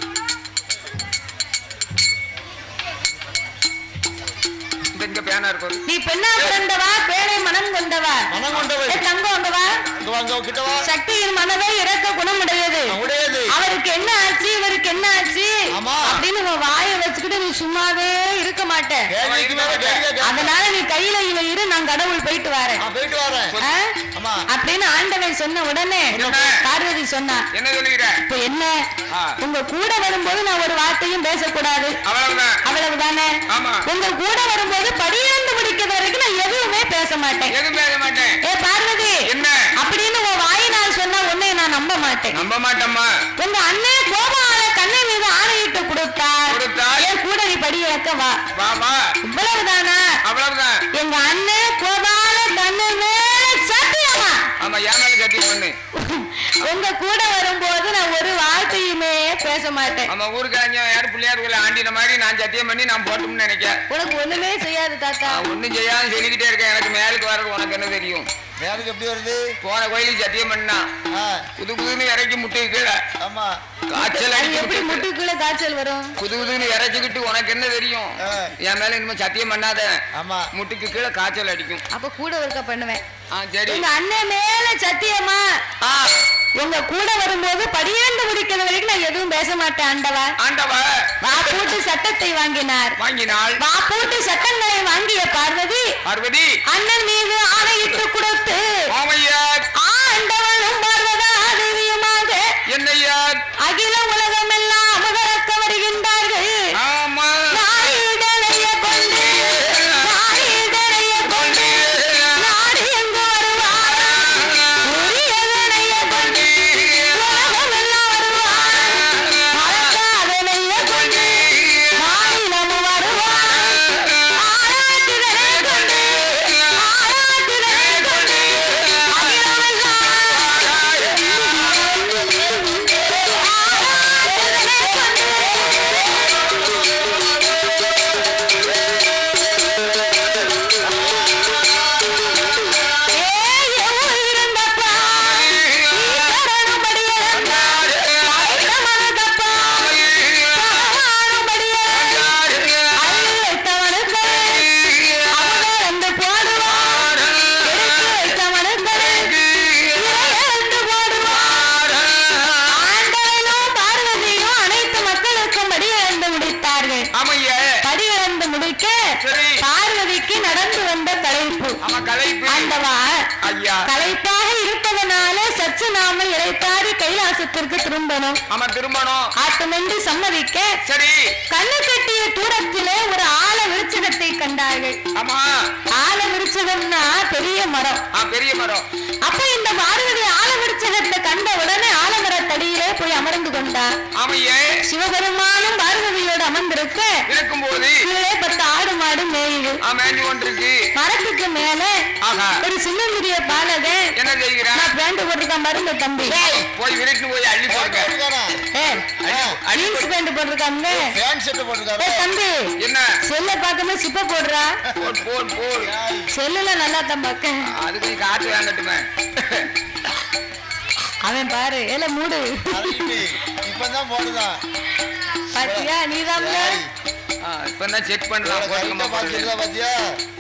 இந்த இங்க பேனா இருக்கும் நீ பெண்ணா பிறந்தவா பேழை மனம் கொண்டவா மனம் கொண்டவள் ஏ, தங்கம் அங்க வா இங்க வாங்க கிட்ட வா சக்தியின் மனதே இறக்க குணமுடையது நான் உடையது அவருக்கு என்ன ஆச்சு இவருக்கு என்ன ஆச்சு ஆமா. அப்படின்னு உன் வாயை வச்சுக்கிட்டு நீ சும்மாவே இருக்க மாட்ட கேள்விக்கு மேல கேள்வி கேட்க அதனால நீ கையில இவ இரு நான் கடவுள் போயிட்டு வரேன் நான் போயிட்டு வரேன் ஆ? ஆமா அப்படின்னு ஆண்டவன் சொன்ன உடனே என்ன? பார்வதி சொன்னா என்ன சொல்லுகிற இப்ப என்ன ஆ. உங்க கூட வரும்போது நான் ஒரு வார்த்தையும் பேசக்கூடாது அவ்வளவுதான் அவ்வளவுதானே ஆமா. உங்க கூட வரும்போது படியாந்து முடிக்கிற வரைக்கும் நான் எதுவுமே பேச மாட்டேன் எதுவும் பேச மாட்டேன் ஏ பார்வதி என்ன அப்படின்னு உன் வாயினால் சொன்னா உன்னை நான் நம்ப மாட்டேன் நம்ப மாட்டோமா உங்க அண்ணன் கோபால கண்ணை மீது ஆணையிட்டு கொடுத்தார் கொடுத்தால்? என் கூட நீ படி இழக்க வா வா வா இவ்வளவுதானா அவ்வளவுதான் எங்க அண்ணன் கோபால கண்ணு மேல சத்தியமா ஆமா என் மேல சத்தியம் பண்ணு உங்க கூட வரும்போது நான் ஒரு வார்த்தையுமே பேச மாட்டேன் ஆமா ஊருக்காங்க யாரும் பிள்ளையார் ஆண்டின மாதிரி நான் சத்தியம் பண்ணி நான் போட்டோம்னு நினைக்க உனக்கு ஒண்ணுமே செய்யாது தாத்தா நான் ஒண்ணும் செய்யாம சொல்லிக்கிட்டே இருக்கேன் எனக்கு மேலுக்கு வர்றது உனக்கு என்ன தெரியும் வேலைக்கு எப்படி வருது போன கோயிலுக்கு சத்தியம் பண்ணா ஆ, புது புதுன்னு இறக்கி முட்டு கீழே ஆமா காய்ச்சல் அது எப்படி அடிச்சு முட்டுக்குள்ள காய்ச்சல் வரும் புது புதுன்னு இறச்சிக்கிட்டு உனக்கு என்ன தெரியும் ஆ. என் மேல இனிமே சத்தியம் பண்ணாத ஆமா முட்டுக்கு கீழே காய்ச்சல் அடிக்கும் அப்ப கூட ஒருக்க பண்ணுவேன் ஆ சரி உங்க அண்ணன் மேல சத்தியமா ஆ உங்க கூட வரும்போது படியாண்டு முடிக்கிற வரைக்கும் நான் எதுவும் பேச மாட்டேன் ஆண்டவா ஆண்டவ வா போட்டு சட்டத்தை வாங்கினார் வாங்கினாள் வா போட்டு சட்டங்களை வாங்கிய பார்வதி பார்வதி அண்ணன் மீது ஆணையிட்டு கொடுத்து ஓமையா ஆண்டவனும் பார்வதா தேவியுமாக என்னையா அகில உலகமெல்லாம் அமகரக்க வருகின்றார்கள் ஆமா நாயிதழைய கொண்டு நாயிதழைய கொண்டு நாடு எங்கு வருவார் உரியதனைய கொண்டு உலகமெல்லாம் வருவார் மறக்காதனைய கொண்டு மாநிலம் வருவார் ஆராய்ச்சிதனை கொண்டு ஆராய்ச்சிதனை கொண்டு அகிலமெல்லாம் அனைத்து மக்களுக்கும் படியிழந்து முடித்தார்கள் ஆமையா படியிழந்து முடிக்க சரி. பார்வதிக்கு நடந்து வந்த தலைப்பு ஆமா கலைப்பு ஆண்டவா ஐயா களைப்பாக இருப்பதனால சற்று நாம இழைத்தாரி கைலாசத்திற்கு திரும்பணும் ஆமா திரும்பணும் ஆட்டமென்று சம்மதிக்க சரி கண்ணு கட்டிய தூரத்திலே ஒரு ஆல விருச்சகத்தை கண்டார்கள் ஆமா ஆல விருச்சகம்னா பெரிய மரம் ஆ பெரிய மரம் அப்ப இந்த பார்வதி ஆல விருச்சகத்தை கண்ட உடனே ஆலமரத்தடியிலே போய் அமர்ந்து கொண்டார் ஆமையே சிவபெருமானும் பார்வதியோடு அமர்ந்திருக்க இருக்கும்போது கீழே பத்து ஆடு மாடு மேயுது ஆ மேஞ்சு கொண்டிருக்கு மரத்துக்கு மேல ஆஹா ஒரு சின்னந்திரிய பாலகன் என்ன செய்கிறான் நான் பேண்ட் போட்டிருக்கேன் பாருங்க தம்பி போய் விரட்டு போய் அள்ளி போடுங்க போட்டுருக்காரா? ஏ அள்ளி அள்ளி ஜீன்ஸ் போடு. பேண்ட் போட்டிருக்காங்க ஃபேன் செட்டு ஏ போட்டுருக்காரு தம்பி என்ன செல்ல பார்க்கணும் சிப்ப போடுறா போடு போடு போடு செல்லுல நல்லா தான் பார்க்க அது கொஞ்சம் காத்து வாங்கட்டுமே அவன் பாரு ஏல மூடு அரைக்கிட்டு இப்பதான் போடுதான் பாத்தியா நீதான் ஏய், இப்பதான் செக் இவரை பண்ணலாம் கைட்ட போட்டுக்கமா பாத்திருக்கா பாத்தியா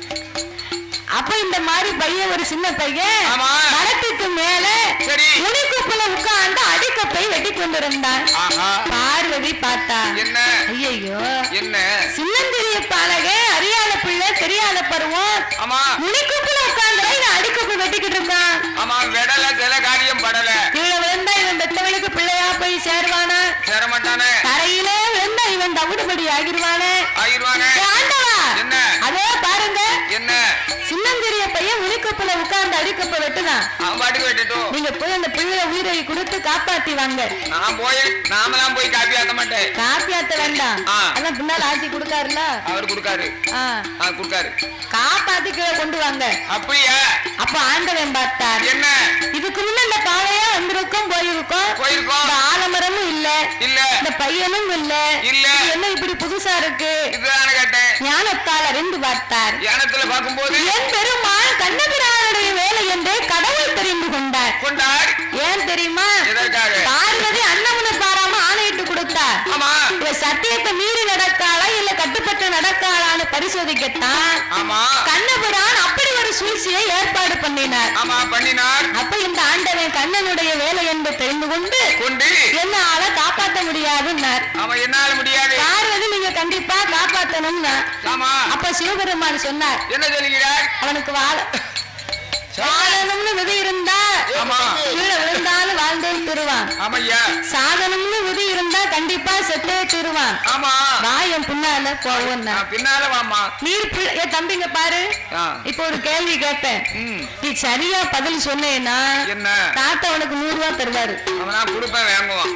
அப்ப இந்த மாதிரி பையன் ஒரு சின்ன பையன் ஆமா. மரத்துக்கு மேல சரி முனிக்குப்புல உட்கார்ந்து அடிக்கப்பை வெட்டி கொண்டிருந்தான் ஆஹா பார்வதி பார்த்தா என்ன ஐயோ என்ன சின்னந்திரிய பாலக அறியாத பிள்ளை தெரியாத பருவம் ஆமா முனிக்குப்புல உட்கார்ந்து இவன் அடிக்கப்பு வெட்டிக்கிட்டு இருக்கான் ஆமா விடல சில காரியம் படல கீழே விழுந்தா இவன் பெத்தவளுக்கு பிள்ளையா போய் சேருவானா சேரமாட்டானே தரையிலே விழுந்தா இவன் தவிடுபடி ஆகிருவானே ஆகிருவானே ஏ ஆண்டவா என்ன? அதோ பாருங்க என்ன சின்னந்திரிய பையன் முனிக்கப்புல உட்கார்ந்து அடிக்கப்ப வெட்டுதான் அவன் பாட்டுக்கு விட்டுட்டும் நீங்க போய் அந்த பிள்ளைய உயிரை கொடுத்து காப்பாத்தி வாங்க நான் போய் நாமெல்லாம் போய் காப்பி ஆக்க மாட்டேன் காப்பி ஆத்த வேண்டாம் ஆ. அதான் பின்னால ஆட்சி கொடுக்காருல அவர் கொடுக்காரு ஆ. ஆ கொடுக்காரு காப்பாத்தி கீழே கொண்டு வாங்க அப்படியா அப்ப ஆண்டவன் பார்த்தார் என்ன இதுக்கு முன்ன இந்த பாவையா வந்திருக்கும் போயிருக்கும் போயிருக்கோம் இந்த ஆலமரமும் இல்ல இல்ல இந்த பையனும் இல்ல இல்ல. இது என்ன இப்படி புதுசா இருக்கு இதுதானே கேட்டேன் ஞானத்தால் அறிந்து பார்த்தார் யானத்துல பார்க்கும்போது என் பெருமாள் கண்ணபிரானுடைய வேலை என்றே கடவுள் தெரிந்து கொண்டார் கொண்டார் ஏன் தெரியுமா எதற்காக பார்வதி அன்னமுன பாராம ஆணையிட்டு கொடுத்தார் ஆமா இவ சத்தியத்தை மீறி நடக்காளா இல்ல கட்டுப்பட்டு நடக்காளான்னு பரிசோதிக்கத்தான் ஆமா கண்ணபிரான் அப்படி ஒரு சூழ்ச்சியை ஏற்பாடு பண்ணினார் ஆமா பண்ணினார் அப்ப இந்த ஆண்டவன் கண்ணனுடைய வேலை என்று தெரிந்து கொண்டு கொண்டு என்னால காப்பாத்த முடியாதுன்னார் ஆமா என்னால முடியாது பார்வதி நீங்க கண்டிப்பா காப்பாத்தணும்னா ஆமா அப்ப சிவபெருமான் சொன்னார் என்ன சொல்லுகிறார் அவனுக்கு வாழ வாழணும்னு விதி இருந்தா ஆமா கீழே விழுந்தாலும் வாழ்ந்தே திருவான் ஆமையா சாதனம்னு விதி இருந்தா கண்டிப்பா செத்தே திருவான் ஆமா வாயம் பின்னால போவோம் நான் பின்னால வாமா நீர் பிள்ளை ஏ தம்பிங்க பாரு ஆ. இப்ப ஒரு கேள்வி கேட்பேன் ம் நீ சரியா பதில் சொன்னேன்னா என்ன தாத்தா உனக்கு நூறு ரூபாய் தருவாரு அவன் நான் கொடுப்பேன் வாங்குவான்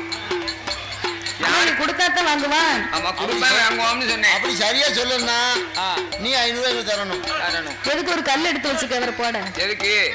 ஆனா நீ கொடுத்தாத்தான் வாங்குவான் ஆமா கொடுப்பேன் வாங்குவான்னு சொன்னேன் அப்படி சரியா சொல்லுன்னா ஆ நீ ஐநூறு ரூபாய் தரணும் தரணும் எதுக்கு ஒரு கல் எடுத்து வச்சுக்க அவரை போட எதுக்கு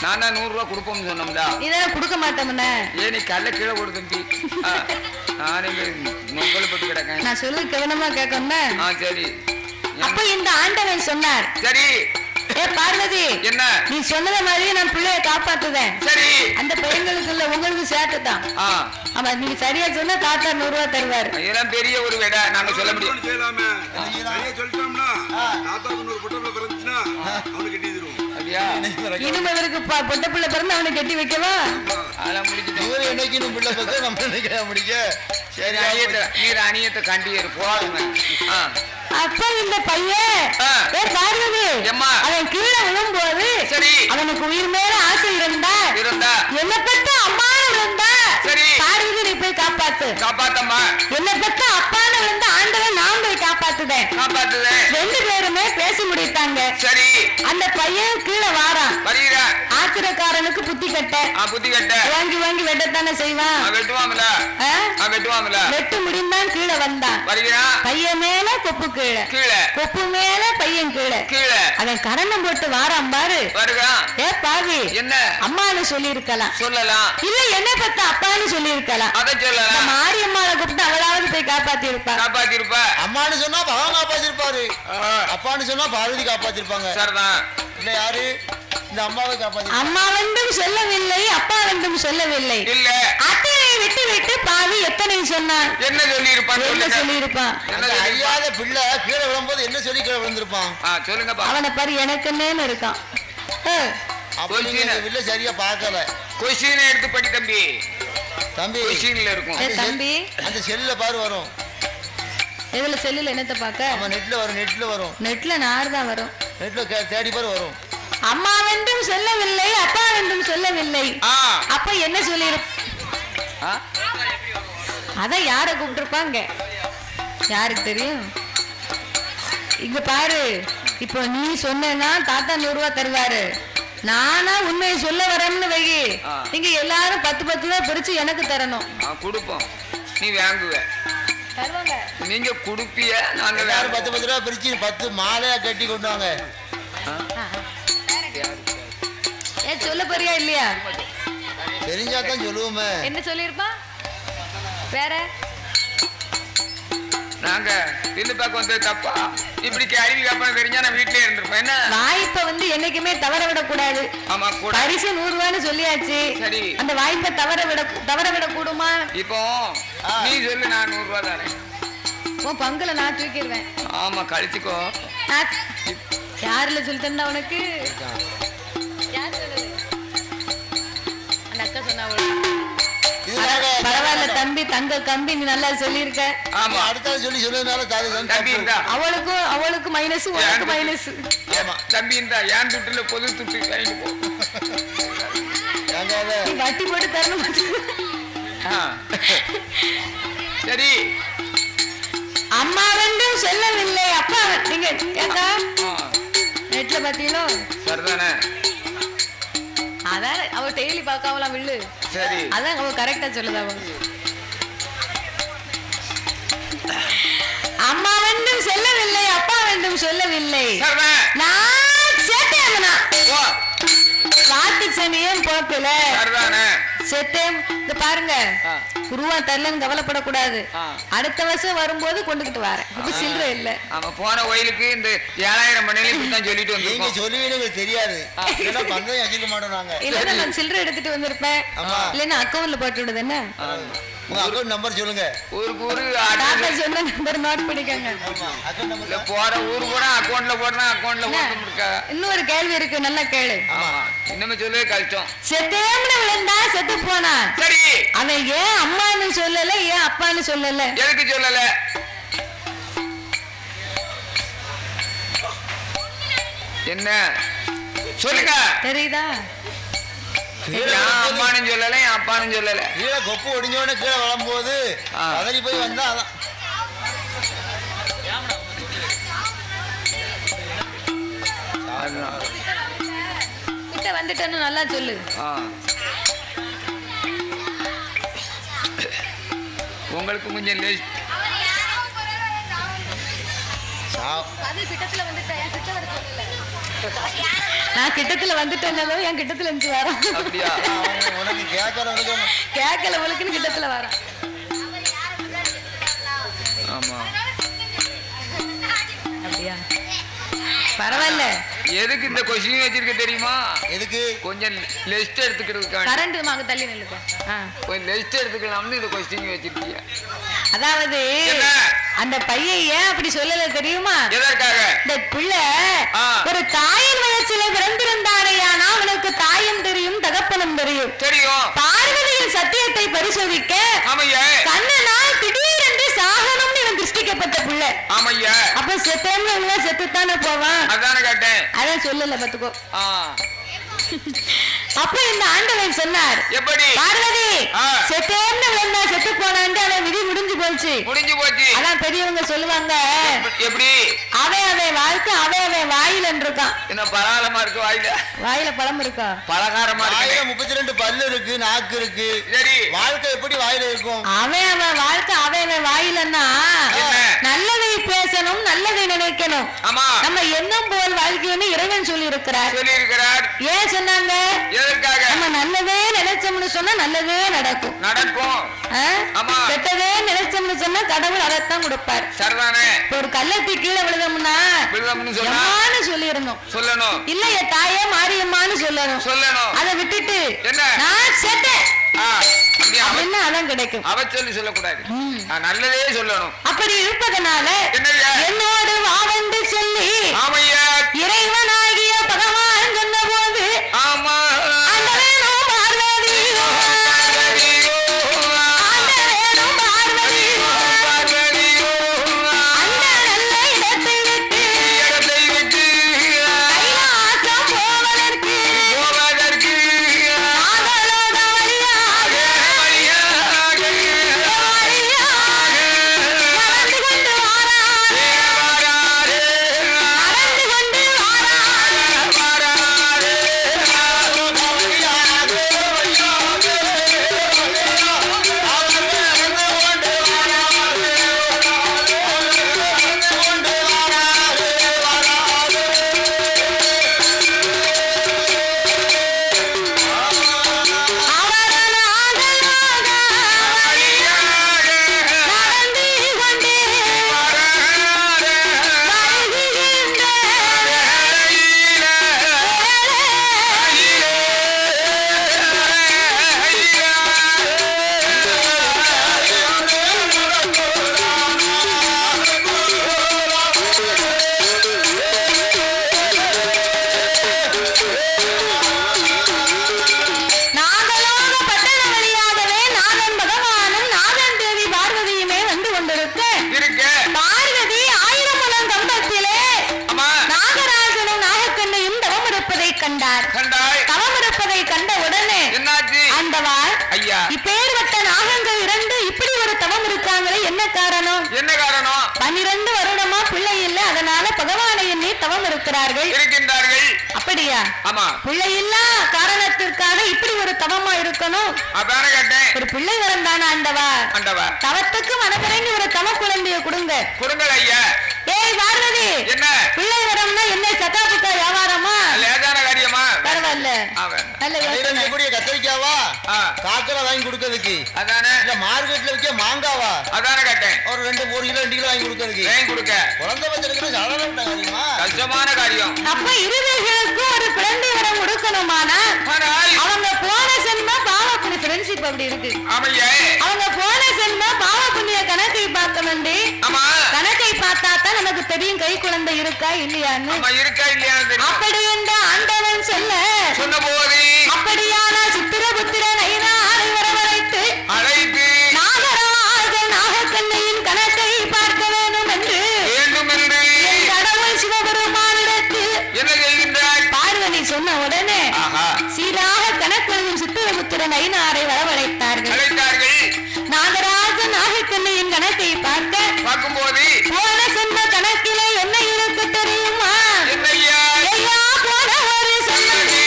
நான் தான் நூறு ரூபா கொடுப்போம்னு சொன்னோம்டா இதெல்லாம் கொடுக்க மாட்டோம்னே ஏன் நீ கல்ல கீழே கொடு தம்பி ஆ, நான் இங்க நொங்கல போட்டு கிடக்கேன் நான் சொல்லு கவனமா கேட்கணும்னா ஆ சரி அப்ப இந்த ஆண்டவன் சொன்னார் சரி ஏ பார்வதி என்ன நீ சொன்னத மாதிரியே நான் பிள்ளைய காப்பாத்துதேன் சரி அந்த பையங்களுக்கு இல்ல உங்களுக்கு சேர்த்து தான் ஆ ஆமா நீங்க சரியா சொன்னா தாத்தா நூறு ரூபா தருவாரு இதெல்லாம் பெரிய ஒரு விட நாங்க சொல்ல முடியும் ஒண்ணும் செய்யலாமே சரியா சொல்லிட்டோம்னா தாத்தாவுக்கு இன்னொரு பொட்டை பிறந்துச்சுன்னா அவனுக்கு கட்டி தருவோம் அப்படியா இனிமே இவருக்கு ப- பொட்ட பிள்ளை பிறந்து அவனை கட்டி வைக்கவா அதெல்லாம் முடிச்சுட்டோம் இவரு என்னைக்கு பிள்ளை பக்கம் நம்ம என்னைக்கு முடிக்க சரி அணியத்தை நீர் அணியத்தை கண்டியர் போடுங்க ஆ அப்ப இந்த பையன் ஆ. ஏ பார்வதி எம்மா. அவன் கீழே விழும்போது சரி அவனுக்கு உயிர் மேல ஆசை இருந்தா இருந்தா என்ன பெத்த அம்மான்னு விழுந்தா சரி. பார்வதி நீ போய் காப்பாத்து காப்பாத்தம்மா என்ன பெத்த அப்பான்னு விழுந்தா ஆண்டவன் நான் போய் காப்பாத்துதேன் காப்பாத்துதேன் ரெண்டு பேருமே பேசி முடித்தாங்க சரி அந்த பையன் கீழே வாரான் வருகிறா ஆத்திரக்காரனுக்கு புத்தி கட்ட ஆ புத்தி கட்ட வாங்கி வாங்கி வெட்டத்தானே செய்வான் ஆ வெட்டுவாமல ஆ? ஆ வெட்டுவாமல வெட்டு முடிந்தான் கீழே வந்தான் வருகிறா பையன் மேல கொப்பு கீழே கீழே கொப்பு மேல பையன் கீழே கீழே அவன் கரணம் போட்டு வாரான் பாரு வருகா ஏ பாவி என்ன அம்மான்னு சொல்லி இருக்கலாம் சொல்லலாம் இல்ல என்ன பத்த அப்பான்னு சொல்லி இருக்கலாம் அதை இந்த சொல்லலாம் மாரியம்மாளை கூப்பிட்டு அவளாவது போய் காப்பாத்தி இருப்பா காப்பாத்திருப்ப அம்மான்னு சொன்னா பகவான் காப்பாத்திருப்பாரு அப்பான்னு சொன்னா பார்வதி காப்பாத்திருப்பாங்க சரிதான் இல்ல யாரு இந்த அம்மாவை காப்பாத்தி அம்மா வந்தும் சொல்லவில்லை அப்பா வந்தும் சொல்லவில்லை இல்ல அத்தனை விட்டு விட்டு பாவி எத்தனை சொன்னான் என்ன சொல்லி இருப்பான் என்ன சொல்லுங்க சொல்லி இருப்பான் என்ன அந்த சொல்லி அறியாத பிள்ளை கீழே விழும்போது என்ன சொல்லி கீழே விழுந்திருப்பான் ஆ சொல்லுங்க பா அவனை பாரு எனக்குன்னு இருக்கான் ஏ, அப்ப நீங்க இந்த பிள்ளை சரியா பார்க்கல கொஸ்டின் எடுத்து படி தம்பி தம்பி கொஸ்டின்ல இருக்கும் ஏ தம்பி அந்த செல்லுல பாரு வரும் இதுல செல்லுல என்னத்த பார்க்க நம்ம நெட்ல வரும் நெட்ல வரும் நெட்ல நார் தான் வரும் நெட்ல கே- தேடி பாரு வரும் அம்மா வென்றும் சொல்லவில்லை அப்பா வென்றும் சொல்லவில்லை ஆ அப்ப என்ன சொல்லி ஆ? அதான் யார கூப்பிட்டுருப்பாங்க யாருக்கு தெரியும் இங்க பாரு இப்போ நீ சொன்னா தாத்தா நூறு ரூபா தருவாரு நானா உண்மையை சொல்ல வரேன்னு வை ஆ. நீங்க எல்லாரும் பத்து பத்து ரூபா பிரிச்சு எனக்கு தரணும் ஆ, கொடுப்போம் நீ வாங்குவ தருவாங்க நீங்க குடுப்பிய நாங்க எல்லாரும் வாங்குவோம். பத்து பத்து ரூபா பிரிச்சு பத்து மாலையா கட்டி கொண்டு வாங்க ஏ சொல்ல போறியா இல்லையா தெரிஞ்சா தான் சொல்லுவோமே என்ன சொல்லியிருப்பான் வேற நாங்க தில்லு பார்க்க வந்தது தப்பா இப்படி கேள்வி கேட்பேன் தெரிஞ்சா நான் வீட்லயே இருந்திருப்பேன் என்ன வாய்ப்பை வந்து என்னைக்குமே தவற விடக்கூடாது ஆமா கூட பரிசு நூறு ரூபான்னு சொல்லியாச்சு சரி. அந்த வாய்ப்பை தவற விட தவற விட கூடுமா இப்போ நீ சொல்லு நான் நூறு ரூபா தரேன் உன் பங்குல நான் தூக்கிடுவேன் ஆமா கழிச்சுக்கோ நான் யாருல சொல்லி தந்தா உனக்கு யார் சொன்னது அந்த அக்கா சொன்னா அவளுக்கு. இதுக்காக பரவாயில்ல தம்பி தங்க கம்பி நீ நல்லா சொல்லியிருக்க ஆமா அடுத்த சொல்லி சொன்னதுனால தாது தான் தம்பி தப்பு. இருந்தா அவளுக்கும் அவளுக்கு மைனஸ் உனக்கு மைனஸ் ஆமா தம்பி இருந்தா ஏன் துட்டுல பொது துட்டு வாங்கிட்டு போ ஏங்க அதை நீ வட்டி போட்டு தரணும் ஆ. சரி அம்மா வென்றும் சொல்லவில்லை அப்பா வெ- நீங்க ஏக்கா ஆ, நெட்ல பாத்தீங்களோ சரிதானே அதான் அவ டெய்லி பார்க்காமலாம் வில்லு சரி அதான் அவ கரெக்டா சொல்லுது அவங்க அம்மா வென்றும் சொல்லவில்லை அப்பா வென்றும் சொல்லவில்லை சரிதான் நான் சேட்டேன் ஓ காத்து சனியும் போக்கல சரிதானே செத்தேன் இந்த பாருங்க ஆ. ரூபா தரலன்னு கவலைப்படக்கூடாது ஆ. அடுத்த வருஷம் வரும்போது கொண்டுகிட்டு வரேன் இப்ப சில்லறை இல்ல ஆமா போன கோயிலுக்கு இந்த ஏழாயிரம் மணில இப்படித்தான் சொல்லிட்டு நீங்க வந்திருக்கோம் சொல்லுவீங்க எங்களுக்கு தெரியாது இதெல்லாம் பந்தயம் வச்சிருக்க மாட்டோம் நாங்க இல்லன்னா நான் சில்லறை எடுத்துட்டு வந்திருப்பேன் ஆமா. இல்லன்னா அக்கௌண்ட்ல போட்டு விடுது என்ன உங்க அக்கௌண்ட் நம்பர் சொல்லுங்க ஊருக்கு ஊரு தாத்தா address- சொன்ன நம்பர் நோட் பண்ணிக்கோங்க ஆமா அக்கௌண்ட் இல்ல நம்பர் போற ஊரு கூட அக்கௌண்ட்ல போடுறேன் அக்கௌண்ட்ல என்ன? போட்டு முடிக்க இன்னொரு கேள்வி இருக்கு நல்லா கேளு ஆமா இன்னுமே சொல்லவே கஷ்டம் செத்தேம்னு விழுந்தா செத்து போனான் சரி அவன் ஏன் அம்மான்னு சொல்லல ஏன் அப்பான்னு சொல்லல எதுக்கு சொல்லல என்ன சொல்லுங்க தெரியுதா என் அம்மானும் சொல்லல என் அப்பானும் சொல்லல கீழே கொப்பு ஒடிஞ்சோடனே கீழே விழும்போது ஆ. பதறி போய் வந்தா அதான் அதுதான். கிட்ட வந்துட்டேன்னு நல்லா சொல்லு ஆ. உங்களுக்கு கொஞ்சம் லேஸ் சா- அது கிட்டத்துல வந்துட்டேன் கிட்ட வர சொல்லல நான் கிட்டத்துல வந்துட்டேன்னதோ என் கிட்டத்துல இருந்து வரேன் அப்படியா அவன் உனக்கு கேட்கறவனுக்கு கேட்கல உனக்குன்னு கிட்டத்துல வரேன் ஆமா அப்படியா பரவாயில்ல எதுக்கு இந்த கொஸ்டின் வச்சிருக்க தெரியுமா எதுக்கு கொஞ்சம் லெஸ்ட் எடுத்துக்கிறதுக்காண்டி கரண்ட் மாங்க தள்ளி நில்லுப்பா ஆ. கொஞ்சம் லெஸ்ட் எடுத்துக்கலாம்னு இந்த கொஸ்டின் வச்சிருக்கீங்க அதாவது என்ன? அந்த பையன் ஏன் அப்படி சொல்லல தெரியுமா எதற்காக இந்த பிள்ளை ஆ. ஒரு தாயின் வயசுல பிறந்திருந்தானேயானா அவனுக்கு தாயும் தெரியும் தகப்பனும் தெரியும் தெரியும் பார்வதியின் சத்தியத்தை பரிசோதிக்க ஆமையா கண்ணனால் திடீரென்று சாகணும்னு இவன் திருஷ்டிக்கப்பட்ட பிள்ளை ஆமையா அப்ப செத்தேன்னு உள்ள செத்துத்தானே போவான் அதானே கேட்டேன் அதான் சொல்லல பாத்துக்கோ ஆ அப்ப இந்த ஆண்டவன் சொன்னார் எப்படி பார்வதி ஆ. செத்தேன்னு விழுந்தா செத்து போனான்ட்டு அவன் விதி முடிஞ்சு போச்சு முடிஞ்சு போச்சு அதான் பெரியவங்க சொல்லுவாங்க எப்படி அவன் அவன் வாழ்க்கை அவன் அவன் வாயில இருக்கான் என்ன பலகாரமா இருக்கு வாயில வாயில பழம் இருக்கா பலகாரமா வாயில இருக்கு முப்பத்தி ரெண்டு பல்லு இருக்கு நாக்கு இருக்கு சரி வாழ்க்கை எப்படி வாயில இருக்கும் அவன் அவன் வாழ்க்கை அவன் அவன் வாயிலன்னா என்ன? நல்லதை பேசணும் நல்லதை நினைக்கணும் ஆமா நம்ம எண்ணம் போல் வாழ்க்கைன்னு இறைவன் சொல்லி இருக்கிறார் சொல்லி இருக்கிறார் ஏன் சொன்னாங்க எதற்காக நம்ம நல்லதே நினைச்சோம்னு சொன்னா நல்லதே நடக்கும் நடக்கும் ஆ? ஆமா. கெட்டதே நினைச்சோம்னு சொன்னா கடவுள் அதைத்தான் கொடுப்பார் சரிதானே இப்ப ஒரு கள்ளத்தி கீழே விழுதோம்னா விழுதம்னு சொன்னா எம்மான்னு சொல்லிடணும் சொல்லணும் இல்ல என் தாயே மாரியம்மான்னு சொல்லணும் சொல்லணும் அதை விட்டுட்டு என்ன? நான் செத்தேன் ஆ, அப்படியே அவ அப்படின்னு அதான் கிடைக்கும் அவ சொல்லி சொல்லக்கூடாது நான் நல்லதே சொல்லணும் அப்படி இருப்பதனால என்னய்யா? என்னோடு வாவென்று சொல்லி ஆமையா இறைவனாகிய பகவான் சொன்ன போது ஆமா ஆண்டவேனோ பார்வதியோ ஆண்டவேனோ பார்வதியோ அந்த நல்ல இடத்தை விட்டு கைலாசம் போவதற்கு நாங்களோட வழியாக வழியாக நடந்து கொண்டு வாரார் நடந்து கொண்டு வாரார் அவர் நாங்களாக நடந்து கொண்டு வருகின்ற நாங்களோக பட்டண வழியாகவே நாதன் பகவானும் நாதன் தேவி பார்வதியுமே வந்து கொண்டிருக்க இருக்கு பார்வதி ஆயிரம் முழம் கம்பத்திலே ஆமா நாகராஜனும் நாகக்கண்ணையும் தவம் இருப்பதை கண்டார் கண்டாய் தவம் இருப்பதை கண்ட உடனே என்னாச்சு ஆண்டவார் ஐயா இப்பேற்பட்ட நாகங்கள் இரண்டு இப்படி ஒரு தவம் இருக்காங்களே என்ன காரணம் என்ன காரணம் பன்னிரண்டு வருடமா பிள்ளை இல்ல அதனால பகவானை எண்ணி தவம் இருக்கிறார்கள் இருக்கின்றார்கள் அப்படியா ஆமா பிள்ளை இல்ல காரணத்திற்காக இப்படி ஒரு தவமா இருக்கணும் அதான கேட்டேன் ஒரு பிள்ளை வரம் தானே ஆண்டவா ஆண்டவா தவத்துக்கு மனதிறங்கி ஒரு தவ குழந்தைய கொடுங்க கொடுங்கள் ஐயா ஏய் பார்வதி என்ன பிள்ளை வரம்னா என்ன சக்கா புக்கா வியாபாரமா லேதான காரியமா பரவாயில்ல அவன் நல்ல யோசனை இருக்கக்கூடிய கத்திரிக்காவா ஆ, காக்கரை வாங்கி கொடுக்கறதுக்கு அதானே இல்ல மார்க்கெட்ல விற்க மாங்காவா அதான கேட்டேன் ஒரு ரெண்டு ஒரு கிலோ ரெண்டு கிலோ வாங்கி கொடுக்கறதுக்கு ஏன் கொடுக்க குழந்தை பத்திரிக்கை சாதாரண காரியமா கஷ்டமான காரியம் அப்ப இருவர்களுக்கு ஒரு குழந்தை வரம் கொடுக்கணுமானா ஆனால் அவங்க போன சென்ம பாவ புண்ணிய ஃப்ரெண்ட்ஷிப் அப்படி இருக்கு ஆமையே அவங்க போன சென்ம பாவ புண்ணிய கணக்கை பார்க்க வேண்டி ஆமா கணக்கை பார்த்தா தான் நமக்கு தெரியும் கை குழந்தை இருக்கா இல்லையான்னு ஆமா இருக்கா இல்லையா தெரியும் அப்படி என்ற ஆண்டவன் சொல்ல சொன்ன போது அப்படியான சித்திரபுத்திரன் ஐநாரை வரவழைத்து அழைத்து நாகராஜ நாகக்கண்ணையின் கணக்கை பார்க்க வேண்டும் என்று வேண்டும் என்று என் கடவுள் சிவபெருமானிடத்தில் என்ன செய்கின்றாய் பார்வதி சொன்ன உடனே ஆஹா சீராக கணக்கெழுதும் சித்திரபுத்திரன் ஐநாரை வரவழைத்தார்கள் அழைத்தார்கள் நாகராஜ நாகக்கண்ணையின் கணக்கை பார்க்க பார்க்கும்போது போன சென்ற கணக்கிலே என்ன இருக்கு தெரியுமா என்னையா ஐயா போன ஒரு சென்னதி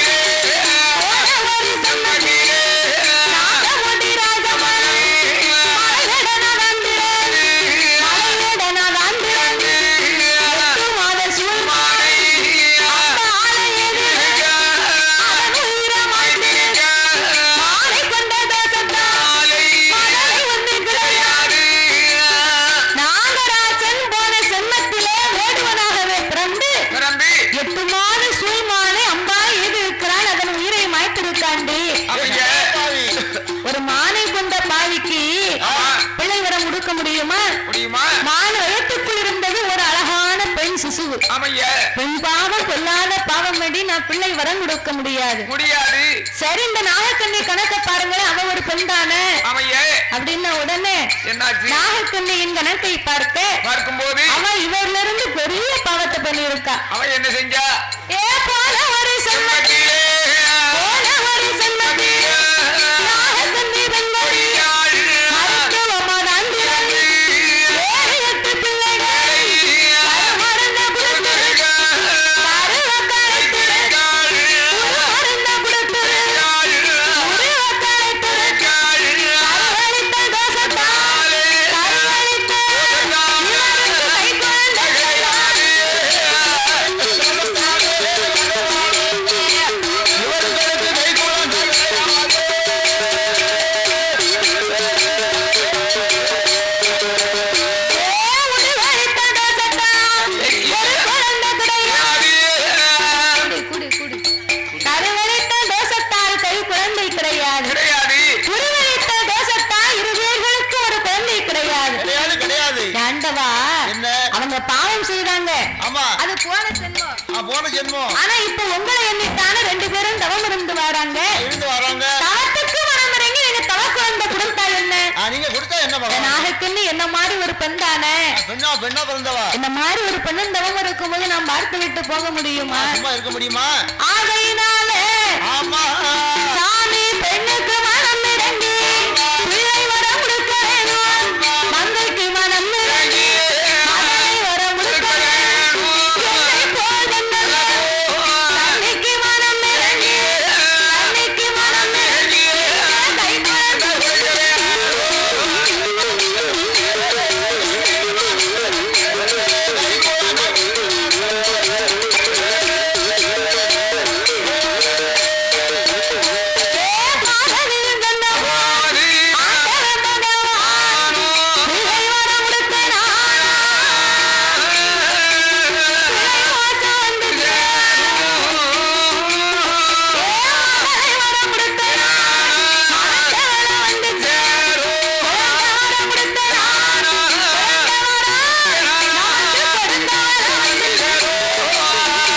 போன ஒரு சென்னதி நாகமுடி ராஜமணி மலையடன வந்திரன் மலையடன வந்திரன் எட்டு மாத சூழ்மானை அந்த ஆமையா பெண் பாவம் கொல்லாத பாவம் வேண்டி நான் பிள்ளை வரம் கொடுக்க முடியாது முடியாது சரி இந்த நாகக்கண்ணி கணக்க பாருங்களேன் அவ ஒரு பெண் தானே ஆமையா அப்படின்ன உடனே என்னாச்சு நாகக்கண்ணியின் கணக்கை பார்க்க பார்க்கும்போது அவ இவர்ல இருந்து பெரிய பாவத்தை பண்ணியிருக்கா அவன் என்ன செஞ்சா ஏ போல ஒரு செம்மதி போல ஒரு செம்மதி நாகக்கண்ணி வெண்மதி மருத்துவமா நான்கிறன் ஏழு எட்டு பிள்ளைகள் மருமருந்த குலத்திரு மருவக்கரை திரு மருந்த குலத்திரு முருவக்கரை திரு கருவழித்த தோசத்தால் கருவழித்த இவருக்கு கை குழந்தை இவர்களுக்கு கைகூடம் உருவழித்த தோசத்தால் ஒரு குழந்தை கிடையாது குடி குடி கருவழித்த தோசத்தால் கை குழந்தை கிடையாது கிடையாது உருவழித்த தோசத்தால் இரு பேர்களுக்கு ஒரு குழந்தை கிடையாது கிடையாது கிடையாது ஆண்டவா என்ன? அவங்க பாவம் செய்தாங்க ஆமா அது போன செல்வம் ஆ, போன ஜென்மம் ஆனா இப்ப உங்களை எண்ணித்தானே ரெண்டு பேரும் தவம் இருந்து வராங்க இருந்து வராங்க தவத்துக்கு மனம் இறங்கி நீங்க தவ குழந்தை கொடுத்தா என்ன ஆ, நீங்க கொடுத்தா என்ன பகவான் நாகக்கண்ணி என்ன மாதிரி ஒரு பெண் தானே பெண்ணா பெண்ணா பிறந்தவா இந்த மாதிரி ஒரு பெண்ணும் தவம் இருக்கும்போது நாம் பார்த்து விட்டு போக முடியுமா சும்மா இருக்க முடியுமா ஆகையினாலே ஆமா சாமி பெண்ணுக்கு மனம் இறங்கி பிள்ளை வரம் கொடுக்க வேணும் மங்கைக்கு மனம் இறங்கி மகளை வரம் கொடுக்க வேணும் என்னை போல் வந்தவர் கண்ணிக்கு மனம் இறங்கி கண்ணிக்கு மனம் இறங்கி கை குழந்தை பாதவியும் கண்ணவா ஆண்டவன் பகவான் பிள்ளை வரம் கொடுக்க நான் பிள்ளை வாசம் வந்து மகளை வரம் கொடுக்க நான் மணத்தவளை வந்து குழந்தை வரம் கொடுக்க நான் குழந்தை வரம் நாட்டு கொடுத்தவளை வந்து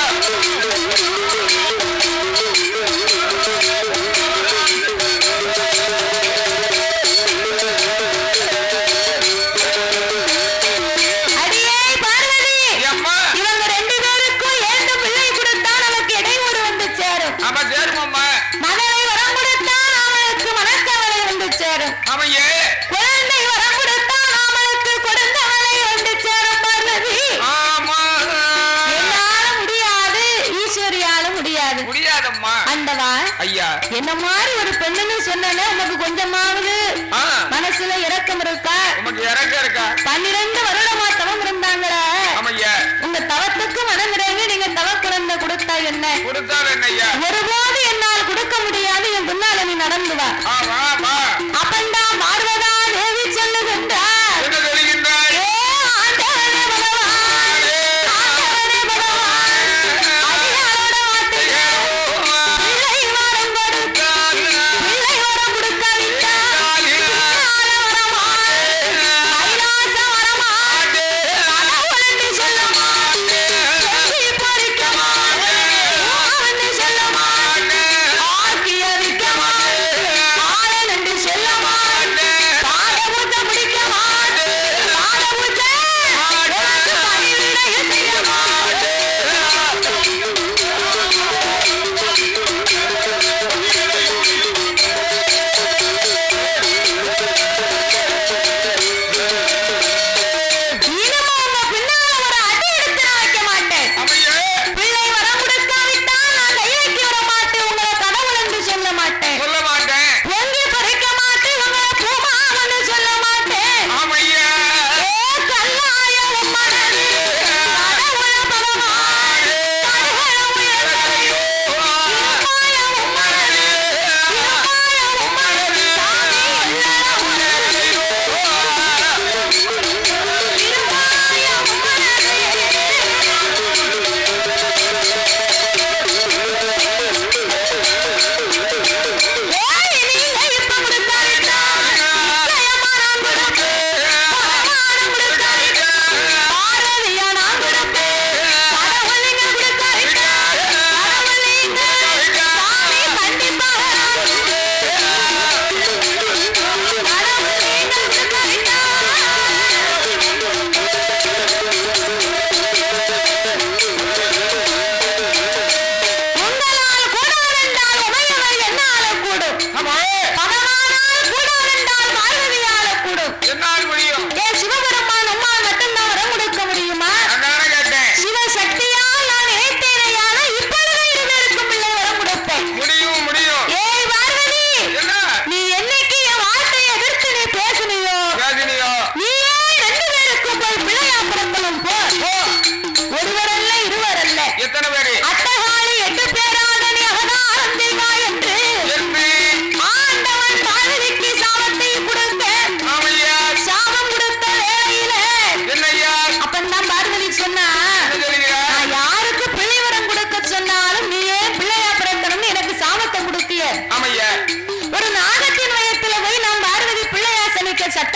அடியே பார்வதி அம்மா இவங்க ரெண்டு பேருக்கும் ஏந்த பிள்ளை கொடுத்தான் நமக்கு இடையூறு வந்து சேரும் ஆமா சேருமாம்மா மகளை வரம் கொடுத்தான் அவனுக்கு மனக்கவலை வந்து சேரும் ஆமையே குழந்தை வரம் கொடுத்தான் அவனுக்கு கொடுந்தவளை வந்து சேரும் பார்வதி ஆமா என்னால முடியாது ஈஸ்வரியால முடியாது முடியாதம்மா அண்டவா ஐயா என்ன மாதிரி ஒரு பெண்ணுன்னு சொன்னேன்னா உனக்கு கொஞ்சமாவது ஆ மனசுல இரக்கம் இருக்கா உமக்கு இறக்க இருக்கா பன்னிரண்டு வருடமா தவம் இருந்தாங்களே ஆமையா உங்க தவத்துக்கு மனம் இறங்கி நீங்க தவ குழந்தை கொடுத்தா என்ன கொடுத்தால் என்ன ஐயா ஒருபோது என்னால் கொடுக்க முடியாது என் பின்னால நீ நடந்து வா ஆமா ஆமா அப்பண்டா பார்வதா தேவி சொல்லுகின்றார் என்ன சொல்லுகின்றாய் ஏ ஆண்டவனே பகவான் ஆண்டவனே பகவான் அடியாரோட வார்த்தைகள் பிள்ளை வரம் கொடுக்க பிள்ளை வரம் கொடுக்கவில்லை பின்னால வரமா கைலாச வரமா கடவுளென்று சொல்லமா செவி பறிக்கமா என்று சொல்லமா ஆக்கி அடிக்கமா ஆளன் என்று சொல்லமா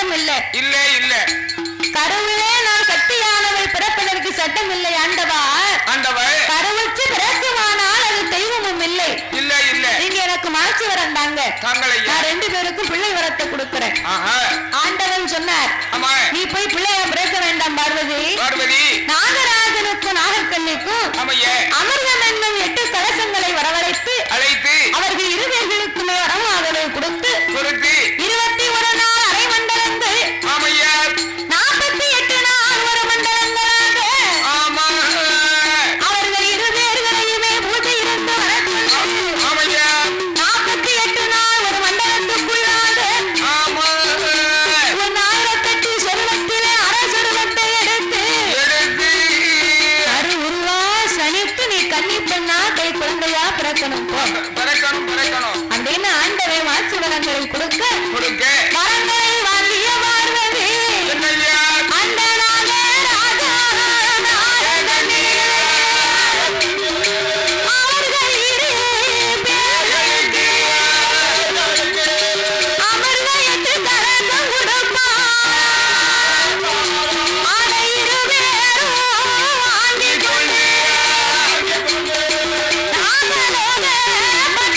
சட்டம் இல்லை இல்ல இல்ல கருவிலே நான் சக்தியானவள் பிறப்பதற்கு சட்டம் இல்லை ஆண்டவா ஆண்டவர் கருவுற்று பிறக்குமானால் அது தெய்வமும் இல்லை இல்ல இல்ல நீங்க எனக்கு மாற்றி வரந்தாங்க தாங்களையா நான் ரெண்டு பேருக்கும் பிள்ளை வரத்தை கொடுக்கிறேன் ஆஹா ஆண்டவன் சொன்னார் ஆமா நீ போய் பிள்ளைய பிறக்க வேண்டாம் பார்வதி பார்வதி நாகராஜனுக்கும் நாகக்கண்ணிக்கும் ஆமையே அமிர்தம் என்னும் எட்டு கலசங்களை வரவழைத்து அழைத்து அவர்கள் இருவேர்களுக்குமே வரமாதலை கொடுத்து கொடுத்து இருபத்தி ஒரு நாள் அரை மண்டலங்கள் ஆமையா நாற்பத்தி எட்டு நாள் ஒரு மண்டலங்களாக ஆமா அவர்கள் இருவேர்களையுமே பூஜை இருந்து வரச் சொல்லி ஆமையா நாற்பத்தி எட்டு நாள் ஒரு மண்டலத்துக்குள்ளாக ஆமா உன் ஆயிரத்தெட்டு செல்வத்திலே அரசருவத்தை எடுத்து எடுத்து கரு உருவா சனித்து நீ கன்னி பெண்ணா கை குழந்தையா பிறக்கணும் போ பிறக்கணும் பிறக்கணும் அப்படின்னு ஆண்டவை மாற்று வரங்களை கொடுக்க கொடுக்க வரங்களை வாங்கிய பார்வதி என்னய்யா அந்த நாளே ராஜா நாயகனே. அவர்கள் இரு பேர்களுக்கு அமர்வையற்று கலசம் கொடுப்பார். அதை இரு பேரும் வாங்கிக் கொண்டு நாகலோக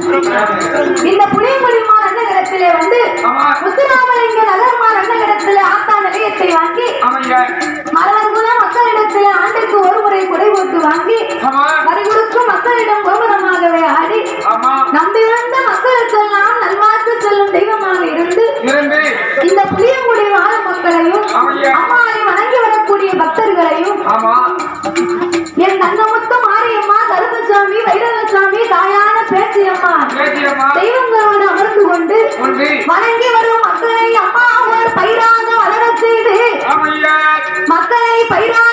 இந்த புளியங்குடிமா அன்னகரத்திலே வந்து ஆமா. முத்துராமலிங்க நகர்மா அன்னகரத்திலே ஆத்தா நிலையத்தை வாங்கி ஆமாங்க மரவர்குல மக்களிடத்திலே ஆண்டுக்கு ஒரு முறை குடை போட்டு வாங்கி ஆமா வரிகுடுக்கும் மக்களிடம் கோபுரமாகவே ஆடி ஆமா நம்பி வந்த மக்களுக்கெல்லாம் நல்வாக்கு சொல்லும் தெய்வமாக இருந்து இருந்து இந்த புளியங்குடி வாழும் மக்களையும் ஆமாய்யா. அம்மாவை வணங்கி வரக்கூடிய பக்தர்களையும் ஆமா என் தங்கமுத்து மாரியம்மா கருப்பசாமி வைரவசாமி தாயான பேச்சியம்மா பேசியம்மா தெய்வங்களோடு அமர்ந்து கொண்டு ஒன்று வணங்கி வரும் மக்களை அம்மா ஒரு பயிராக வளரச் செய்து ஆமையா மக்களை பயிராக